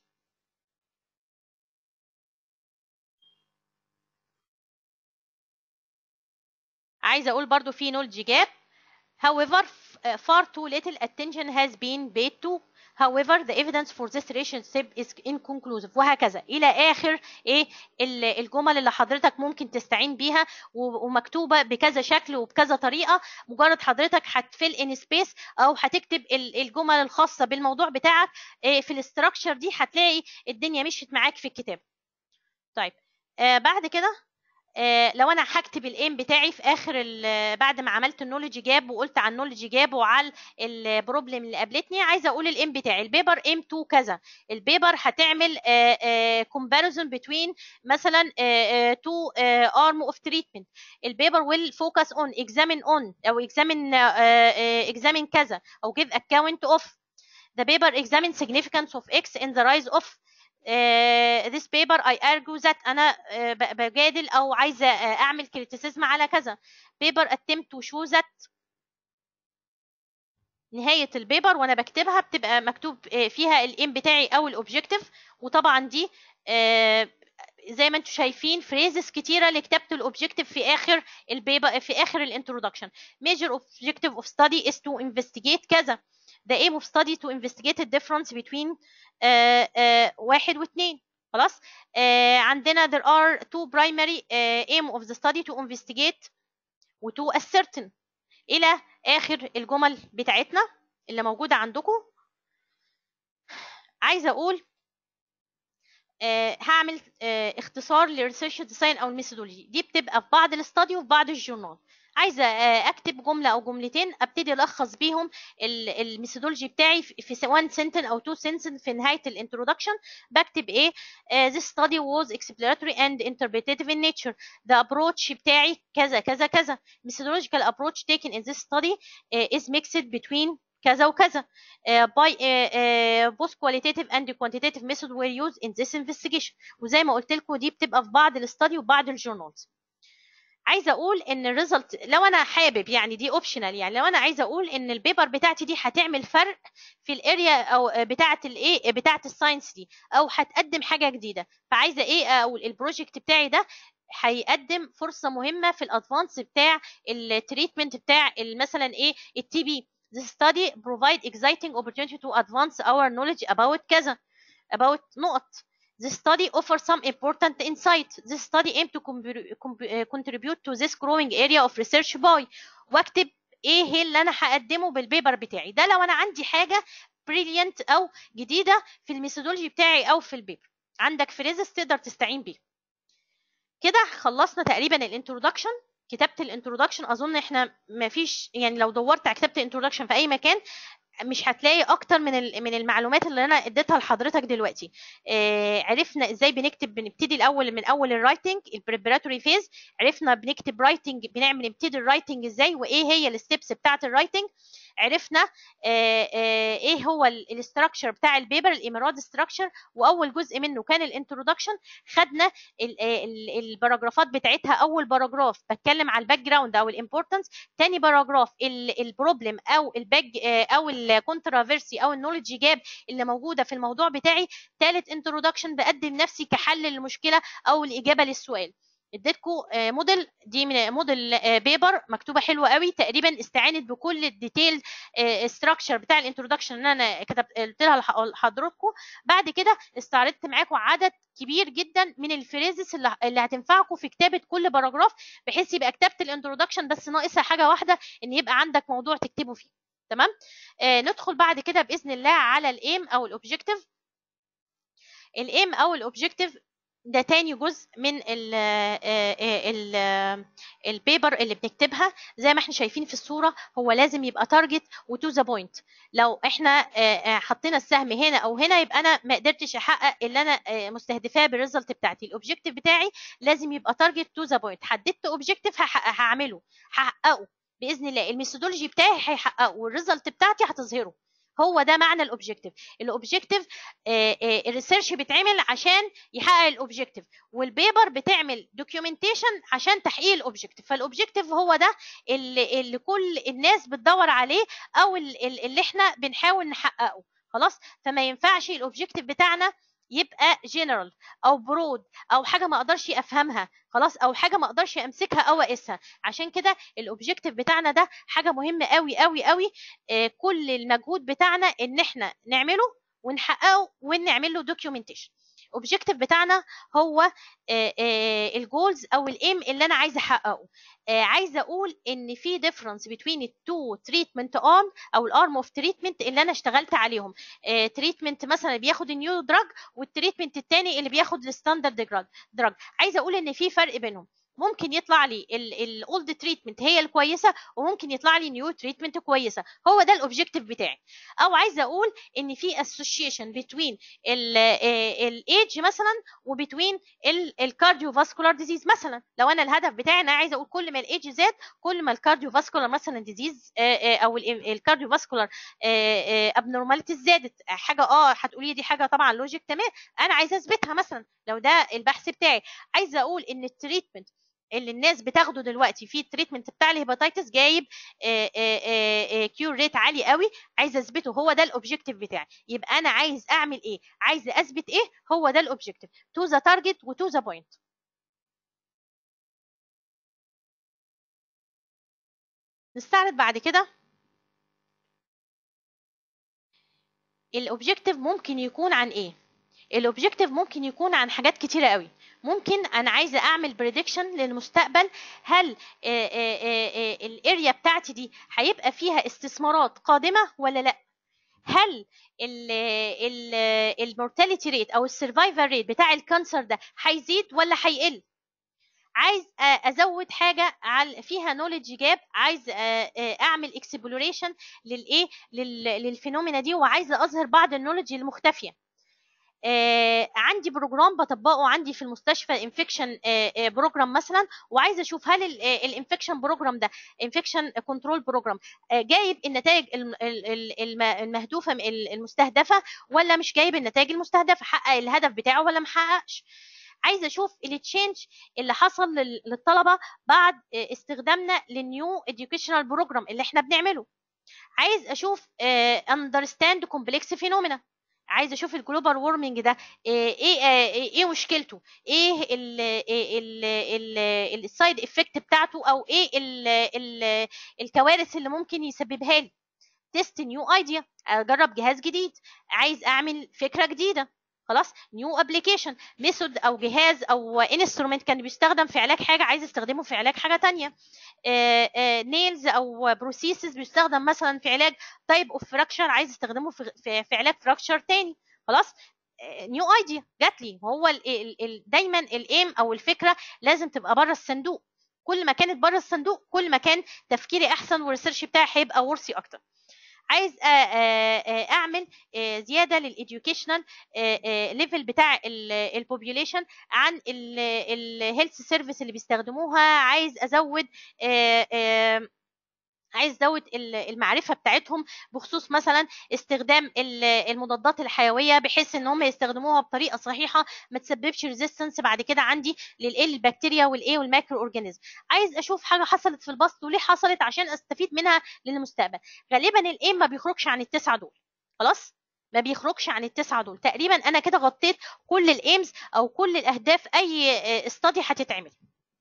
عايزه اقول برضو في knowledge gap however far too little attention has been paid to however the evidence for this relationship is inconclusive وهكذا الى اخر ايه الجمل اللي حضرتك ممكن تستعين بيها ومكتوبه بكذا شكل وبكذا طريقه مجرد حضرتك هتفل ان سبيس او هتكتب الجمل الخاصه بالموضوع بتاعك في الاستراكشر دي هتلاقي الدنيا مشيت معاك في الكتاب طيب آه بعد كده آه لو انا هكتب الايم بتاعي في اخر بعد ما عملت النولج جاب وقلت عن النولج جاب وعلى البروبلم اللي قابلتني عايزه اقول الايم بتاعي البيبر ام 2 كذا البيبر هتعمل كومباريزون بتوين مثلا تو ارم اوف تريتمنت البيبر ويل فوكس اون اكزامين اون او اكزامين اكزامين كذا او give account of the paper examine significance of x in the rise of Uh, this paper I argue that أنا uh, بجادل أو عايزة uh, أعمل كريتيسيزم على كذا paper attempt to show that نهاية البيبر وأنا بكتبها بتبقى مكتوب فيها الإيم بتاعي أو الأوبجيكتيف وطبعا دي زي ما انتم شايفين فريزز كتيره لكتابه الاوبجيكتيف في اخر البيبر في اخر الانترودكشن major objective of study is to investigate كذا the aim of study to investigate the difference between uh, uh, واحد واثنين خلاص uh, عندنا there are two primary uh, aim of the study to investigate و to ascertain إلى آخر الجمل بتاعتنا اللي موجودة عندكم عايزة أقول آه هعمل آه اختصار للريسيرش ديزاين او الميثودولوجي دي بتبقى في بعض الاستادي وفي بعض الجورنال عايزه اكتب جمله او جملتين ابتدي الخص بيهم الميثودولوجي بتاعي في 1 سنتن او 2 سنتن في نهايه الانترودكشن بكتب ايه uh, this study was exploratory and interpretative in nature the approach بتاعي كذا كذا كذا methodological approach taken in this study uh, is mixed between كذا وكذا uh, by uh, uh, both qualitative and quantitative method were used in this investigation وزي ما قلت لكم دي بتبقى في بعض الاستادي وبعض الجورنالز عايزه اقول ان الريزلت لو انا حابب يعني دي اوبشنال يعني لو انا عايزه اقول ان البيبر بتاعتي دي هتعمل فرق في الاريا او بتاعه الايه بتاعه الساينس دي او هتقدم حاجه جديده فعايزه ايه اقول البروجكت بتاعي ده هيقدم فرصه مهمه في الادفانس بتاع التريتمنت بتاع مثلا ايه التي بي This study provide exciting opportunity to advance our knowledge about كذا about نقط This study offers some important insight. This study aim to contribute to this growing area of research by واكتب ايه اللي انا هقدمه بالبيبر بتاعي ده لو انا عندي حاجه بريليانت او جديده في الميثودولوجي بتاعي او في البيبر عندك فريزز تقدر تستعين بيه كده خلصنا تقريبا الانترودكشن كتابه الانترودكشن اظن احنا ما فيش يعني لو دورت على كتابه الانترودكشن في اي مكان مش هتلاقي اكتر من من المعلومات اللي انا اديتها لحضرتك دلوقتي آه عرفنا ازاي بنكتب بنبتدي الاول من اول الرايتنج البريبراتوري فيز عرفنا بنكتب رايتنج بنعمل نبتدي الرايتنج ازاي وايه هي الستبس بتاعه الرايتنج عرفنا آه آه ايه هو الاستراكشر بتاع البيبر الايميراد ستراكشر واول جزء منه كان الانترودكشن خدنا الباراجرافات بتاعتها اول باراجراف بتكلم على الباك جراوند او الامبورتنس تاني باراجراف البروبلم او الباك او الكونترافيرسي او النولج جاب اللي موجوده في الموضوع بتاعي ثالث انترودكشن بقدم نفسي كحل للمشكله او الاجابه للسؤال اديتكم موديل دي من موديل بيبر مكتوبه حلوه قوي تقريبا استعانت بكل الديتيل ستراكشر بتاع الانترودكشن اللي انا كتبت قلتها لحضراتكم بعد كده استعرضت معاكم عدد كبير جدا من الفريزز اللي, اللي هتنفعكم في كتابه كل باراجراف بحيث يبقى كتابه الانترودكشن بس ناقصها حاجه واحده ان يبقى عندك موضوع تكتبه فيه تمام آه ندخل بعد كده باذن الله على الايم او الاوبجيكتيف الايم او الاوبجيكتيف ده تاني جزء من ال ال البيبر اللي بنكتبها زي ما احنا شايفين في الصوره هو لازم يبقى تارجت وتو ذا بوينت لو احنا حطينا السهم هنا او هنا يبقى انا ما قدرتش احقق اللي انا مستهدفاه بالريزلت بتاعتي الاوبجيكتيف بتاعي لازم يبقى تارجت تو ذا بوينت حددت اوبجيكتيف هعمله هحققه باذن الله الميثودولوجي بتاعي هيحققه والريزلت بتاعتي هتظهره هو ده معنى الاوبجكتيف الاوبجكتيف الريسيرش بيتعمل عشان يحقق الاوبجكتيف والبيبر بتعمل دوكيومنتيشن عشان تحقيق الاوبجكتيف فالاوبجكتيف هو ده اللي, اللي كل الناس بتدور عليه او اللي احنا بنحاول نحققه خلاص فما ينفعش الاوبجكتيف بتاعنا يبقى جنرال او برود او حاجه ما اقدرش افهمها خلاص او حاجه ما اقدرش امسكها او اقيسها عشان كده الاوبجكتيف بتاعنا ده حاجه مهمه قوي قوي قوي آه كل المجهود بتاعنا ان احنا نعمله ونحققه ونعمل له دوكيومنتيشن الاوبجكتيف بتاعنا هو الجولز او الايم اللي انا عايزه احققه عايزه اقول ان في ديفرنس بين التو تريتمنت ارم او الارم اوف تريتمنت اللي انا اشتغلت عليهم تريتمنت مثلا بياخد النيو دراج والتريتمنت الثاني اللي بياخد الستاندرد دراج دراج عايزه اقول ان في فرق بينهم ممكن يطلع لي الاولد تريتمنت هي الكويسه وممكن يطلع لي نيو تريتمنت كويسه هو ده الاوبجكتيف بتاعي او عايزه اقول ان في اسوشيشن بين الايدج مثلا وبين الكارديو فاسكولار ديزيز مثلا لو انا الهدف بتاعي انا عايزه اقول كل ما الايدج زاد كل ما الكارديو فاسكولار مثلا ديزيز او الكارديو فاسكولار ابنورماليتيز زادت حاجه اه هتقولي دي حاجه طبعا لوجيك تمام انا عايزه اثبتها مثلا لو ده البحث بتاعي عايزه اقول ان التريتمنت اللي الناس بتاخده دلوقتي في التريتمنت بتاع الهيباتيتس جايب كيور ريت عالي قوي عايزه اثبته هو ده الاوبجكتيف بتاعي يبقى انا عايز اعمل ايه عايزه اثبت ايه هو ده الاوبجكتيف تو ذا تارجت وتو ذا بوينت نستعرض بعد كده الاوبجكتيف ممكن يكون عن ايه الاوبجكتيف ممكن يكون عن حاجات كتيره قوي ممكن انا عايزه اعمل بريدكشن للمستقبل هل الاريا بتاعتي دي هيبقى فيها استثمارات قادمه ولا لا هل المورتاليتي ريت او السرفايفل ريت بتاع الكانسر ده هيزيد ولا هيقل عايز ازود حاجه فيها نوليدج جاب عايز اعمل اكسبلوريشن للايه للفينومينا دي وعايزه اظهر بعض النوليدج المختفيه آه عندي بروجرام بطبقه عندي في المستشفى انفكشن آه آه بروجرام مثلا وعايزه اشوف هل الانفكشن بروجرام ده انفكشن كنترول بروجرام جايب النتائج المهدوفه المستهدفه ولا مش جايب النتائج المستهدفه حقق الهدف بتاعه ولا محققش عايزه اشوف التشينج اللي حصل للطلبه بعد استخدامنا للنيو educational بروجرام اللي احنا بنعمله عايز اشوف understand complex phenomena عايزه اشوف الجلوبال وورمنج ده ايه ايه, إيه مشكلته ايه السايد افكت بتاعته او ايه ال ال الكوارث اللي ممكن يسببها لي تيست نيو ايديا اجرب جهاز جديد عايز اعمل فكره جديده خلاص نيو ابلكيشن ميثود او جهاز او انسترومنت كان بيستخدم في علاج حاجه عايز استخدمه في علاج حاجه تانية نيلز او بروسيسز بيستخدم مثلا في علاج تايب اوف فراكشر عايز استخدمه في, في, في علاج فراكشر تاني خلاص نيو ايديا جات لي هو ال ال دايما الايم او الفكره لازم تبقى بره الصندوق كل ما كانت بره الصندوق كل ما كان تفكيري احسن والريسيرش بتاعي هيبقى ورثي اكتر عايز اعمل زياده للاديوكيشنال ليفل بتاع البوبيوليشن عن الهيلث سيرفيس اللي بيستخدموها عايز ازود عايز ازود المعرفه بتاعتهم بخصوص مثلا استخدام المضادات الحيويه بحيث ان هم يستخدموها بطريقه صحيحه ما تسببش ريزيستنس بعد كده عندي للايه البكتيريا والايه والمايكرو اورجانيزم عايز اشوف حاجه حصلت في البسط وليه حصلت عشان استفيد منها للمستقبل غالبا الايم ما بيخرجش عن التسعه دول خلاص ما بيخرجش عن التسعه دول تقريبا انا كده غطيت كل الايمز او كل الاهداف اي استادي هتتعمل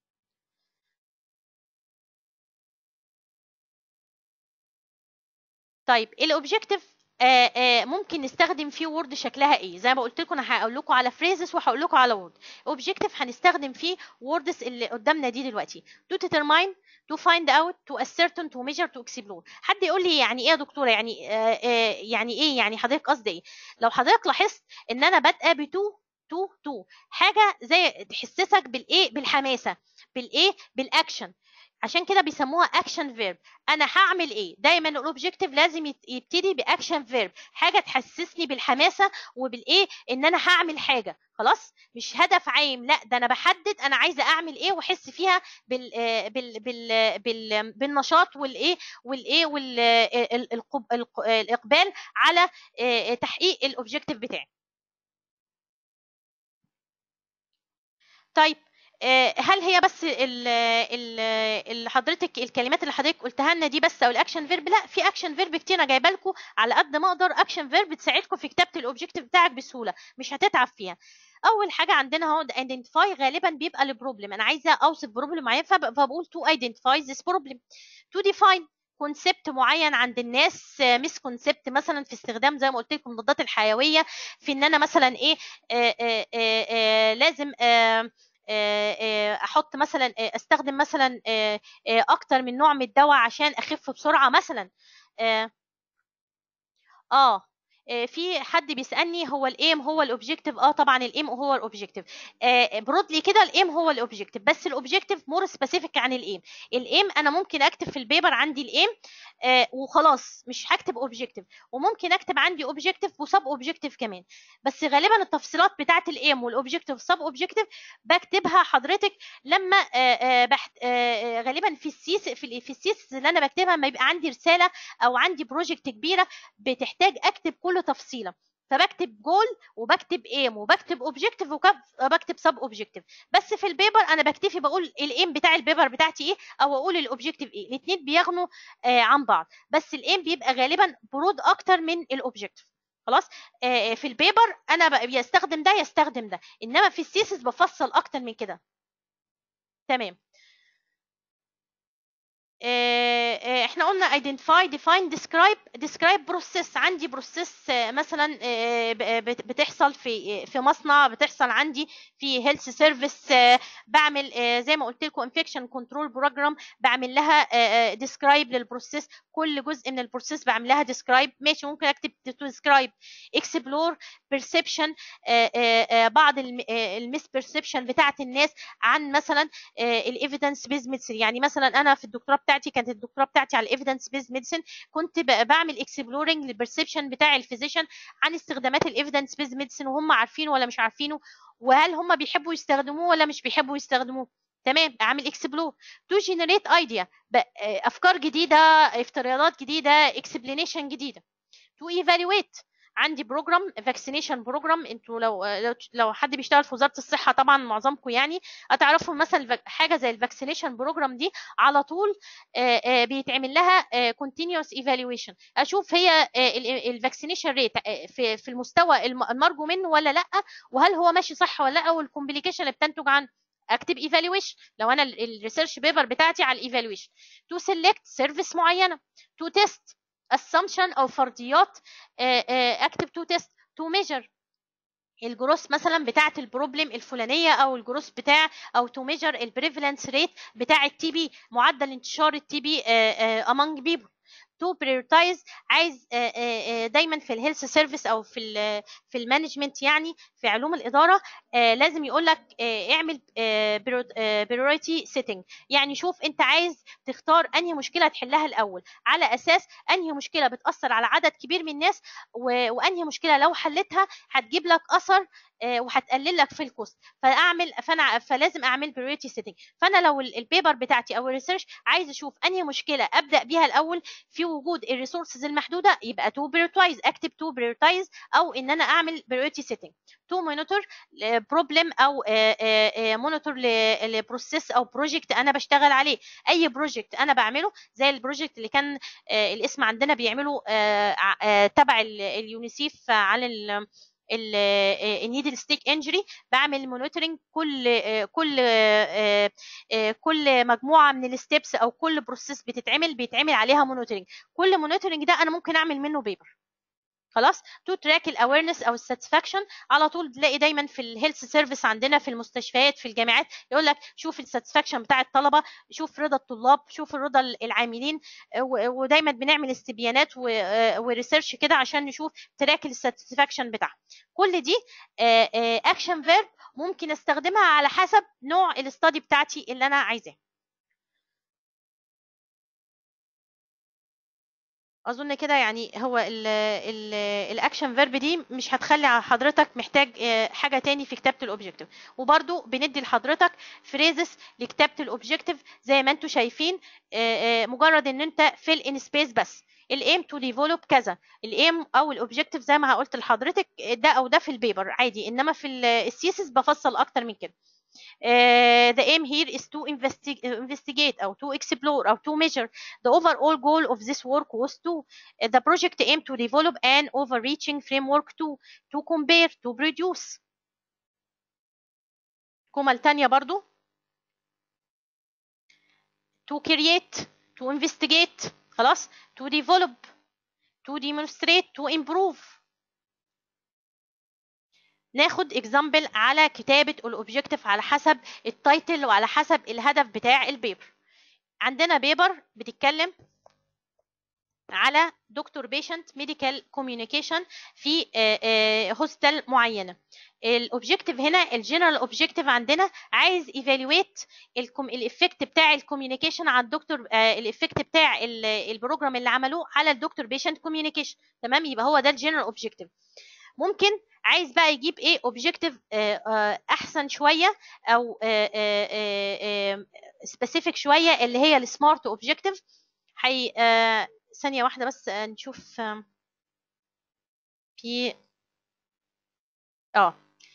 طيب الاوبجكتيف ممكن نستخدم فيه وورد شكلها ايه زي ما قلت لكم انا هقول لكم على فريزز وهقول لكم على وورد اوبجكتيف هنستخدم فيه ووردز اللي قدامنا دي دلوقتي to determine to find out to ascertain to measure to explore حد يقول لي يعني ايه يا دكتوره يعني آه آه يعني ايه يعني حضرتك قصد ايه لو حضرتك لاحظت ان انا بادئه ب تو تو تو حاجه زي تحسسك بالايه بالحماسه بالايه بالاكشن عشان كده بيسموها اكشن فيرب انا هعمل ايه دايما الاوبجكتيف لازم يت- يبتدي باكشن فيرب حاجه تحسسني بالحماسه وبالايه ان انا هعمل حاجه خلاص مش هدف عايم لا ده انا بحدد انا عايزه اعمل ايه واحس فيها بال آه، بال بال بال بالنشاط والايه والايه والاقبال على آه، تحقيق الاوبجكتيف بتاعي طيب آه، هل هي بس ال ال اللي حضرتك الكلمات اللي حضرتك قلتها لنا دي بس او الاكشن فيرب لا في اكشن فيرب كتير انا جايبه لكم على قد ما اقدر اكشن فيرب تساعدكم في كتابه الاوبجكتيف بتاعك بسهوله مش هتتعب فيها اول حاجه عندنا اهو ايدنتيفاي غالبا بيبقى البروبلم انا عايزه اوصف بروبلم معين فب- فبقول تو ايدنتيفاي ذس بروبلم تو ديفاين كونسبت معين عند الناس مس كونسبت مثلا في استخدام زي ما قلت لكم المضادات الحيويه في ان انا مثلا ايه آه آه آه آه لازم آه آه، آه، احط مثلا آه، استخدم مثلا آه، آه، اكتر من نوع من الدواء عشان اخف بسرعه مثلا اه اه آه، في حد بيسالني هو الايم هو الاوبجكتيف اه طبعا الايم هو الاوبجكتيف برودلي كده الايم هو الاوبجكتيف بس الاوبجكتيف مور سبيسيفيك عن الايم الايم انا ممكن اكتب في البيبر عندي الايم آه، وخلاص مش هكتب اوبجكتيف وممكن اكتب عندي اوبجكتيف وسب اوبجكتيف كمان بس غالبا التفصيلات بتاعه الايم والاوبجكتيف والسب اوبجكتيف بكتبها حضرتك لما آه، آه، بحت آه، آه، غالبا في السيس في ال- في السيس اللي انا بكتبها لما يبقى عندي رساله او عندي بروجكت كبيره بتحتاج اكتب كل تفصيله فبكتب جول وبكتب ايم وبكتب اوبجكتيف وبكتب سب اوبجكتيف بس في البيبر انا بكتفي بقول الايم بتاع البيبر بتاعتي ايه او اقول الاوبجكتيف ايه الاثنين بيغنوا آه عن بعض بس الايم بيبقى غالبا برود اكتر من الاوبجكتيف خلاص آه في البيبر انا بقى يستخدم ده يستخدم ده انما في السيسس بفصل اكتر من كده تمام آه، آه، احنا قلنا identify define describe describe process عندي process آه، مثلا آه، ب- بت- بتحصل في في مصنع بتحصل عندي في health service آه، بعمل آه، زي ما قلت لكم infection control program بعمل لها آه، آه، describe للبروسيس كل جزء من البروسيس بعمل لها describe ماشي ممكن اكتب to describe explore perception آه، آه، آه، بعض المس perception بتاعت الناس عن مثلا الايفيدنس بيز ميديسن يعني مثلا انا في الدكتوراه بتاعتي كانت الدكتوراه بتاعتي على الايفيدنس بيز ميديسن كنت ب- بعمل اكسبلورنج للبرسبشن بتاع الفيزيشن عن استخدامات الايفيدنس بيز ميديسن وهم عارفينه ولا مش عارفينه وهل هم بيحبوا يستخدموه ولا مش بيحبوا يستخدموه تمام اعمل اكسبلور تو جنريت ايديا افكار جديده افتراضات جديده اكسبلينيشن جديده تو ايفالويت عندي بروجرام فاكسينيشن بروجرام انتوا لو لو لو حد بيشتغل في وزاره الصحه طبعا معظمكم يعني هتعرفوا مثلا الفاك- حاجه زي الفاكسينيشن بروجرام دي على طول آه، آه، بيتعمل لها كونتينوس ايفالويشن اشوف هي الفاكسينيشن ريت في في المستوى الم- المرجو منه ولا لا وهل هو ماشي صح ولا لا والكومبليكيشن اللي بتنتج عنه اكتب ايفالويشن لو انا الريسيرش بيبر بتاعتي على الايفالويشن تو سيلكت سيرفيس معينه تو تيست assumption او فرضيات آه، آه، اكتب تو تيست تو ميجر الجروس مثلا بتاعه البروبلم الفلانيه او الجروس بتاع او تو ميجر البريفالنس ريت بتاع التي بي معدل انتشار التي بي among people تو بريورتايز عايز آه، آه، آه، دايما في الهيلث سيرفيس او في ال في المانجمنت يعني في علوم الاداره آه، لازم يقول لك اعمل بريوريتي سيتنج يعني شوف انت عايز تختار انهي مشكله تحلها الاول على اساس انهي مشكله بتاثر على عدد كبير من الناس و- وانهي مشكله لو حلتها هتجيب لك اثر آه، وهتقلل لك في الكوست فاعمل فانا فلازم اعمل بريوريتي سيتنج فانا لو ال- البيبر بتاعتي او الريسيرش عايز اشوف انهي مشكله ابدا بيها الاول في وجود الريسورسز المحدوده يبقى تو بريورتايز اكتب تو بريورتايز او ان انا اعمل بريوريتي سيتنج تو مونيتور بروبلم او مونيتور لبروسيس او بروجكت انا بشتغل عليه اي بروجكت انا بعمله زي البروجكت اللي كان آه، الاسم عندنا بيعمله آه، ع- آه، تبع ال- اليونيسيف على ال النيدل ستيك انجري بعمل مونيتورنج كل آه، كل آه، آه، كل مجموعه من الستبس او كل بروسيس بتتعمل بيتعمل عليها مونيتورنج كل مونيتورنج ده انا ممكن اعمل منه بيبر خلاص تو تراك الاويرنس او الساتسفاكشن على طول تلاقي دايما في الهيلث سيرفيس عندنا في المستشفيات في الجامعات يقول لك شوف الساتسفاكشن بتاع الطلبه شوف رضا الطلاب شوف رضا العاملين آه، و- ودايما بنعمل استبيانات وريسيرش كده عشان نشوف تراك الساتسفاكشن بتاعها كل دي اكشن فيرب ممكن استخدمها على حسب نوع الاستادي بتاعتي اللي انا عايزاه اظن كده يعني هو الاكشن فيرب دي مش هتخلي حضرتك محتاج حاجه تاني في كتابه الاوبجكتيف وبرده بندي لحضرتك فريزز لكتابه الاوبجكتيف زي ما انتم شايفين مجرد ان انت فيل ان سبيس بس الايم تو ديفلوب كذا الايم او الاوبجكتيف زي ما قلت لحضرتك ده او ده في البيبر عادي انما في السيسس بفصل اكتر من كده Uh, the aim here is to investi investigate or to explore or to measure the overall goal of this work was to uh, the project aim to develop an overreaching framework to to compare to produce جمل تانية برضو to create to investigate خلاص to develop to demonstrate to improve ناخد اكزامبل على كتابة الاوبجكتيف على حسب التايتل وعلى حسب الهدف بتاع البيبر عندنا بيبر بتتكلم على دكتور بيشنت ميديكال كوميونيكيشن في هوستل معينه الاوبجكتيف هنا الجنرال اوبجكتيف عندنا عايز ايفالويت الافكت بتاع الكوميونيكيشن على الدكتور الافكت بتاع البروجرام اللي عملوه على الدكتور بيشنت كوميونيكيشن تمام يبقى هو ده الجنرال اوبجكتيف ممكن عايز بقى يجيب ايه اوبجكتيف احسن شويه او سبيسيفيك شويه اللي هي السمارت اوبجكتيف هي ثانيه واحده بس نشوف في اه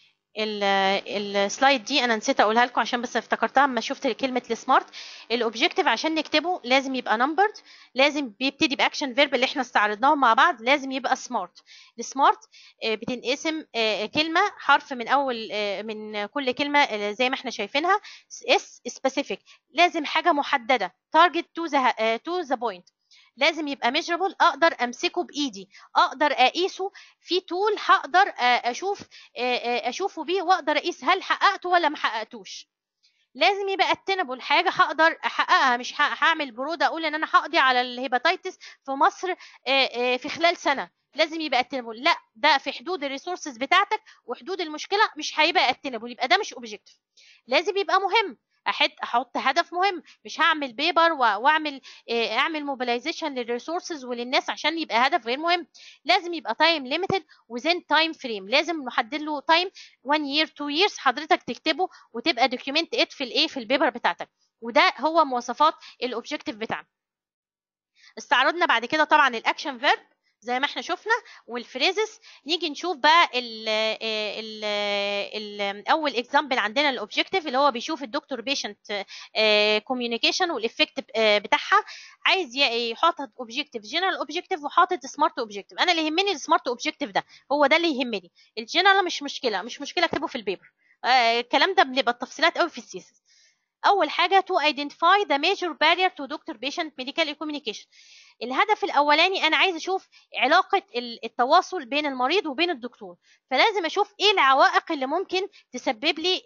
السلايد دي انا نسيت اقولها لكم عشان بس افتكرتها اما شفت كلمه السمارت الاوبجكتيف عشان نكتبه لازم يبقى نمبرد لازم بيبتدي باكشن فيرب اللي احنا استعرضناهم مع بعض لازم يبقى سمارت السمارت بتنقسم كلمه حرف من اول من كل كلمه زي ما احنا شايفينها اس سبيسيفيك لازم حاجه محدده تارجت تو ذا تو ذا بوينت لازم يبقى ميجربل اقدر امسكه بايدي اقدر اقيسه في تول هقدر اشوف اشوفه بيه واقدر اقيس هل حققته ولا ما حققتوش لازم يبقى اتنبل حاجه هقدر احققها مش هعمل بروده اقول ان انا هقضي على الهيباتيتس في مصر في خلال سنه لازم يبقى اتنبل لا ده في حدود الريسورسز بتاعتك وحدود المشكله مش هيبقى اتنبل يبقى ده مش اوبجكتيف لازم يبقى مهم احط احط هدف مهم مش هعمل بيبر واعمل اعمل موبيلايزيشن للريسورسز وللناس عشان يبقى هدف غير مهم لازم يبقى تايم ليميتد وزين تايم فريم لازم نحدد له تايم 1 يير 2 ييرز حضرتك تكتبه وتبقى دوكيومنت ات في الايه في البيبر بتاعتك وده هو مواصفات الاوبجكتيف بتاعنا استعرضنا بعد كده طبعا الاكشن فيرب زي ما احنا شفنا والفريزز نيجي نشوف بقى ال ال ال اول اكزامبل عندنا الاوبجكتيف اللي هو بيشوف الدكتور بيشنت كوميونيكيشن والافكت بتاعها عايز يحط اوبجكتيف جنرال اوبجكتيف وحاطط سمارت اوبجكتيف انا اللي يهمني السمارت اوبجكتيف ده هو ده اللي يهمني الجنرال مش مشكله مش مشكله اكتبه في البيبر الكلام ده بنبقى التفصيلات قوي في السيسس اول حاجه to identify the major barrier to doctor patient medical communication الهدف الاولاني انا عايز اشوف علاقه التواصل بين المريض وبين الدكتور فلازم اشوف ايه العوائق اللي ممكن تسبب لي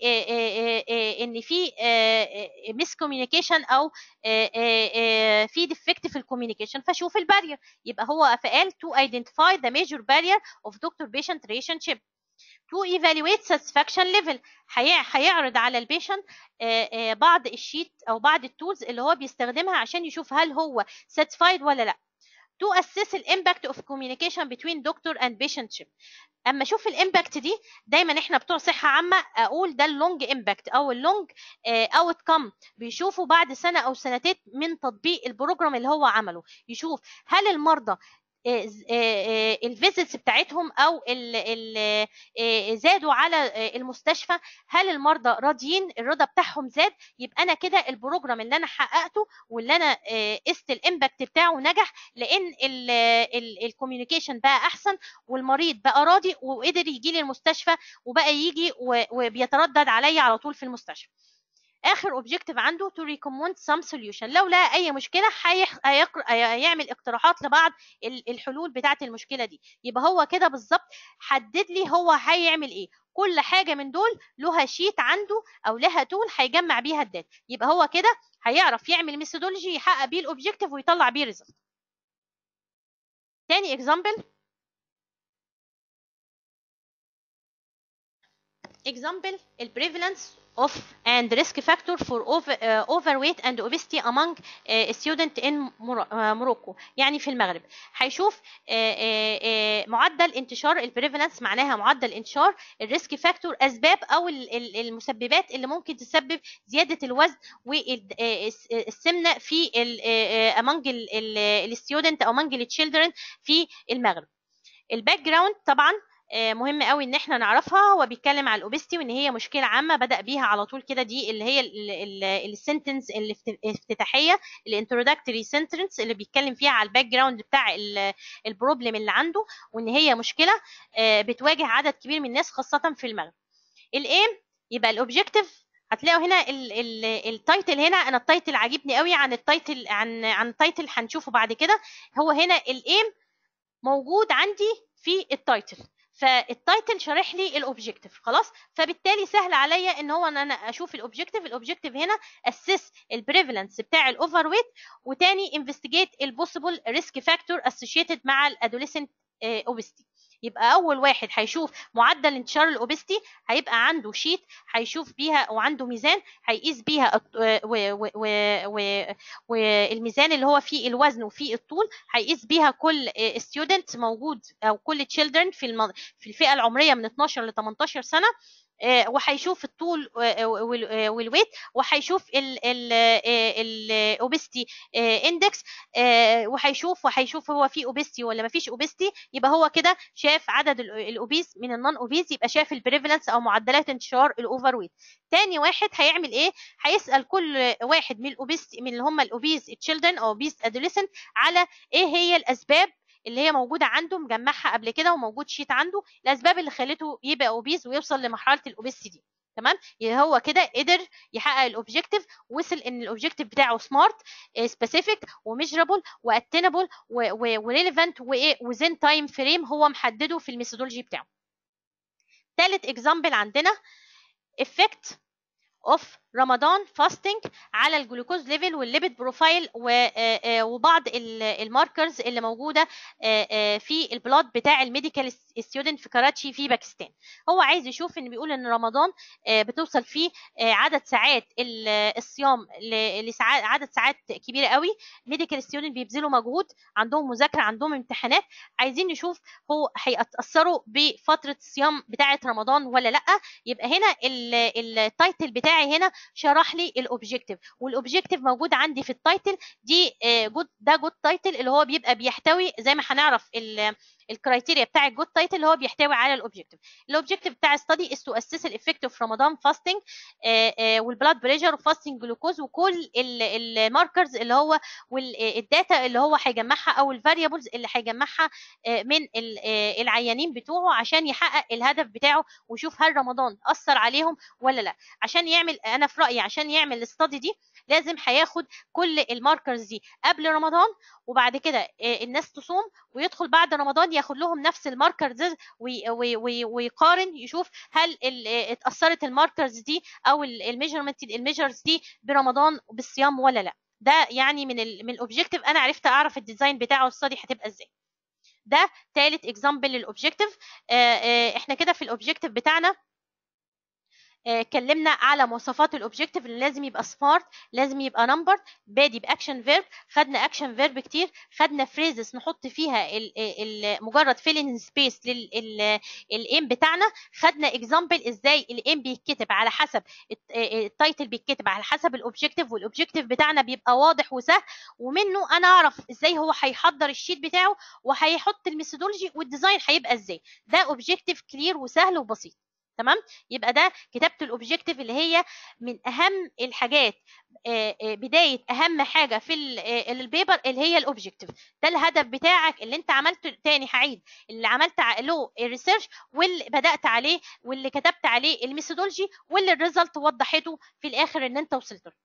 ان في ميس كوميونيكيشن او في ديفكت في الكوميونيكيشن فاشوف البارير يبقى هو فقال to identify the major barrier of doctor patient relationship to evaluate satisfaction level هيعرض على البيشنت بعض الشيت او بعض التولز اللي هو بيستخدمها عشان يشوف هل هو satisfied ولا لا to assess the impact of communication between doctor and patient اما اشوف الامباكت دي دايما احنا بتوع صحه عامه اقول ده اللونج امباكت او اللونج اوت كم بيشوفوا بعد سنه او سنتين من تطبيق البروجرام اللي هو عمله يشوف هل المرضى الفيزيتس بتاعتهم او ال ال زادوا على المستشفى هل المرضى راضيين الرضا بتاعهم زاد يبقى انا كده البروجرام اللي انا حققته واللي انا قست الامباكت بتاعه نجح لان الكوميونيكيشن بقى احسن والمريض بقى راضي وقدر يجي لي المستشفى وبقى يجي وبيتردد عليا على طول في المستشفى اخر اوبجكتيف عنده to recommend some solution لو لقى اي مشكله هيعمل اقتراحات لبعض الحلول بتاعه المشكله دي يبقى هو كده بالظبط حدد لي هو هيعمل ايه كل حاجه من دول لها شيت عنده او لها تول هيجمع بيها الداتا يبقى هو كده هيعرف يعمل ميثودولوجي يحقق بيه الاوبجكتيف ويطلع بيه ريزلت تاني اكزامبل example ال prevalence of and risk factor for over, uh, overweight and obesity among uh, student in Mor- uh, Morocco يعني في المغرب هيشوف uh, uh, uh, معدل انتشار البريفالنس معناها معدل انتشار الريسك فاكتور اسباب او ال- ال- المسببات اللي ممكن تسبب زياده الوزن والسمنه في ال- uh, uh, among الستودنت او among التشيلدرن في المغرب الباك جراوند طبعا آه، مهم قوي ان احنا نعرفها هو بيتكلم على الاوبستي وان هي مشكله عامه بدا بيها على طول كده دي اللي هي السنتنس الافتتاحيه الانتروداكتوري سنتنس اللي بيتكلم فيها على الباك جراوند بتاع البروبلم اللي عنده وان هي مشكله آه، بتواجه عدد كبير من الناس خاصه في المغرب الايم يبقى الاوبجكتيف هتلاقوا هنا ال- ال- التايتل هنا انا التايتل عاجبني قوي عن التايتل عن عن التايتل هنشوفه بعد كده هو هنا الايم موجود عندي في التايتل فالتايتل شارح لي الاوبجكتيف خلاص فبالتالي سهل عليا ان هو ان انا اشوف الاوبجكتيف الاوبجكتيف هنا اسس البريفالنس بتاع الاوفر ويت وتاني انفستيجيت البوسيبل ريسك فاكتور اسوشيتد مع الادوليسنت اوبستي يبقى اول واحد هيشوف معدل انتشار الاوبستي هيبقى عنده شيت هيشوف بيها وعنده ميزان هيقيس بيها الط- و- و- و- و- والميزان اللي هو فيه الوزن وفيه الطول هيقيس بيها كل ستودنت موجود او كل تشيلدرن في الم- في الفئه العمريه من 12 ل 18 سنه آه، وهيشوف الطول آه، وال- آه، والويت وهيشوف الاوبستي اندكس وهيشوف وهيشوف هو في اوبستي ولا ما فيش اوبستي يبقى هو كده شاف عدد الاوبيز من النون اوبيز يبقى شاف البريفالنس او معدلات انتشار الاوفر ويت تاني واحد هيعمل ايه هيسال كل واحد من الاوبيز من اللي هم الاوبيز تشيلدرن او اوبيز ادوليسنت على ايه هي الاسباب اللي هي موجوده عنده مجمعها قبل كده وموجود شيت عنده الاسباب اللي خلته يبقى اوبيز ويوصل لمرحله الاوبيس دي تمام يبقى هو كده قدر يحقق الاوبجيكتيف وصل ان الاوبجيكتيف بتاعه سمارت سبيسيفيك وميجرابل واتينبل وريليفنت وزين تايم فريم هو محدده في الميثودولوجي بتاعه ثالث اكزامبل عندنا effect of رمضان فاستنج على الجلوكوز ليفل والليبيد بروفايل وبعض الماركرز اللي موجوده في البلاد بتاع الميديكال ستودنت في كراتشي في باكستان هو عايز يشوف ان بيقول ان رمضان بتوصل فيه عدد ساعات الصيام لساعات عدد ساعات كبيره قوي ميديكال ستودنت بيبذلوا مجهود عندهم مذاكره عندهم امتحانات عايزين نشوف هو هيتاثروا بفتره الصيام بتاعه رمضان ولا لا يبقى هنا التايتل بتاعي هنا شرح لي الاوبجيكتيف والاوبجيكتيف موجود عندي في التايتل دي جود ده جود تايتل اللي هو بيبقى بيحتوي زي ما هنعرف الكرايتيريا بتاع الجود تايتل اللي هو بيحتوي على الاوبجيكتيف الاوبجيكتيف بتاع الستادي از تو اسس الايفكت اوف رمضان فاستنج والبلاد بريشر وفاستنج جلوكوز وكل الماركرز اللي هو والداتا اللي هو هيجمعها او الفاريبلز اللي هيجمعها من العيانين بتوعه عشان يحقق الهدف بتاعه ويشوف هل رمضان اثر عليهم ولا لا عشان يعمل انا في رايي عشان يعمل الاستادي دي لازم هياخد كل الماركرز دي قبل رمضان وبعد كده الناس تصوم ويدخل بعد رمضان ياخد لهم نفس الماركرز ويقارن يشوف هل اتاثرت الماركرز دي او الميجرمنت الميجرز دي برمضان بالصيام ولا لا ده يعني من ال من الاوبجيكتيف انا عرفت اعرف الديزاين بتاعه الستادي هتبقى ازاي ده ثالث اكزامبل للاوبجيكتيف احنا كده في الاوبجيكتيف بتاعنا اتكلمنا على مواصفات الاوبجيكتيف اللي لازم يبقى سمارت لازم يبقى نمبر بادي باكشن فيرب خدنا اكشن فيرب كتير خدنا فريزز نحط فيها ال ال مجرد فيلين سبيس للايم بتاعنا خدنا اكزامبل ازاي الايم بيتكتب على حسب التايتل بيتكتب على حسب الاوبجيكتيف والاوبجيكتيف بتاعنا بيبقى واضح وسهل ومنه انا اعرف ازاي هو هيحضر الشيت بتاعه وهيحط الميثودولوجي والديزاين هيبقى ازاي ده اوبجيكتيف كلير وسهل وبسيط تمام يبقى ده كتابه الاوبجيكتيف اللي هي من اهم الحاجات بدايه اهم حاجه في البيبر اللي هي الاوبجيكتيف ده الهدف بتاعك اللي انت عملته تاني هعيد اللي عملت له الريسيرش واللي بدات عليه واللي كتبت عليه الميثودولوجي واللي الريزلت وضحته في الاخر ان انت وصلت له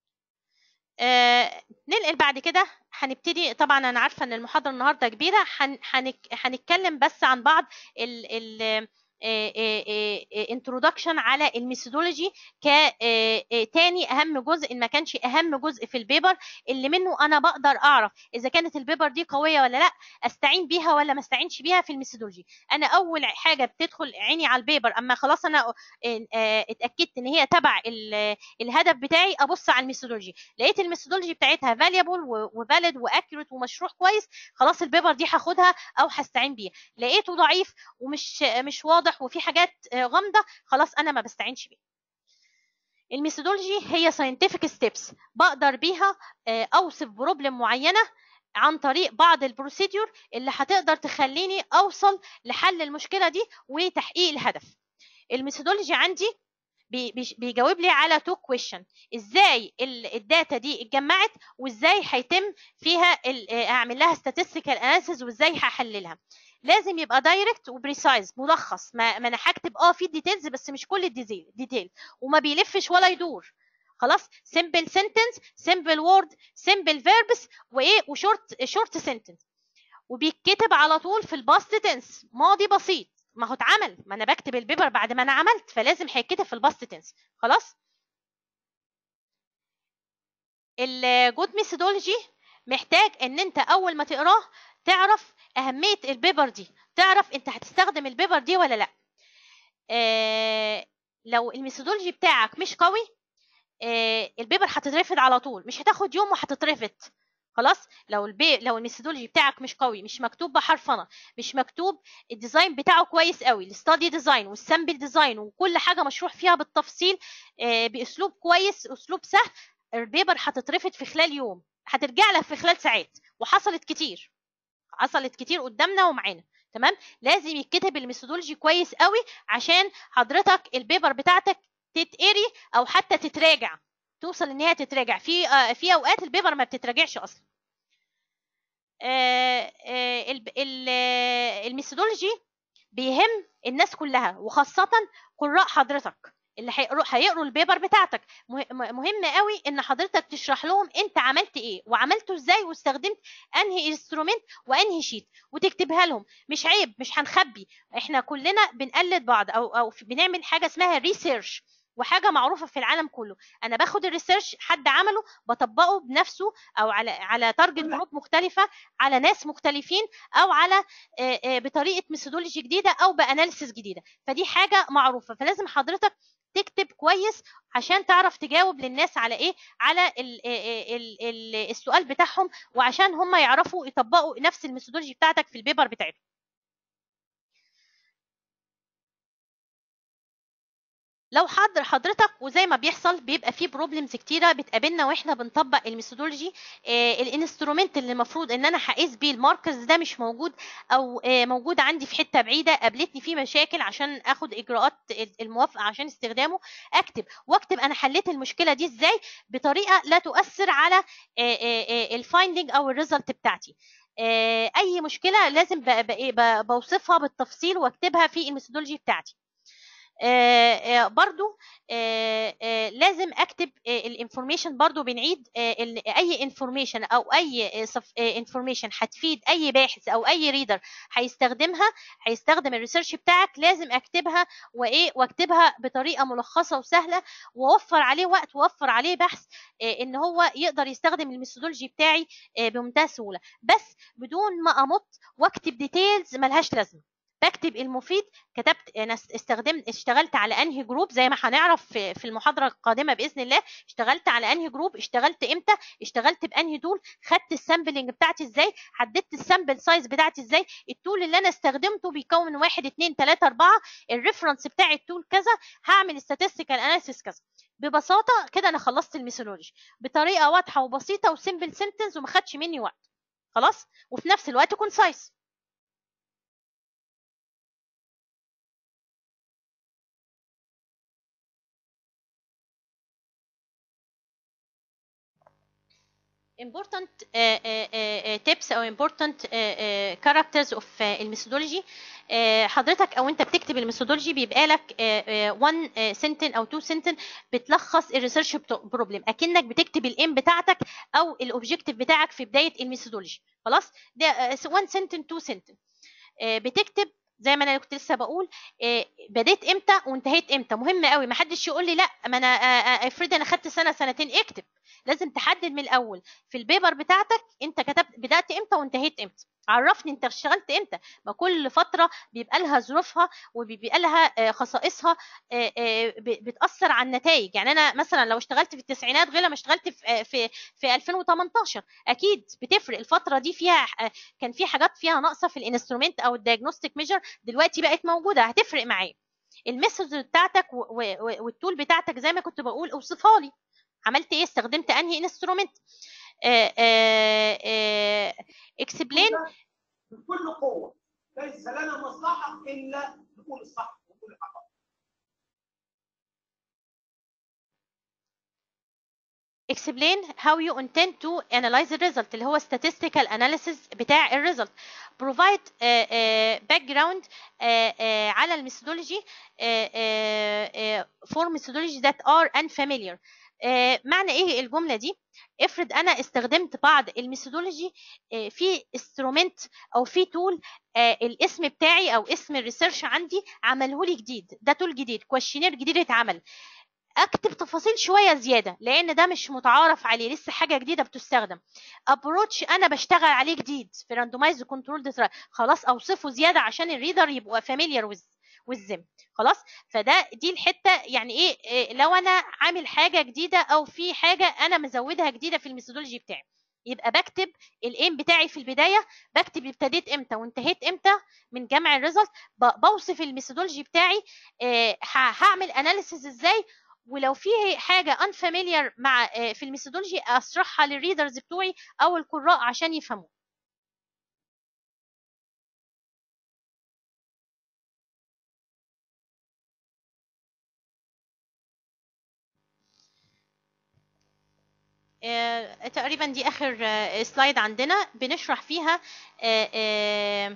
آه ننقل بعد كده هنبتدي طبعا انا عارفه ان المحاضره النهارده كبيره هنتكلم بس عن بعض ال ال انترودكشن على الميثودولوجي كتاني اهم جزء ان ما كانش اهم جزء في البيبر اللي منه انا بقدر اعرف اذا كانت البيبر دي قويه ولا لا استعين بيها ولا ما استعينش بيها في الميثودولوجي انا اول حاجه بتدخل عيني على البيبر اما خلاص انا اتاكدت ان هي تبع الهدف بتاعي ابص على الميثودولوجي لقيت الميثودولوجي بتاعتها فاليبل وفاليد واكيوريت ومشروح كويس خلاص البيبر دي هاخدها او هستعين بيها لقيته ضعيف ومش مش واضح وفي حاجات غامضه خلاص انا ما بستعينش بيها الميثودولوجي هي scientific steps بقدر بيها اوصف بروبلم معينه عن طريق بعض البروسيدور اللي هتقدر تخليني اوصل لحل المشكله دي وتحقيق الهدف الميثودولوجي عندي بيجاوب لي على تو كويشن ازاي الداتا دي اتجمعت وازاي هيتم فيها اعمل لها statistical analysis وازاي هحللها لازم يبقى دايركت وبريسايز ملخص ما, ما انا هكتب اه في ديتيلز بس مش كل الديتيل ديتيل وما بيلفش ولا يدور خلاص سمبل سنتنس سمبل وورد سمبل فيربس وايه وشورت شورت سنتنس وبيتكتب على طول في الباست تنس ماضي بسيط ما هو اتعمل ما انا بكتب البيبر بعد ما انا عملت فلازم هيتكتب في الباست تنس خلاص الجود ميثودولوجي محتاج ان انت اول ما تقراه تعرف اهميه البيبر دي تعرف انت هتستخدم البيبر دي ولا لا آه لو الميثودولوجي بتاعك مش قوي آه البيبر هتترفض على طول مش هتاخد يوم وهتترفض خلاص لو البي لو الميثودولوجي بتاعك مش قوي مش مكتوب بحرفنه مش مكتوب الديزاين بتاعه كويس قوي الستادي ديزاين والسامبل ديزاين وكل حاجه مشروح فيها بالتفصيل آه باسلوب كويس اسلوب سهل البيبر هتترفض في خلال يوم هترجع لك في خلال ساعات وحصلت كتير حصلت كتير قدامنا ومعانا تمام لازم يتكتب الميثودولوجي كويس قوي عشان حضرتك البيبر بتاعتك تتقري او حتى تتراجع توصل ان هي تتراجع في آه في اوقات البيبر ما بتتراجعش اصلا آه آه الميثودولوجي بيهم الناس كلها وخاصه قراء حضرتك اللي هيقروا هيقروا البيبر بتاعتك مهم قوي ان حضرتك تشرح لهم انت عملت ايه وعملته ازاي واستخدمت انهي انسترومنت وانهي شيت وتكتبها لهم مش عيب مش هنخبي احنا كلنا بنقلد بعض او او بنعمل حاجه اسمها ريسيرش وحاجه معروفه في العالم كله انا باخد الريسيرش حد عمله بطبقه بنفسه او على على تارجت جروب مختلفه على ناس مختلفين او على بطريقه ميثودولوجي جديده او باناليسيس جديده فدي حاجه معروفه فلازم حضرتك تكتب كويس عشان تعرف تجاوب للناس على ايه على ال ال ال السؤال بتاعهم وعشان هم يعرفوا يطبقوا نفس الميثودولوجي بتاعتك في البيبر بتاعتهم لو حضر حضرتك وزي ما بيحصل بيبقى فيه بروبلمز كتيره بتقابلنا واحنا بنطبق الميثودولوجي آه الانسترومنت اللي المفروض ان انا هقيس بيه الماركرز ده مش موجود او آه موجود عندي في حته بعيده قابلتني فيه مشاكل عشان اخد اجراءات الموافقه عشان استخدامه اكتب واكتب انا حليت المشكله دي ازاي بطريقه لا تؤثر على آه الفايندنج او الريزلت بتاعتي اي مشكله لازم بوصفها بالتفصيل واكتبها في الميثودولوجي بتاعتي آه آه برضو آه لازم اكتب الانفورميشن برضو بنعيد اي انفورميشن او اي انفورميشن هتفيد اي باحث او اي ريدر هيستخدمها هيستخدم الريسيرش بتاعك لازم اكتبها وايه واكتبها بطريقه ملخصه وسهله واوفر عليه وقت واوفر عليه بحث ان هو يقدر يستخدم الميثودولوجي بتاعي بمنتهى السهوله بس بدون ما امط واكتب ديتيلز ملهاش لازمه بكتب المفيد كتبت انا استخدمت اشتغلت على انهي جروب زي ما هنعرف في, في المحاضره القادمه باذن الله اشتغلت على انهي جروب اشتغلت امتى اشتغلت بانهي تول خدت السامبلنج بتاعتي ازاي حددت السامبل سايز بتاعتي ازاي التول اللي انا استخدمته بيكون واحد اتنين تلاته اربعه الريفرنس بتاع التول كذا هعمل statistical اناليسيس كذا ببساطه كده انا خلصت الميثودولوجي بطريقه واضحه وبسيطه وسيمبل سنتنس وما خدش مني وقت خلاص وفي نفس الوقت كونسايز important uh, uh, tips او important uh, characters of الميثودولوجي حضرتك او انت بتكتب الميثودولوجي بيبقى لك 1 سنتن او 2 سنتن بتلخص الريسيرش بروبلم اكنك بتكتب الام بتاعتك او الاوبجيكتيف بتاعك في بدايه الميثودولوجي خلاص ده 1 سنتن 2 سنتن بتكتب زي ما انا كنت لسه بقول آه، بديت امتى وانتهيت امتى مهم قوي ما حدش يقول لي لا ما انا آه، آه، افرض انا خدت سنه سنتين اكتب لازم تحدد من الاول في البيبر بتاعتك انت كتبت بدات امتى وانتهيت امتى عرفني انت اشتغلت امتى ما كل فتره بيبقى لها ظروفها وبيبقى لها آه، خصائصها آه، آه، ب- بتاثر على النتائج يعني انا مثلا لو اشتغلت في التسعينات غير لما اشتغلت في آه، في في 2018 اكيد بتفرق الفتره دي فيها آه، كان في حاجات فيها ناقصه في الانسترومنت او الدايجنوستيك ميجر دلوقتي بقت موجوده هتفرق معايا الميثود بتاعتك و- و- و- والتول بتاعتك زي ما كنت بقول اوصفها لي عملت ايه استخدمت انهي انسترومنت اكسبلين بكل قوه ليس لنا مصلحه الا نقول الصح ونقول الحق explain how you intend to analyze the result اللي هو statistical analysis بتاع ال result provide uh, uh, background uh, uh, على الميثودولوجي uh, uh, uh, for methodology that are unfamiliar uh, معنى ايه الجمله دي افرض انا استخدمت بعض الميثودولوجي uh, في انسترومنت او في تول الاسم بتاعي او اسم الريسيرش عندي عمله لي جديد ده تول جديد كويشنير جديد اتعمل اكتب تفاصيل شويه زياده لان ده مش متعارف عليه لسه حاجه جديده بتستخدم ابروتش انا بشتغل عليه جديد في راندومايز كنترول خلاص اوصفه زياده عشان الريدر يبقى فاميليار ويز والزم خلاص فده دي الحته يعني ايه, إيه لو انا عامل حاجه جديده او في حاجه انا مزودها جديده في الميثودولوجي بتاعي يبقى بكتب الايم بتاعي في البدايه بكتب ابتديت امتى وانتهيت امتى من جمع الريزلت بوصف الميثودولوجي بتاعي إيه هعمل اناليسيز ازاي ولو في حاجه unfamiliar مع في الميثودولوجي اشرحها للريدرز بتوعي او القراء عشان يفهموا آه، تقريبا دي اخر آه، سلايد عندنا بنشرح فيها آه،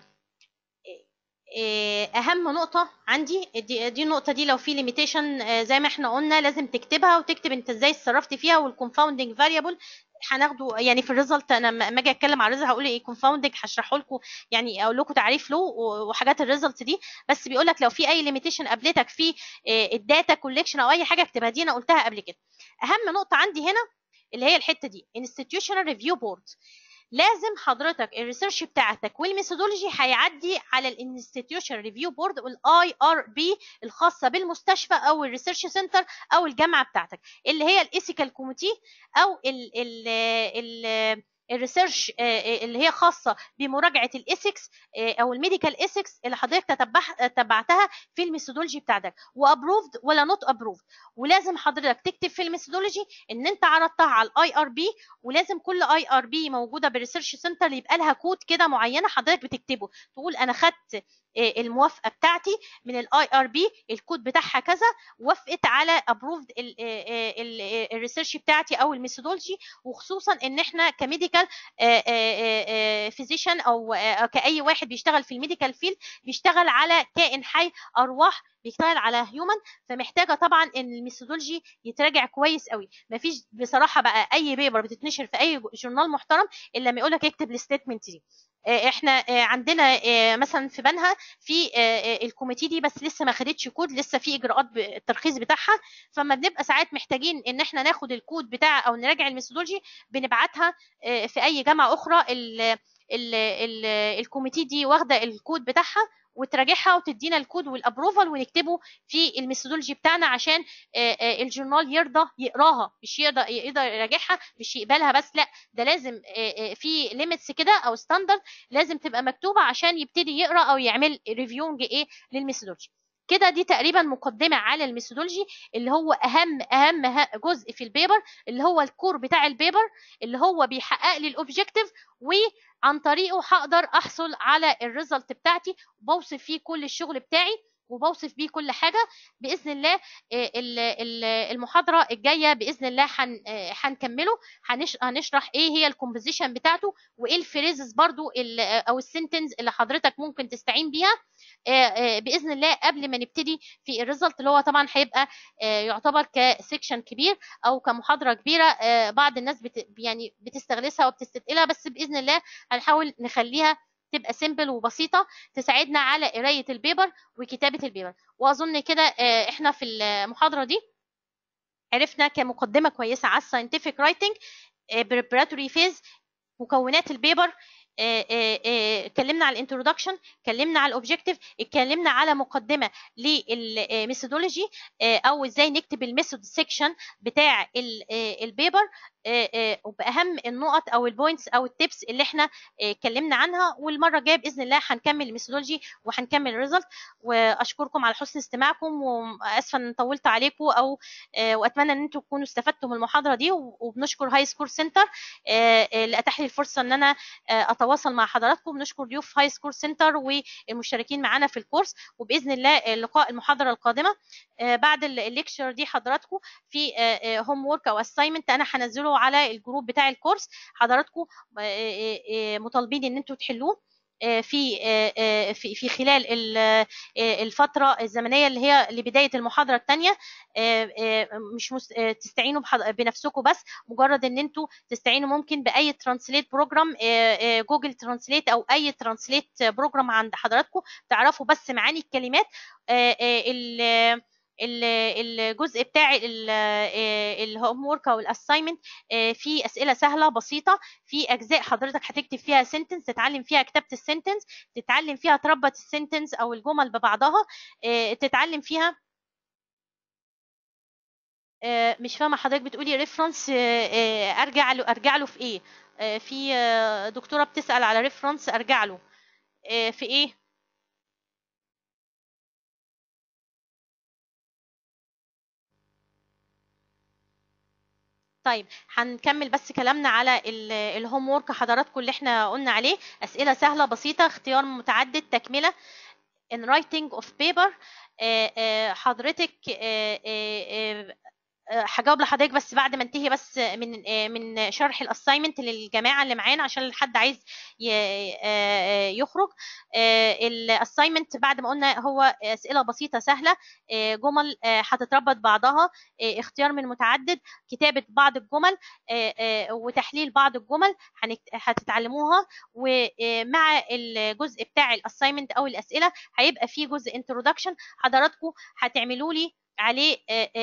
اهم نقطه عندي دي, دي النقطه دي لو في ليميتيشن زي ما احنا قلنا لازم تكتبها وتكتب انت ازاي اتصرفت فيها والكونفاوندنج فاريبل هناخده يعني في الريزلت انا لما اجي اتكلم على الريزلت هقول ايه كونفاوندنج هشرحه لكم يعني اقول لكم تعريف له وحاجات الريزلت دي بس بيقول لك لو في اي ليميتيشن قابلتك في الداتا كولكشن او اي حاجه اكتبها دي انا قلتها قبل كده اهم نقطه عندي هنا اللي هي الحته دي institutional review board لازم حضرتك الريسيرش بتاعتك والميثودولوجي هيعدي على الانستتيوشن ريفيو بورد والاي ار بي الخاصه بالمستشفى او الريسيرش سنتر او الجامعه بتاعتك اللي هي الايثيكال كوميتي او ال ال ال الريسيرش اللي هي خاصه بمراجعه الايثكس او الميديكال ايثكس اللي حضرتك تبعتها في الميثودولوجي بتاعتك وابروفد ولا نوت ابروفد ولازم حضرتك تكتب في الميثودولوجي ان انت عرضتها على الاي ار بي ولازم كل اي ار بي موجوده بالريسيرش سنتر يبقى لها كود كده معينه حضرتك بتكتبه تقول انا خدت الموافقه بتاعتي من الاي ار بي الكود بتاعها كذا وافقت على ابروفد الريسيرش بتاعتي او الميثودولوجي وخصوصا ان احنا كميديكال فيزيشن او كاي واحد بيشتغل في الميديكال فيلد بيشتغل على كائن حي ارواح بيشتغل على هيومن فمحتاجه طبعا ان الميثودولوجي يتراجع كويس قوي مفيش بصراحه بقى اي بيبر بتتنشر في اي جورنال محترم الا لما يقول لك اكتب الستيتمنت دي احنا عندنا مثلا في بنها في الكوميتي دي بس لسه ما خدتش كود لسه في اجراءات الترخيص بتاعها فما بنبقى ساعات محتاجين ان احنا ناخد الكود بتاع او نراجع الميثودولوجي بنبعتها في اي جامعه اخرى ال ال ال الكوميتي دي واخده الكود بتاعها وتراجعها وتدينا الكود والابروفال ونكتبه في الميثودولوجي بتاعنا عشان الجورنال يرضى يقراها مش يقدر يقدر يراجعها مش يقبلها بس لا ده لازم في ليميتس كده او ستاندرد لازم تبقى مكتوبه عشان يبتدي يقرا او يعمل ريفيونج ايه للميثودولوجي كده دي تقريبا مقدمه على الميثودولوجي اللي هو اهم اهم جزء في البيبر اللي هو الكور بتاع البيبر اللي هو بيحقق لي الاوبجكتيف وعن طريقه هقدر احصل على الريزلت بتاعتي بوصف فيه كل الشغل بتاعي وبوصف بيه كل حاجه باذن الله المحاضره الجايه باذن الله هنكمله هنشرح ايه هي الكومبوزيشن بتاعته وايه الفريزز برضو او السنتنز اللي حضرتك ممكن تستعين بيها باذن الله قبل ما نبتدي في الريزلت اللي هو طبعا هيبقى يعتبر كسيكشن كبير او كمحاضره كبيره بعض الناس بت يعني بتستغلسها وبتستثقلها بس باذن الله هنحاول نخليها تبقى سيمبل وبسيطه تساعدنا على قرايه البيبر وكتابه البيبر واظن كده آه، احنا في المحاضره دي عرفنا كمقدمه كويسه على الساينتفك رايتنج بريبراتوري فيز مكونات البيبر آه، آه، آه، اتكلمنا على الانترودكشن اتكلمنا على الاوبجكتيف اتكلمنا على مقدمه للميثودولوجي او ازاي نكتب الميثود سيكشن بتاع ال- آه، البيبر آه، آه، وباهم النقط او البوينتس او التيبس اللي احنا آه، اتكلمنا عنها والمره الجايه باذن الله هنكمل الميثودولوجي وهنكمل الريزلت واشكركم على حسن استماعكم واسفه ان طولت عليكم او آه، واتمنى ان انتم تكونوا استفدتوا من المحاضره دي وبنشكر هاي سكور سنتر اللي اتاح لي الفرصه ان انا آه، اتواصل مع حضراتكم بنشكر ضيوف هاي سكور سنتر والمشتركين معانا في الكورس وباذن الله اللقاء المحاضره القادمه آه، بعد ال- الليكشر دي حضراتكم في هوم وورك او اساينمنت انا هنزله على الجروب بتاع الكورس حضراتكم آه، آه، آه، مطالبين ان انتوا تحلوه آه، في آه، آه، في في خلال ال- آه، الفتره الزمنيه اللي هي لبدايه المحاضره الثانيه مش مس- آه، تستعينوا بحض- بنفسكم بس مجرد ان انتوا تستعينوا ممكن باي ترانسليت بروجرام جوجل ترانسليت او اي ترانسليت بروجرام عند حضراتكم تعرفوا بس معاني الكلمات آه، آه، ال- ال- الجزء بتاع الهوم ورك او الاساينمنت في اسئله سهله بسيطه في اجزاء حضرتك هتكتب فيها سنتنس تتعلم فيها كتابه السنتنس تتعلم فيها تربط السنتنس او الجمل ببعضها آه، تتعلم فيها آه، مش فاهمه حضرتك بتقولي ريفرنس ارجع له ارجع له في ايه آه، في آه، دكتوره بتسال على ريفرنس ارجع له آه، في ايه طيب هنكمل بس كلامنا على الهوم وورك حضراتكم اللي احنا قلنا عليه اسئله سهله بسيطه اختيار متعدد تكمله in writing of paper آه، آه، حضرتك آه، آه، آه، آه، هجاوب لحضرتك بس بعد ما انتهي بس من آه، من شرح الاساينمنت للجماعه اللي معانا عشان حد عايز ي- آه، آه، يخرج الاساينمنت بعد ما قلنا هو اسئله بسيطه سهله آه، جمل آه، هتتربط بعضها آه، اختيار من متعدد كتابه بعض الجمل آه، آه، وتحليل بعض الجمل هنكت- هتتعلموها ومع الجزء بتاع الاساينمنت او الاسئله هيبقى فيه جزء انترودكشن حضراتكم هتعملوا لي عليه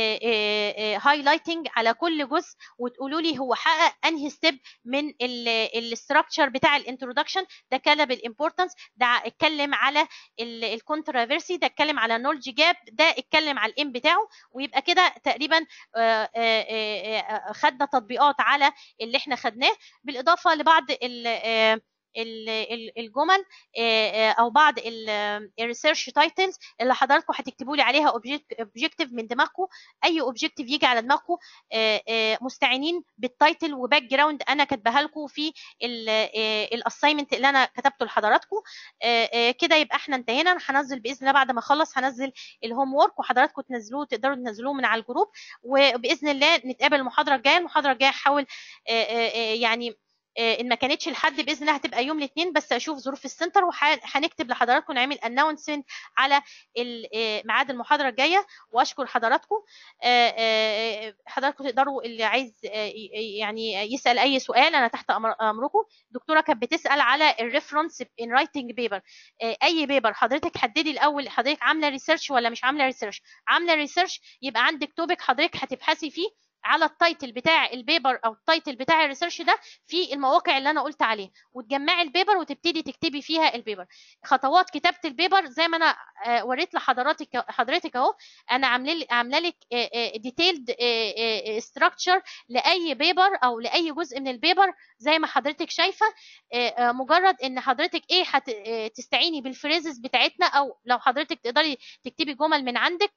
هايلايتنج على كل جزء وتقولوا لي هو حقق انهي ستيب من الاستراكشر بتاع الانترودكشن ده كلب الامبورتنس ده اتكلم على الكونترافيرسي ده اتكلم على نولج جاب ده اتكلم على الام بتاعه ويبقى كده تقريبا آه، آه، آه، خدنا تطبيقات على اللي احنا خدناه بالاضافه لبعض ال- آه، ال- ال- الجمل آه، آه، او بعض الريسيرش تايتلز اللي حضراتكم هتكتبوا لي عليها اوبجيكتيف من دماغكم اي اوبجيكتيف يجي على دماغكم آه، آه، مستعينين بالتايتل وباك جراوند انا كاتباها لكم في الاساينمنت اللي انا كتبته لحضراتكم آه، آه، كده يبقى احنا انتهينا أنا هنزل باذن الله بعد ما اخلص هنزل الهوم وورك وحضراتكم تنزلوه تقدروا تنزلوه من على الجروب وباذن الله نتقابل المحاضره الجايه المحاضره الجايه هحاول آه، آه، آه، يعني آه، ان ما كانتش لحد باذن الله هتبقى يوم الاثنين بس اشوف ظروف السنتر وهنكتب لحضراتكم نعمل اناونسمنت على ال- آه، ميعاد المحاضره الجايه واشكر حضراتكم آه، آه، حضراتكم تقدروا اللي عايز آه، ي- يعني يسال اي سؤال انا تحت أمر- امركم دكتوره كانت بتسال على الريفرنس ان رايتنج بيبر اي بيبر حضرتك حددي الاول حضرتك عامله ريسيرش ولا مش عامله ريسيرش عامله ريسيرش يبقى عندك توبك حضرتك هتبحثي فيه على التايتل بتاع البيبر او التايتل بتاع الريسيرش ده في المواقع اللي انا قلت عليها وتجمعي البيبر وتبتدي تكتبي فيها البيبر خطوات كتابه البيبر زي ما انا آه، وريت لحضراتك حضرتك اهو انا عامله عامله لك ديتيلد ستراكشر لاي بيبر او لاي جزء من البيبر زي ما حضرتك شايفه آه، آه، مجرد ان حضرتك ايه هت- آه، تستعيني بالفريزز بتاعتنا او لو حضرتك تقدري تكتبي جمل من عندك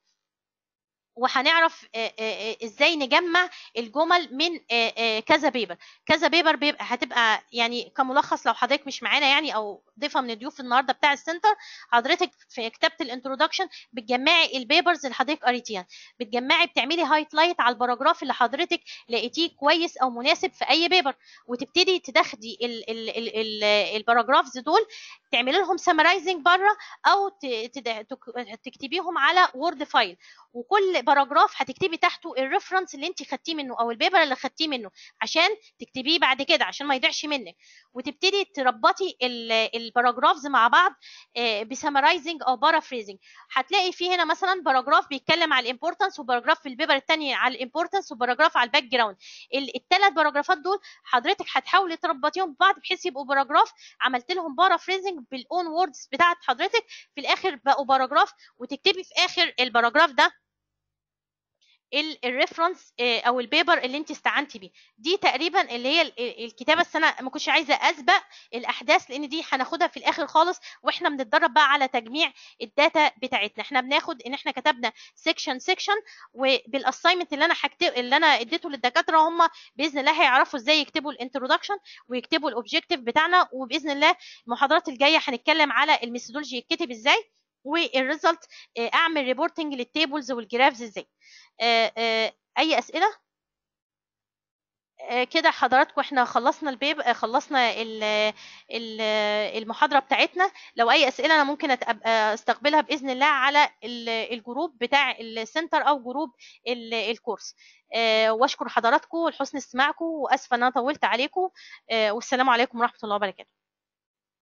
وهنعرف آه، آه، آه، ازاي نجمع الجمل من آه، آه، كذا بيبر كذا بيبر بيبقى هتبقى يعني كملخص لو حضرتك مش معانا يعني او ضيفه من الضيوف النهارده بتاع السنتر حضرتك في كتابه الانترودكشن بتجمعي البيبرز اللي حضرتك قريتيها بتجمعي بتعملي هايلايت على الباراجراف اللي حضرتك لقيتيه كويس او مناسب في اي بيبر وتبتدي تدخلي ال- ال- ال- ال- الباراجرافز دول تعملي لهم سمرايزنج بره او ت- تد- تك- تكتبيهم على وورد فايل وكل باراجراف هتكتبي تحته الريفرنس اللي انت خدتيه منه او البيبر اللي خدتيه منه عشان تكتبيه بعد كده عشان ما يضيعش منك وتبتدي تربطي الباراجرافز مع بعض بسمرايزنج او بارافريزنج هتلاقي في هنا مثلا باراجراف بيتكلم على الامبورتنس وباراجراف في البيبر الثاني على الامبورتنس وباراجراف على الباك جراوند الثلاث باراجرافات دول حضرتك هتحاولي تربطيهم ببعض بحيث يبقوا باراجراف عملت لهم بارافريزنج بالاون ووردز بتاعت حضرتك في الاخر بقوا باراجراف وتكتبي في اخر الباراجراف ده الريفرنس او البيبر اللي انت استعنتي بيه دي تقريبا اللي هي الكتابه بس انا ما كنتش عايزه اسبق الاحداث لان دي هناخدها في الاخر خالص واحنا بنتدرب بقى على تجميع الداتا بتاعتنا احنا بناخد ان احنا كتبنا سيكشن سيكشن وبالاساينمنت اللي انا هكتب اللي انا اديته للدكاتره هم باذن الله هيعرفوا ازاي يكتبوا الانترودكشن ويكتبوا الاوبجيكتيف بتاعنا وباذن الله المحاضرات الجايه هنتكلم على الميثودولوجي يتكتب ازاي والريزلت اعمل ريبورتنج للتيبلز والجرافز ازاي اي اسئله كده حضراتكم احنا خلصنا البيب خلصنا المحاضره بتاعتنا لو اي اسئله انا ممكن استقبلها باذن الله على الجروب بتاع السنتر او جروب الكورس واشكر حضراتكم لحسن استماعكم واسفه ان انا طولت عليكم والسلام عليكم ورحمه الله وبركاته